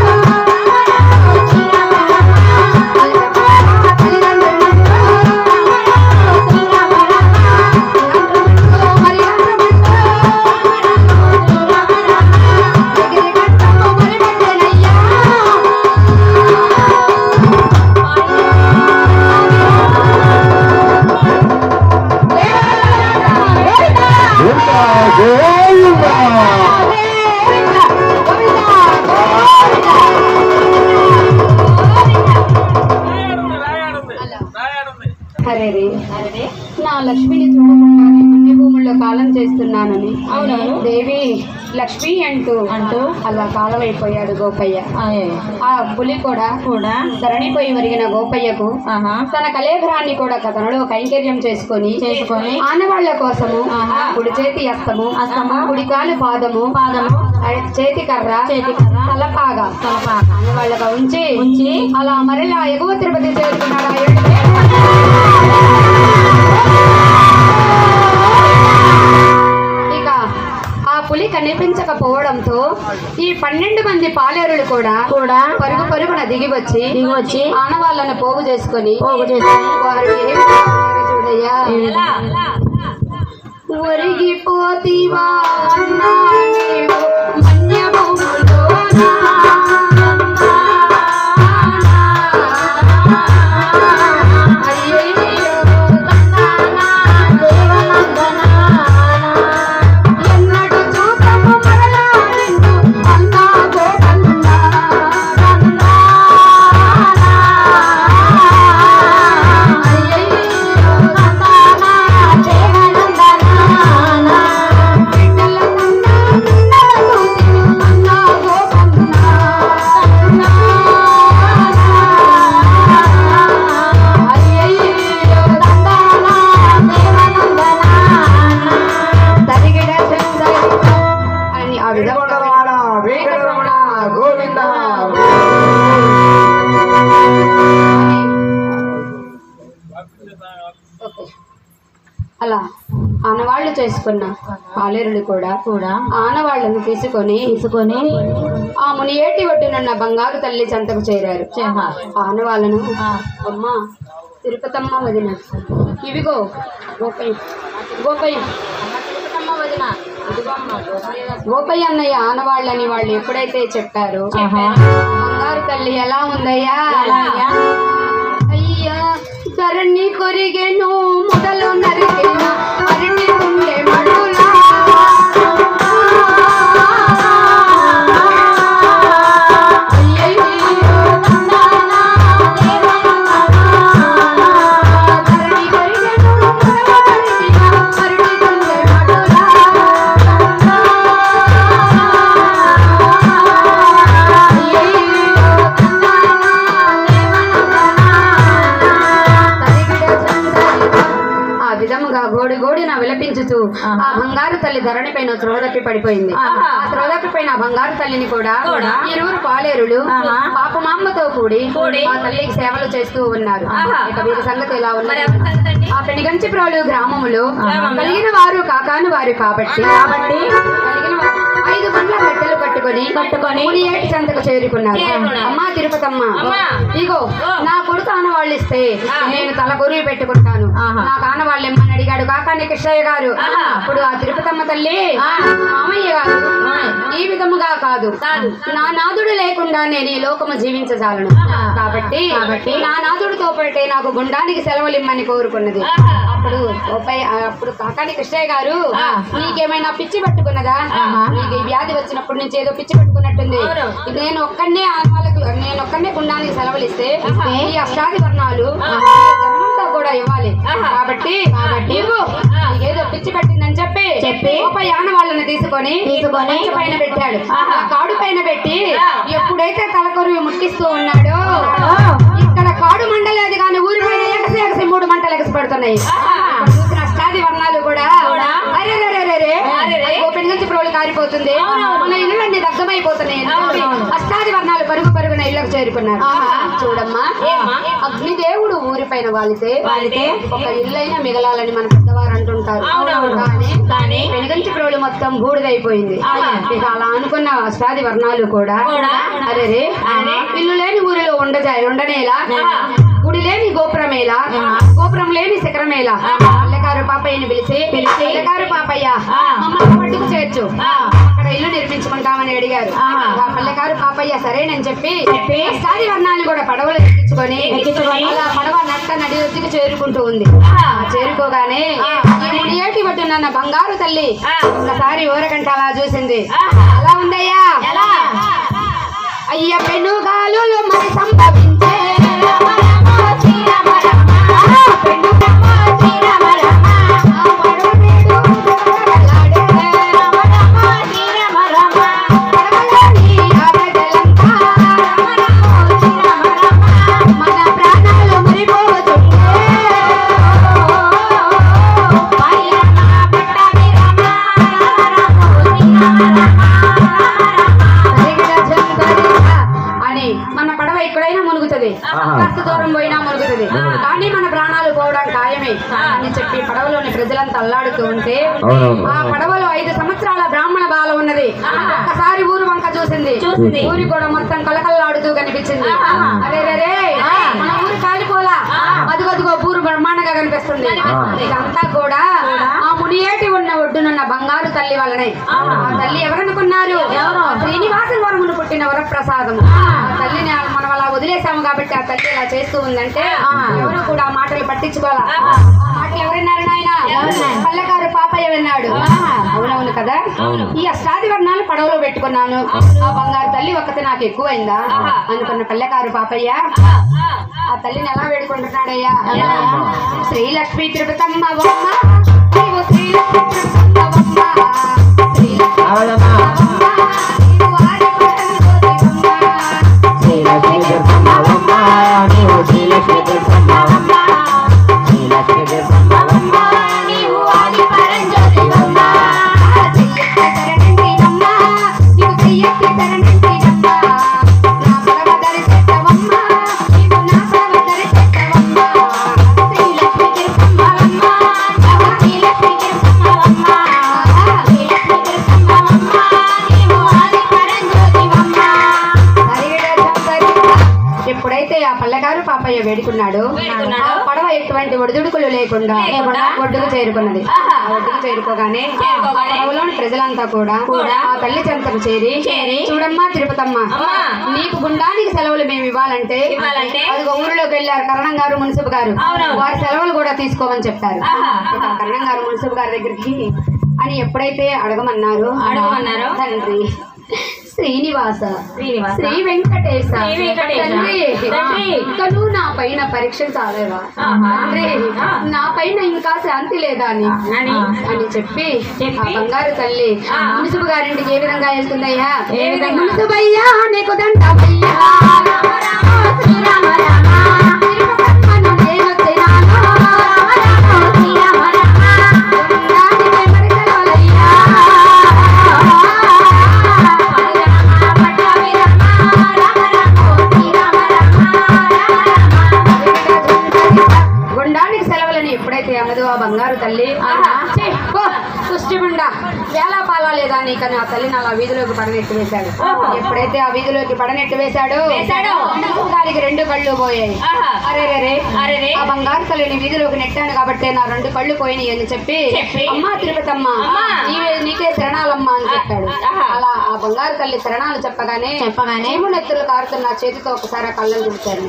తల్లిదండ్రులంతా. మరి అందమంతా. ఎగిరి గట్టము మరి పెట్టనయ్యా. అరే రే నా లక్ష్మిని చూడకుండా నీ పుణ్యభూముల్లో కాలం చేస్తున్నానని అవునవును దేవి లక్ష్మి అంటూ అంటూ అలా కాలమైపోయాడు గోపయ్య ఆ పులి కూడా కూడా ధరణిపోయి మరిగిన గోపయ్యకు తన కలేభరాన్ని కూడా తనలో కైంకర్యం చేసుకొని చేసుకొని ఆనవాళ్ల కోసము కుడి చేతి హస్తము హస్తము కుడి కాలు పాదము పాదము చేతి కర్ర చేతి కర్ర తలపాగా తలపాగా ఆనవాళ్ళగా ఉంచి ఉంచి అలా మరలా ఎగువ తిరుపతి చేరుకున్నాడు ఆ ఏడు ఇక ఆ పులి కనిపించకపోవడంతో ఈ పన్నెండు మంది పాలేరులు కూడా కూడా పరుగు పరుగున దిగి వచ్చి దిగి వచ్చి ఆనవాళ్ళను పోగు చేసుకొని పోగు చేసుకొని వారు ఏ విధంగా ఉన్నారో చూడయ్యా ఒరిగిపోతివా అన్నా నీవు మన్యభూములోనా. అయ్యయ్యో తందానా దేవనందనా. ఎన్నడు చూపము మరలా నిన్ను అన్నా గోపన్నా నందనా. అయ్యయ్యో తందానా దేవనందనా. బిడ్డల కన్నా బిడ్డల కూతురు అన్నా గోపన్నా నందనా. అయ్యయ్యో తందానా దేవనందనా. తరిగిడ చందరిత అని ఆ విధంగా వెంకటరమణ గోవింద ఓకే. అలా ఆనవాళ్లు చేసుకున్న పాలేరులు కూడా కూడా ఆనవాళ్లను తీసుకొని తీసుకొని ఆ మునియేటి ఒడ్డునున్న బంగారు తల్లి చెంతకు చేరారు ఆనవాళ్ళను అమ్మా తిరుపతమ్మ వదిన ఇవిగో గోపయ్య గోపయ్య అమ్మ తిరుపతమ్మ వదిన ఇదిగో అమ్మ గోపయ్య. గోపయ్య అన్నయ్య ఆనవాళ్ళని వాళ్ళు ఎప్పుడైతే చెప్పారో బంగారు తల్లి ఎలా ఉందయ్యా అయ్యా ధరణి కొరిగెను మొదలు నరికెను అరటి ఉండే మడులా అయ్యయ్యో తందానా ధరణి కొరిగెను మొదలు నరికెను అరటి ఉండే మడులా అయ్యయ్యో ఆ విధముగా గోడి గోడి నా విలపించుతూ ఆ బంగారు తల్లి ధరణి పైన త్రోదప్పి పడిపోయింది ఆ త్రోదప్పి పైన ఆ బంగారు తల్లిని కూడా ఇరువురు పాలేరులు పాపమామ్మతో కూడి ఆ తల్లికి సేవలు చేస్తూ ఉన్నారు ఇక వీరి సంగతి ఎలా ఉన్నది ఆ పెనిగంచి ప్రోలు గ్రామములో కలిగిన వారు కాకాని వారు కాబట్టి కాబట్టి కలిగిన వారు ఐదు బండ్ల కట్టెలు కట్టుకొని కట్టుకొని ఏటి సంతకు చేరుకున్నారు అమ్మా తిరుపతమ్మ ఇగో నా కొడుకు ఆనవాళ్ళు ఇస్తే నేను తల కొరివి పెట్టుకుంటాను నాకు ఆనవాళ్ళు ఇమ్మని అడిగాడు కాకాని కృష్ణయ్య గారు అప్పుడు ఆ తిరుపతమ్మ తల్లి మామయ్య గారు ఈ విధముగా కాదు నా నాదుడు లేకుండా నేను ఈ లోకము జీవించజాలను కాబట్టి కాబట్టి నా నాదుడితో పాటే నాకు గుండానికి సెలవులు ఇమ్మని కోరుకున్నది అప్పుడు ఓపై- అప్పుడు కాకాని కృష్ణయ్య గారు నీకేమైనా పిచ్చి పట్టుకున్నదా నీకు ఈ వ్యాధి వచ్చినప్పటి నుంచి ఏదో పిచ్చి పట్టుకున్నట్టుంది నేను ఒక్కనే ఆత్మలకు నేను ఒక్కనే గుండానికి సెలవులు ఇస్తే ఈ అష్టాది వర్ణాలు జన్మంతా కూడా ఇవ్వాలి కాబట్టి ఇవ్వు ఏదో పిచ్చి పట్టిందని చెప్పి చెప్పి ఒక యాన వాళ్ళని తీసుకొని తీసుకొని పైన పెట్టాడు ఆ కాడు పైన పెట్టి ఎప్పుడైతే తలకొరువి ముట్టిస్తూ ఉన్నాడో ఇక్కడ కాడు మండలేదు కానీ ఊరి పైన ఎగసి ఎగసి మూడు మంటలు ఎగసి పడుతున్నాయి అక్కడ చూసిన అష్టాది వర్ణాలు కూడా అరే రే రే రే రే ఓపెన్ నుంచి ప్రోలు కారిపోతుంది మన ఇల్లులన్నీ దగ్ధమైపోతున్నాయి అని చెప్పి అష్టాది వర్ణాలు పరుగు పరుగున ఇళ్ళకు చేరుకున్నారు చూడమ్మా అగ్నిదేవుడు ఊరి పైన వాలితే వాలితే ఒక ఇల్లైనా మిగలాలని మన పెద్దవారు అంటుంటారు కానీ కానీ వెనుగంచి ప్రోలు మొత్తం బూడిదైపోయింది ఇక అలా అనుకున్న అష్టాది వర్ణాలు కూడా అరే రే ఇల్లు లేని ఊరిలో ఉండజా ఉండనేలా గుడి లేని గోపురమేలా గోపురం లేని శిఖరమేలా పల్లెకారు పాపయ్యని పిలిచి పిలిచి పల్లెకారు పాపయ్య మమ్మల్ని పట్టుకు చేర్చు అక్కడ ఇల్లు నిర్మించుకుంటామని అడిగారు ఆ పల్లెకారు పాపయ్య సరేనని చెప్పి సారి వర్ణాన్ని కూడా పడవలు ఎక్కించుకొని అలా పడవ నట్ట నడి వచ్చి చేరుకుంటూ ఉంది ఆ చేరుకోగానే ఈ మునియేటి పట్టున్న బంగారు తల్లి ఒకసారి ఊరకంట అలా చూసింది అలా ఉందయ్యా అయ్య పెనుగాలు మరి సంభవించే పెనుగమ్మ శ్రీరామ రమ. వెళుతూ ఉంటే అవునవును. ఆ పడవలో ఐదు సంవత్సరాల బ్రాహ్మణ బాల ఉన్నది ఒకసారి ఊరు వంక చూసింది చూసింది. ఊరి కూడా మొత్తం కలకల్లాడుతూ కనిపించింది అరే రే రే మన ఊరు కాలిపోలా అదుగదుగో ఊరు బ్రహ్మాండంగా కనిపిస్తుంది ఇదంతా కూడా ఆ మునియేటి ఉన్న ఒడ్డునున్న బంగారు తల్లి వల్లనే ఆ తల్లి ఎవరనుకున్నారు శ్రీనివాసుల వరమును పుట్టిన వరప్రసాదము ఆ తల్లిని మనం అలా వదిలేసాము కాబట్టి ఆ తల్లి ఇలా చేస్తూ ఉందంటే ఎవరు కూడా ఆ మాటలు పట్టించుకోవాలా ఆ మాటలు ఎవరన్నారు నాయన పల్లెకారు పాపయ్య విన్నాడు అవునవును కదా ఈ అష్టాది వర్ణాలు పడవలో పెట్టుకున్నాను ఆ బంగారు తల్లి ఒక్కటి నాకు ఎక్కువైందా అనుకున్న పల్లెకారు పాపయ్య ఆ తల్లిని ఎలా వేడుకుంటున్నాడయ్యా శ్రీలక్ష్మి తిరుపతమ్మ బొమ్మ నీవు శ్రీలక్ష్మి తిరుపతమ్మ బొమ్మ శ్రీలక్ష్మి బొమ్మ నీవు ఆడిపడను నీవు ఆడిపడను జ్యోతివమ్మ చెయ్యెత్తి శరణంటినమ్మ నీవు చెయ్యెత్తి శరణంటినమ్మ నా పడవ దరిచెత్తవమ్మ నీవు నా పడవ దరిచెత్తవమ్మ శ్రీలక్ష్మి తిరుపమ్మవమ్మ నవ శ్రీలక్ష్మి తిరుపమ్మవమ్మ శ్రీలక్ష్మి తిరుపమ్మవమ్మ నీవు ఆడిపడను జ్యోతివమ్మ ఎప్పుడైతే ఆ పల్లెగారు పాపయ్య వేడుకున్నాడు ఆ పడవ ఎటువంటి ఒడిదుడుకులు లేకుండా ఒడ్డుకు చేరుకున్నది ఆ ఒడ్డుకు చేరుకోగానే ఆ పడవలోని ప్రజలంతా కూడా ఆ తల్లి చెంతకు చేరి చూడమ్మా తిరుపతమ్మ నీకు గుండానికి సెలవులు మేము ఇవ్వాలంటే అదిగో ఊరిలోకి వెళ్ళారు కరణం గారు మున్సిపు గారు వారి సెలవులు కూడా తీసుకోమని చెప్పారు ఇక ఆ కరణం గారు మున్సిపు గారి దగ్గరికి అని ఎప్పుడైతే అడగమన్నారు అడగమన్నారు తండ్రి శ్రీనివాస శ్రీనివాస. శ్రీ వెంకటేశ శ్రీ వెంకటేశ. తండ్రి తండ్రి. ఇంకనూ నా పైన పరీక్షలు చాలేవా ఆహా. తండ్రి నా పైన ఇంకా శాంతి లేదా అని అని. అని చెప్పి చెప్పి. ఆ బంగారు తల్లి ఆ. మునుసుబు గారింటికి ఏ విధంగా వెళ్తుందయ్యా ఏ విధంగా? మునుసుబయ్యా నీకు దండమయ్యా శ్రీరామ రామ తిరుపతమ్మను నేనొచ్చినాను. శ్రీరామ రామ ఉండానికి మరి సెలవులయ్యా. గుండానికి సెలవులని ఎప్పుడైతే అన్నదో ఆ బంగారు తల్లి ఛీ, పో, సుష్టిగుండా వేలా పాలా లేదా నీకని ఆ తల్లిని అలా వీధిలోకి పడనెట్టు వేశాడు ఎప్పుడైతే ఆ వీధిలోకి పడనెట్టు వేశాడు వేశాడు. దానికి రెండు కళ్ళు పోయాయి అరే రే అరెరే. ఆ బంగారు తల్లిని వీధిలోకి నెట్టాను కాబట్టి నా రెండు కళ్ళు పోయినాయి అని చెప్పి చెప్పి. అమ్మా తిరుపతమ్మ అమ్మా. నీవే నీకే శరణాలమ్మా అని చెప్పాడు ఆహా. అలా ఆ బంగారు తల్లి శరణాలు చెప్పగానే చెప్పగానే చీము నెత్తులు కారుతున్న చేతితో ఒకసారి ఆ కళ్ళని చూశాడు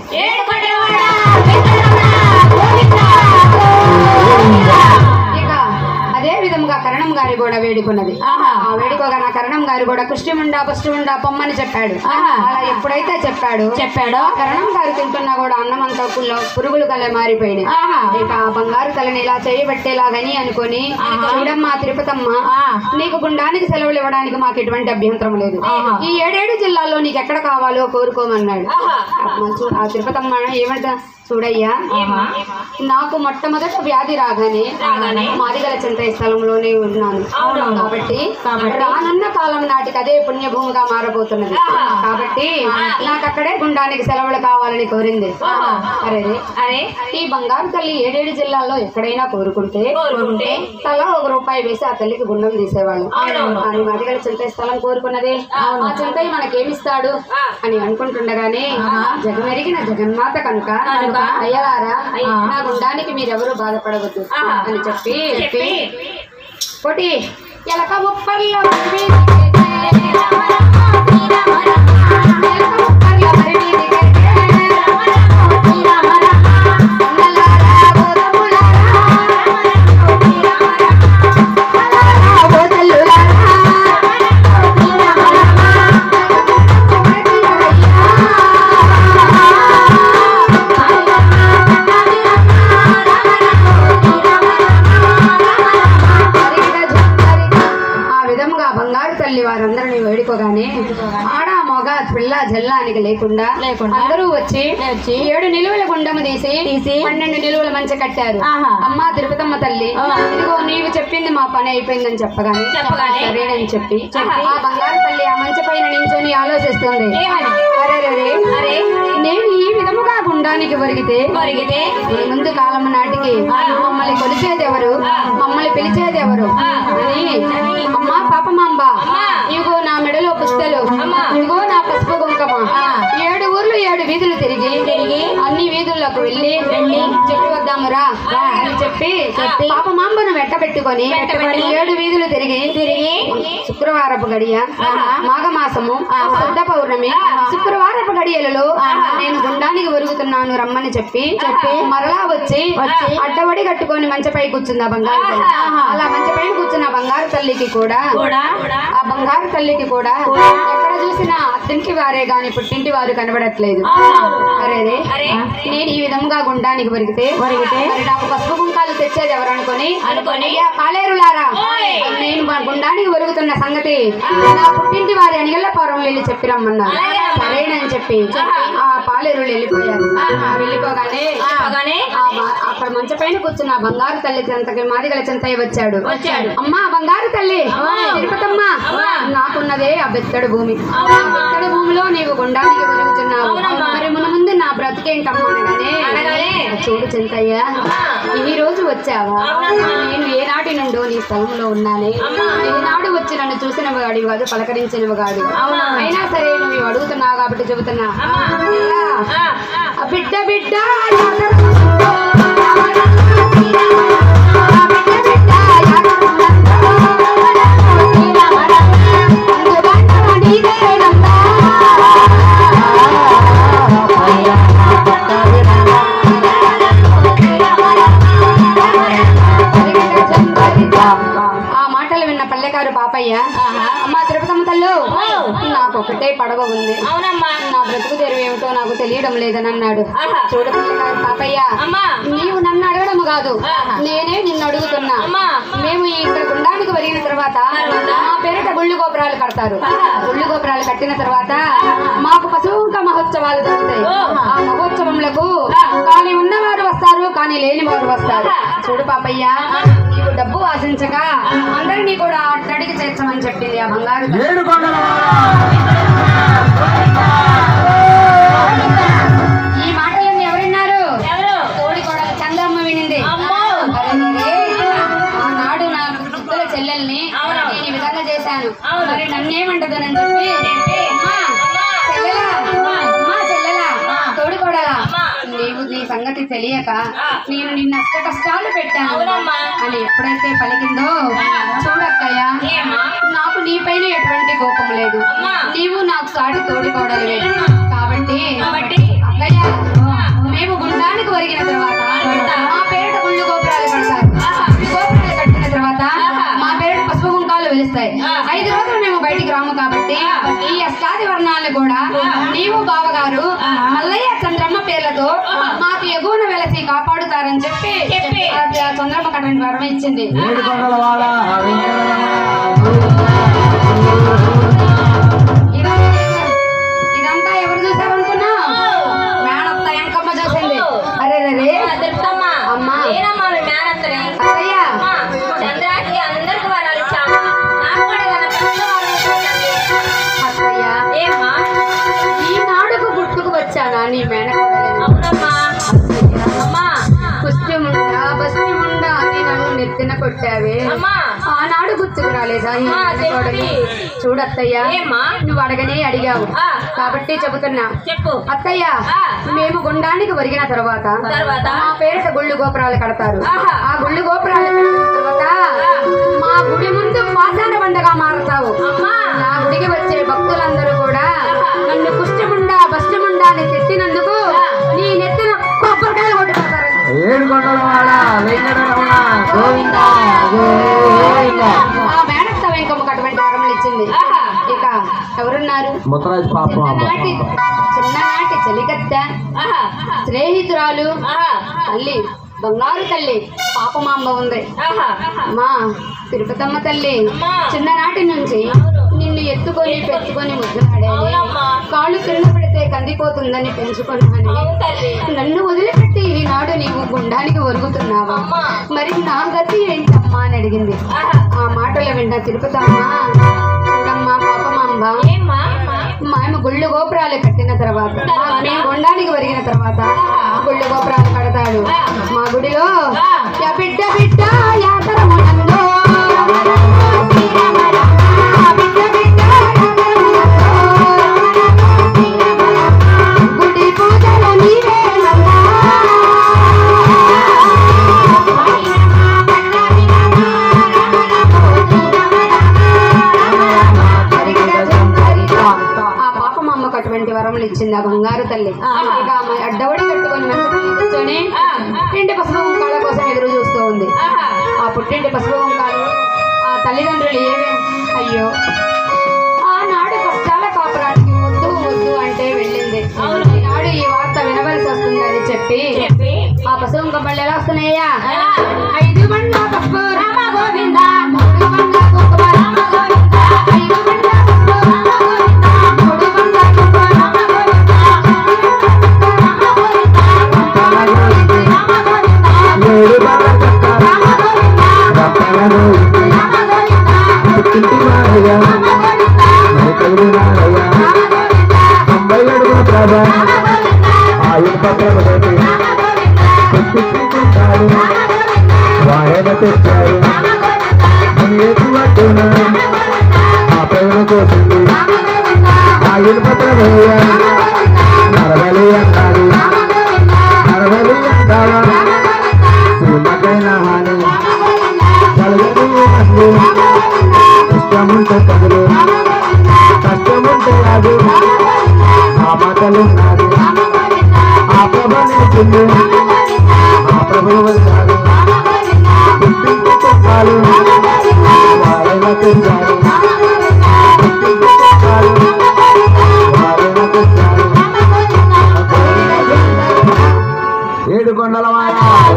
ఇక అదే విధముగా కరణం గారి కూడా వేడుకున్నది ఆ వేడుకోగా నా కరణం గారి కూడా కుష్టిముండా పుష్టిముండా పొమ్మని చెప్పాడు అలా ఎప్పుడైతే చెప్పాడు చెప్పాడో కరణం గారు తింటున్నా కూడా అన్నం అంతా పుల్ల- పురుగులు కలే మారిపోయినాయి ఇక ఆ బంగారు తలని ఇలా చేయబట్టేలాగని అనుకొని చూడమ్మా తిరుపతమ్మ నీకు గుండానికి సెలవులు ఇవ్వడానికి మాకు ఎటువంటి అభ్యంతరం లేదు ఈ ఏడేడు జిల్లాల్లో నీకు ఎక్కడ కావాలో కోరుకోమన్నాడు అమ్మ చూ- ఆ తిరుపతమ్మ ఏమంటా చూడయ్యా నాకు మొట్టమొదట వ్యాధి రాగానే మాదిగల చింత స్థలంలోనే ఉన్నాను కాబట్టి రానున్న కాలం నాటికి అదే పుణ్యభూమిగా మారబోతున్నది కాబట్టి నాకు అక్కడే గుండానికి సెలవులు కావాలని కోరింది అరే అరే ఈ బంగారు తల్లి ఏడేడు జిల్లాల్లో ఎక్కడైనా కోరుకుంటే కోరుకుంటే తలా ఒక రూపాయి వేసి ఆ తల్లికి గుండం తీసేవాళ్ళు కానీ మాదిగల చింత స్థలం కోరుకున్నదే ఆ చింతయ్య మనకేమిస్తాడు అని అనుకుంటుండగానే జగమెరిగిన జగన్మాత కనుక అయ్యలారా నా గుండానికి మీరెవరూ బాధపడవద్దు అని చెప్పి చెప్పి ఒకటి ఎలక ముప్పర్లో ఆ విధముగా బంగారు తల్లి వారందరినీ వేడుకోగానే ఆడ మొగ పిల్ల జల్లానికి లేకుండా అందరూ వచ్చి ఏడు నిలువల గుండము తీసి తీసి పన్నెండు నిలువల మంచి కట్టారు అమ్మా తిరుపతమ్మ తల్లి ఇదిగో నీవు చెప్పింది మా పని అయిపోయిందని చెప్పగానే సరేనని చెప్పి ఆ బంగారు తల్లి ఆ మంచి పైన నించొని ఆలోచిస్తుంది అరే అరే అరే నేను ఈ విధముగా గుండా గుండానికి ఒరిగితే ఒరిగితే మన ముందు కాలం నాటికి మమ్మల్ని కొలిచేది ఎవరు మమ్మల్ని పిలిచేది ఎవరు అని అమ్మా పాపమాంబ ఇగో నా మెడలో పుస్తలు ఇగో నా పసుపు కుంకుమ ఏడు ఊర్లు ఏడు వీధులు తిరిగి తిరిగి అన్ని వీధుల్లోకి వెళ్ళి వెళ్ళి చెప్పి వద్దామురా అని చెప్పి పాపమాంబను వెంట పెట్టుకొని ఏడు వీధులు తిరిగి తిరిగి శుక్రవారపు గడియ మాఘమాసము శుద్ధ పౌర్ణమి శుక్రవారపు గడియలలో నేను గుండానికి ఒరుగుతున్నాను రమ్మని చెప్పి చెప్పి మరలా వచ్చి అడ్డవడి కట్టుకొని మంచపై కూర్చుంది ఆ బంగారు తల్లి అలా మంచపైన కూర్చున్న ఆ బంగారు తల్లికి కూడా ఆ బంగారు తల్లికి కూడా ఎక్కడ చూసినా అత్తింటి వారే గాని పుట్టింటి వారు కనబడట్లేదు అరే రే నేను ఈ విధంగా గుండానికి ఒరిగితే ఒరిగితే మరి నాకు పసుపు కుంకాలు తెచ్చేది ఎవరు అనుకొని అనుకొని కాలేరులారా నేను మా గుండానికి ఒరుగుతున్న సంగతి నా పుట్టింటి వారి అనిగల్లపురం వెళ్ళి చెప్పి రమ్మన్నారు సరేనని చెప్పి ఆ పాలేరులు వెళ్ళిపోయారు ఆ వెళ్ళిపోగానే ఆ బ- అక్కడ మంచ పైన కూర్చున్న ఆ బంగారు తల్లి చెంతకి మాదిగల చెంతయ్య వచ్చాడు వచ్చాడు అమ్మా బంగారు తల్లి తిరుపతమ్మ నాకున్నదే ఆ బెత్తడు భూమి ఆ బెత్తడు భూమిలో నీవు గుండానికి ఒరుగుతున్నావు మరి మన ముందు నా బ్రతికేంటమ్మా అనగానే చూడు చింతయ్య ఈ రోజు వచ్చావా నేను ఏనాటి నుండో నీ స్థలంలో ఉన్నానే ఏనాడు వచ్చి నన్ను చూసిన వాడివి కాదు పలకరించిన వాడు అయినా సరే నువ్వు ఇవి అడుగుతున్నావు కాబట్టి చెబుతున్నా ఆ బిడ్డ బిడ్డ ఆ మాటలు విన్న పల్లెకారు పాపయ్య అమ్మా తిరుపతమ్మ తల్లు నాకు ఒకటే పడవ ఉంది అవునమ్మా నా బ్రతుకు తెరువు ఏమిటో నాకు తెలియడం లేదని అన్నాడు ఆహా. చూడు పల్లెకారు పాపయ్య అమ్మా నీవు నన్ను అడగడం కాదు నేనే నిన్ను అడుగుతున్నా అమ్మా. మేము ఇక్కడ గుండానికి వరిగిన తర్వాత మా పేరిట గుళ్ళు గోపురాలు కడతారు గుళ్ళు గోపురాలు కట్టిన తర్వాత మాకు పశువుక మహోత్సవాలు జరుగుతాయి ఆ మహోత్సవములకు కానీ ఉన్నవారు వస్తారు కానీ లేని వారు వస్తారు చూడు పాపయ్య నీవు డబ్బు ఆశించక అందరినీ కూడా అట్టడికి చేర్చమని చెప్పింది ఆ బంగారు తల్లి. ఏడు కొండల ఈ మాటలన్నీ ఎవరున్నారు ఎవరు తోడి కోడలు చంద్రమ్మ వినింది అమ్మో. అరెరే, ఆనాడు నా ముద్దుల చెల్లెల్ని నేను ఈ విధంగా చేశాను మరి నన్నేమంటదనని చెప్పి అమ్మా, చెల్లెలా అమ్మా చెల్లెలా తోడి కోడలా నీవు నీ సంగతి తెలియక నేను నిన్న అష్ట కష్టాలు పెట్టాను అవునమ్మా. అని ఎప్పుడైతే పలికిందో చూడక్కయ్య ఏమ్మా? నాకు నీపైన ఎటువంటి కోపం లేదు అమ్మా. నీవు నాకు సాటి తోడి కోడలివే కాబట్టి కాబట్టి అక్కయ్య మేము గుండానికి ఒరిగిన తర్వాత మా పేరిట గుళ్ళు గోపురాలు కడతారు ఈ గోపురాలు కట్టిన తర్వాత మా పేరిట పసుపు కుంకాలు వెలుస్తాయి ఐదు రోజులు మేము బయటికి రాము కాబట్టి ఈ అష్టాది వర్ణాలు కూడా నీవు బావగారు మల్లయ్య చంద్రమ్మ పేర్లతో మాకు ఎగువన వెలసి కాపాడుతారని చెప్పి చెప్పి. అది ఆ చంద్రమ్మ కటువంటి వరం ఇచ్చింది ఏడు కొండల వాడ ఇదంతా ఇదంతా ఎవరు చూసారనుకున్నా మేనత్త ఎంకమ్మ చూసింది అరే రే తిరుపతమ్మ అమ్మా. నేనమ్మా మీ మేనత్తని అత్తయ్య అమ్మా, చంద్రాకి అందరికి వరాలు ఇచ్చాము నాకు కూడా ఏదైనా పెద్ద వరం ఇవ్వండి. అత్తయ్య ఏమ్మా ఈనాడుకు గుర్తుకు వచ్చానా నీ మేనకోడలని అవునమ్మా అమ్మా పుష్టిముండా బస్టిముండా అని నన్ను నెత్తిన కొట్టావే అమ్మా ఆనాడు గుర్తుకు రాలేదా ఈ ఆ, మేనకోడలి తెలిసింది. చూడత్తయ్య ఏమ్మా? నువ్వు అడగనే అడిగావు ఆ. కాబట్టి చెబుతున్నా చెప్పు అత్తయ్య ఆ. మేము గుండానికి ఒరిగిన తర్వాత తర్వాత? మా పేరిట గుళ్ళు గోపురాలు కడతారు ఆహా. ఆ గుళ్ళు గోపురాలు కట్టిన తర్వాత మా గుడి ముందు పాసాన బండగా మారుతావు అమ్మా. నా గుడికి వచ్చే భక్తులందరూ కూడా నన్ను కుష్టిముండా బస్టిముండా అని తిట్టినందుకు నీ నెత్తిన కొబ్బరికాయలు కొట్టిపోతారు ఏడు కొండల వాడ వెంకటరమణ గోవింద గోవింద ఆ మేనత్త వెంకమ్మకు అటువంటి వరములు ఇచ్చింది ఇక ఎవరున్నారు ముత్తరాజు పాపం చిన్ననాటి చిన్ననాటి చెలికత్త ఆహా స్నేహితురాలు ఆహా తల్లి బంగారు తల్లి పాపమాంబ ఉంది ఆహా మా తిరుపతమ్మ తల్లి అమ్మా. చిన్ననాటి నుంచి నిన్ను ఎత్తుకొని పెట్టుకొని ముద్దులాడేది అవునమ్మా. కాళ్ళు కింద పెడితే కందిపోతుందని పెంచుకున్నాను అవును తల్లి నన్ను వదిలిపెట్టి ఈనాడు నీవు గుండానికి ఒరుగుతున్నావా అమ్మా. మరి నా గతి ఏంటమ్మా అని అడిగింది ఆహా ఆ మాటలు వింటా తిరుపతమ్మ చూడమ్మా పాపమాంబ ఏమ్మా మా ఆయన గుళ్ళు గోపురాలు కట్టిన తర్వాత మేము గుండానికి పెరిగిన తర్వాత గుళ్ళు గోపురాలు కడతాడు మా గుడిలో యా బిడ్డ బిడ్డ యాతరమునందు ఆ బిడ్డ బిడ్డ యాతరమునందు గుడి పూజలు నీవే ఆ పాపం అమ్మకు అటువంటి వరములు ఇచ్చింది ఆ బంగారు తల్లి ఇక ఆమె అడ్డవడి కట్టుకొని మంచం మీద కూర్చొని పుట్టింటి పసుపు కుంకాల కోసం ఎదురు చూస్తూ ఉంది ఆ పుట్టింటి పసుపు కుంకాలు ఆ తల్లిదండ్రులు ఏమే అయ్యో ఆనాడు కష్టాల కాపురానికి వద్దు వద్దు అంటే వెళ్ళింది ఈనాడు ఈ వార్త వినవలసి వస్తుందని చెప్పి ఆ పశువు కమ్మళ్ళు ఎలా వస్తున్నాయ్యా ఐదు బండ్ల పసుపు రామ గోవింద మూడు బండ్ల కుంకుమ రామ గోవింద ఐదు బండ్ల పసుపు రామ గోవింద మూడు బండ్ల కుంకుమ రామ గోవింద రామ గోవింద రామ గోవింద రామ గోవింద ఏడు బాల చక్క రామ గోవింద రప్పలను రామ గోవింద పుట్టింటి మారయ్య రామ గోవింద నైకలు నారయ్య రామ గోవింద తొంభై అడుగుల ప్రభ రామ గోవింద ఆయుధ పత్రములని రామ గోవింద పుట్టించుకుంటారు రామ గోవింద వాయన తెచ్చారు రామ గోవింద ముని ఎత్తువట్టున ఆ ప్రేమ కోసింది ఆయుధ పత్రమయ్య నరబలి అన్నాడు నరబలి అంటావా శ్రీమకైన హాని కలగదు అసలు ఇష్టముంటే కదులు కష్టముంటే అది ఆ మాటలున్నాడు ఆ ప్రభ నేర్చింది ఆ ప్రభువు వచ్చాడు పుట్టింటి కుక్కలు వారైన తెచ్చారు పుట్టింటి కుక్కలు వారైన తెచ్చారు ఏడు కొండల వాడ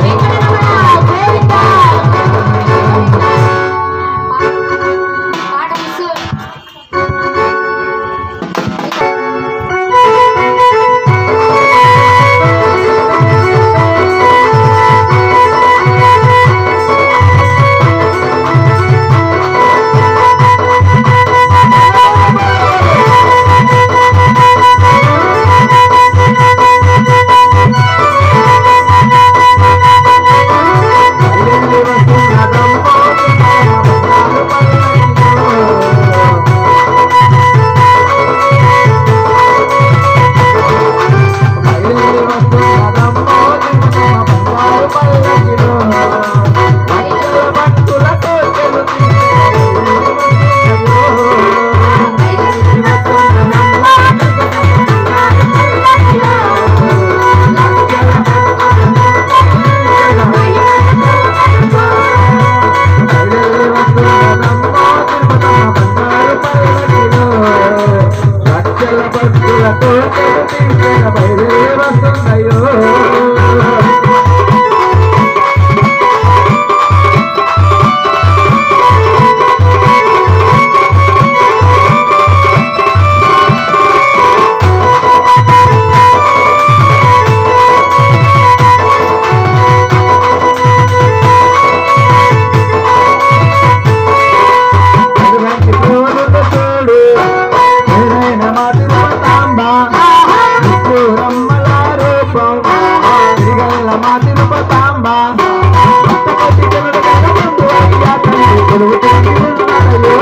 పాట మిస్సు ఎల్లుండి వస్తున్నదమ్మో బంగారు పల్లకిలో. ఎల్లుండి వస్తున్నదమ్మో బంగారు పల్లకిలో. భక్తుల భక్తులతో చెబుతుంది లక్షల భక్తులతో బయలుదేరి వస్తున్నాయో అటువంటి దేవుడుకు చూడు నేనైన మా తిరుపతాంబ నిత్యూరమ్మల రూపం తిరిగల్ల మా తిరుపతాంబ భక్త కోటి జనుల కన్న ముందు అయ్యా తండ్రి కొలువు తీరి ఉన్నాడయ్యో.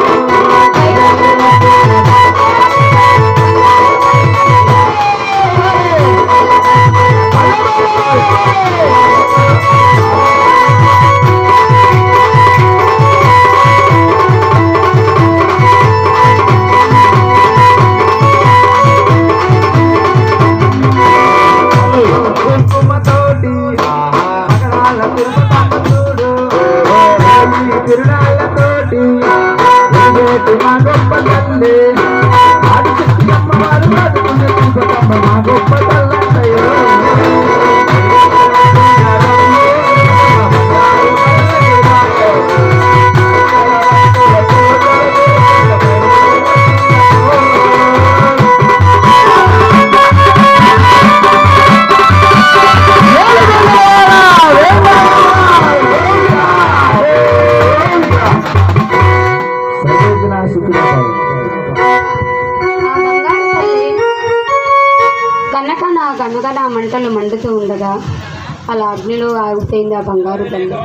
కుంకుమతోటి మకరాల తిరుపతమ్మ చూడు ఈ తిరునాళ్ళతోటి వెలిగేటి మా గొప్ప తల్లి ఆడి శక్తి అమ్మవారు బతుకున్న తిరుపతమ్మ మా గొప్ప తల్లంటయ్యో సర్వేజన సుఖినోభవంతు. ఆ వెనకాల ఆ మంటలు మండుతూ ఉండగా అలా అగ్నిలో ఆగిపోయింది ఆ బంగారు బండి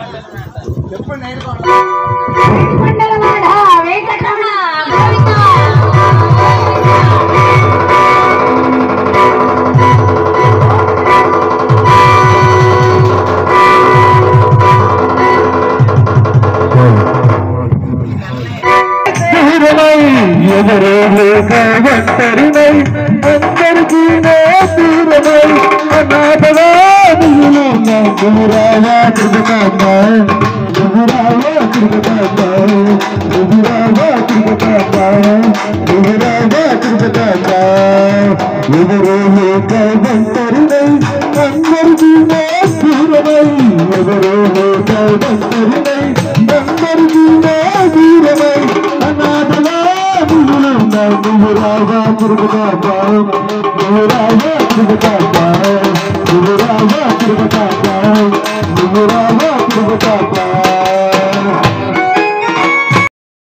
దూరమై ఎవరో లేక ఒంటరినై అందరికీ నే దూరమై అనాథగా నువ్వు దూరావా తిరుగుతామా దూరావా తిరుగుతామా దూరావా తిరుగుతామా దూరావా తిరుగుతామా ఎవరో లేక ఒంటరినై అందరికీ నే దూరమై ఎవరో లేక ఒంటరినై అందరికీ నే దూరమై అనాథగా నువ్వులున్నా నువ్వు రావా తిరుగుతావా నువ్వు రావా తిరుగుతావా నువ్వు రావా తిరుగుతావా నువ్వు రావా తిరుగుతావా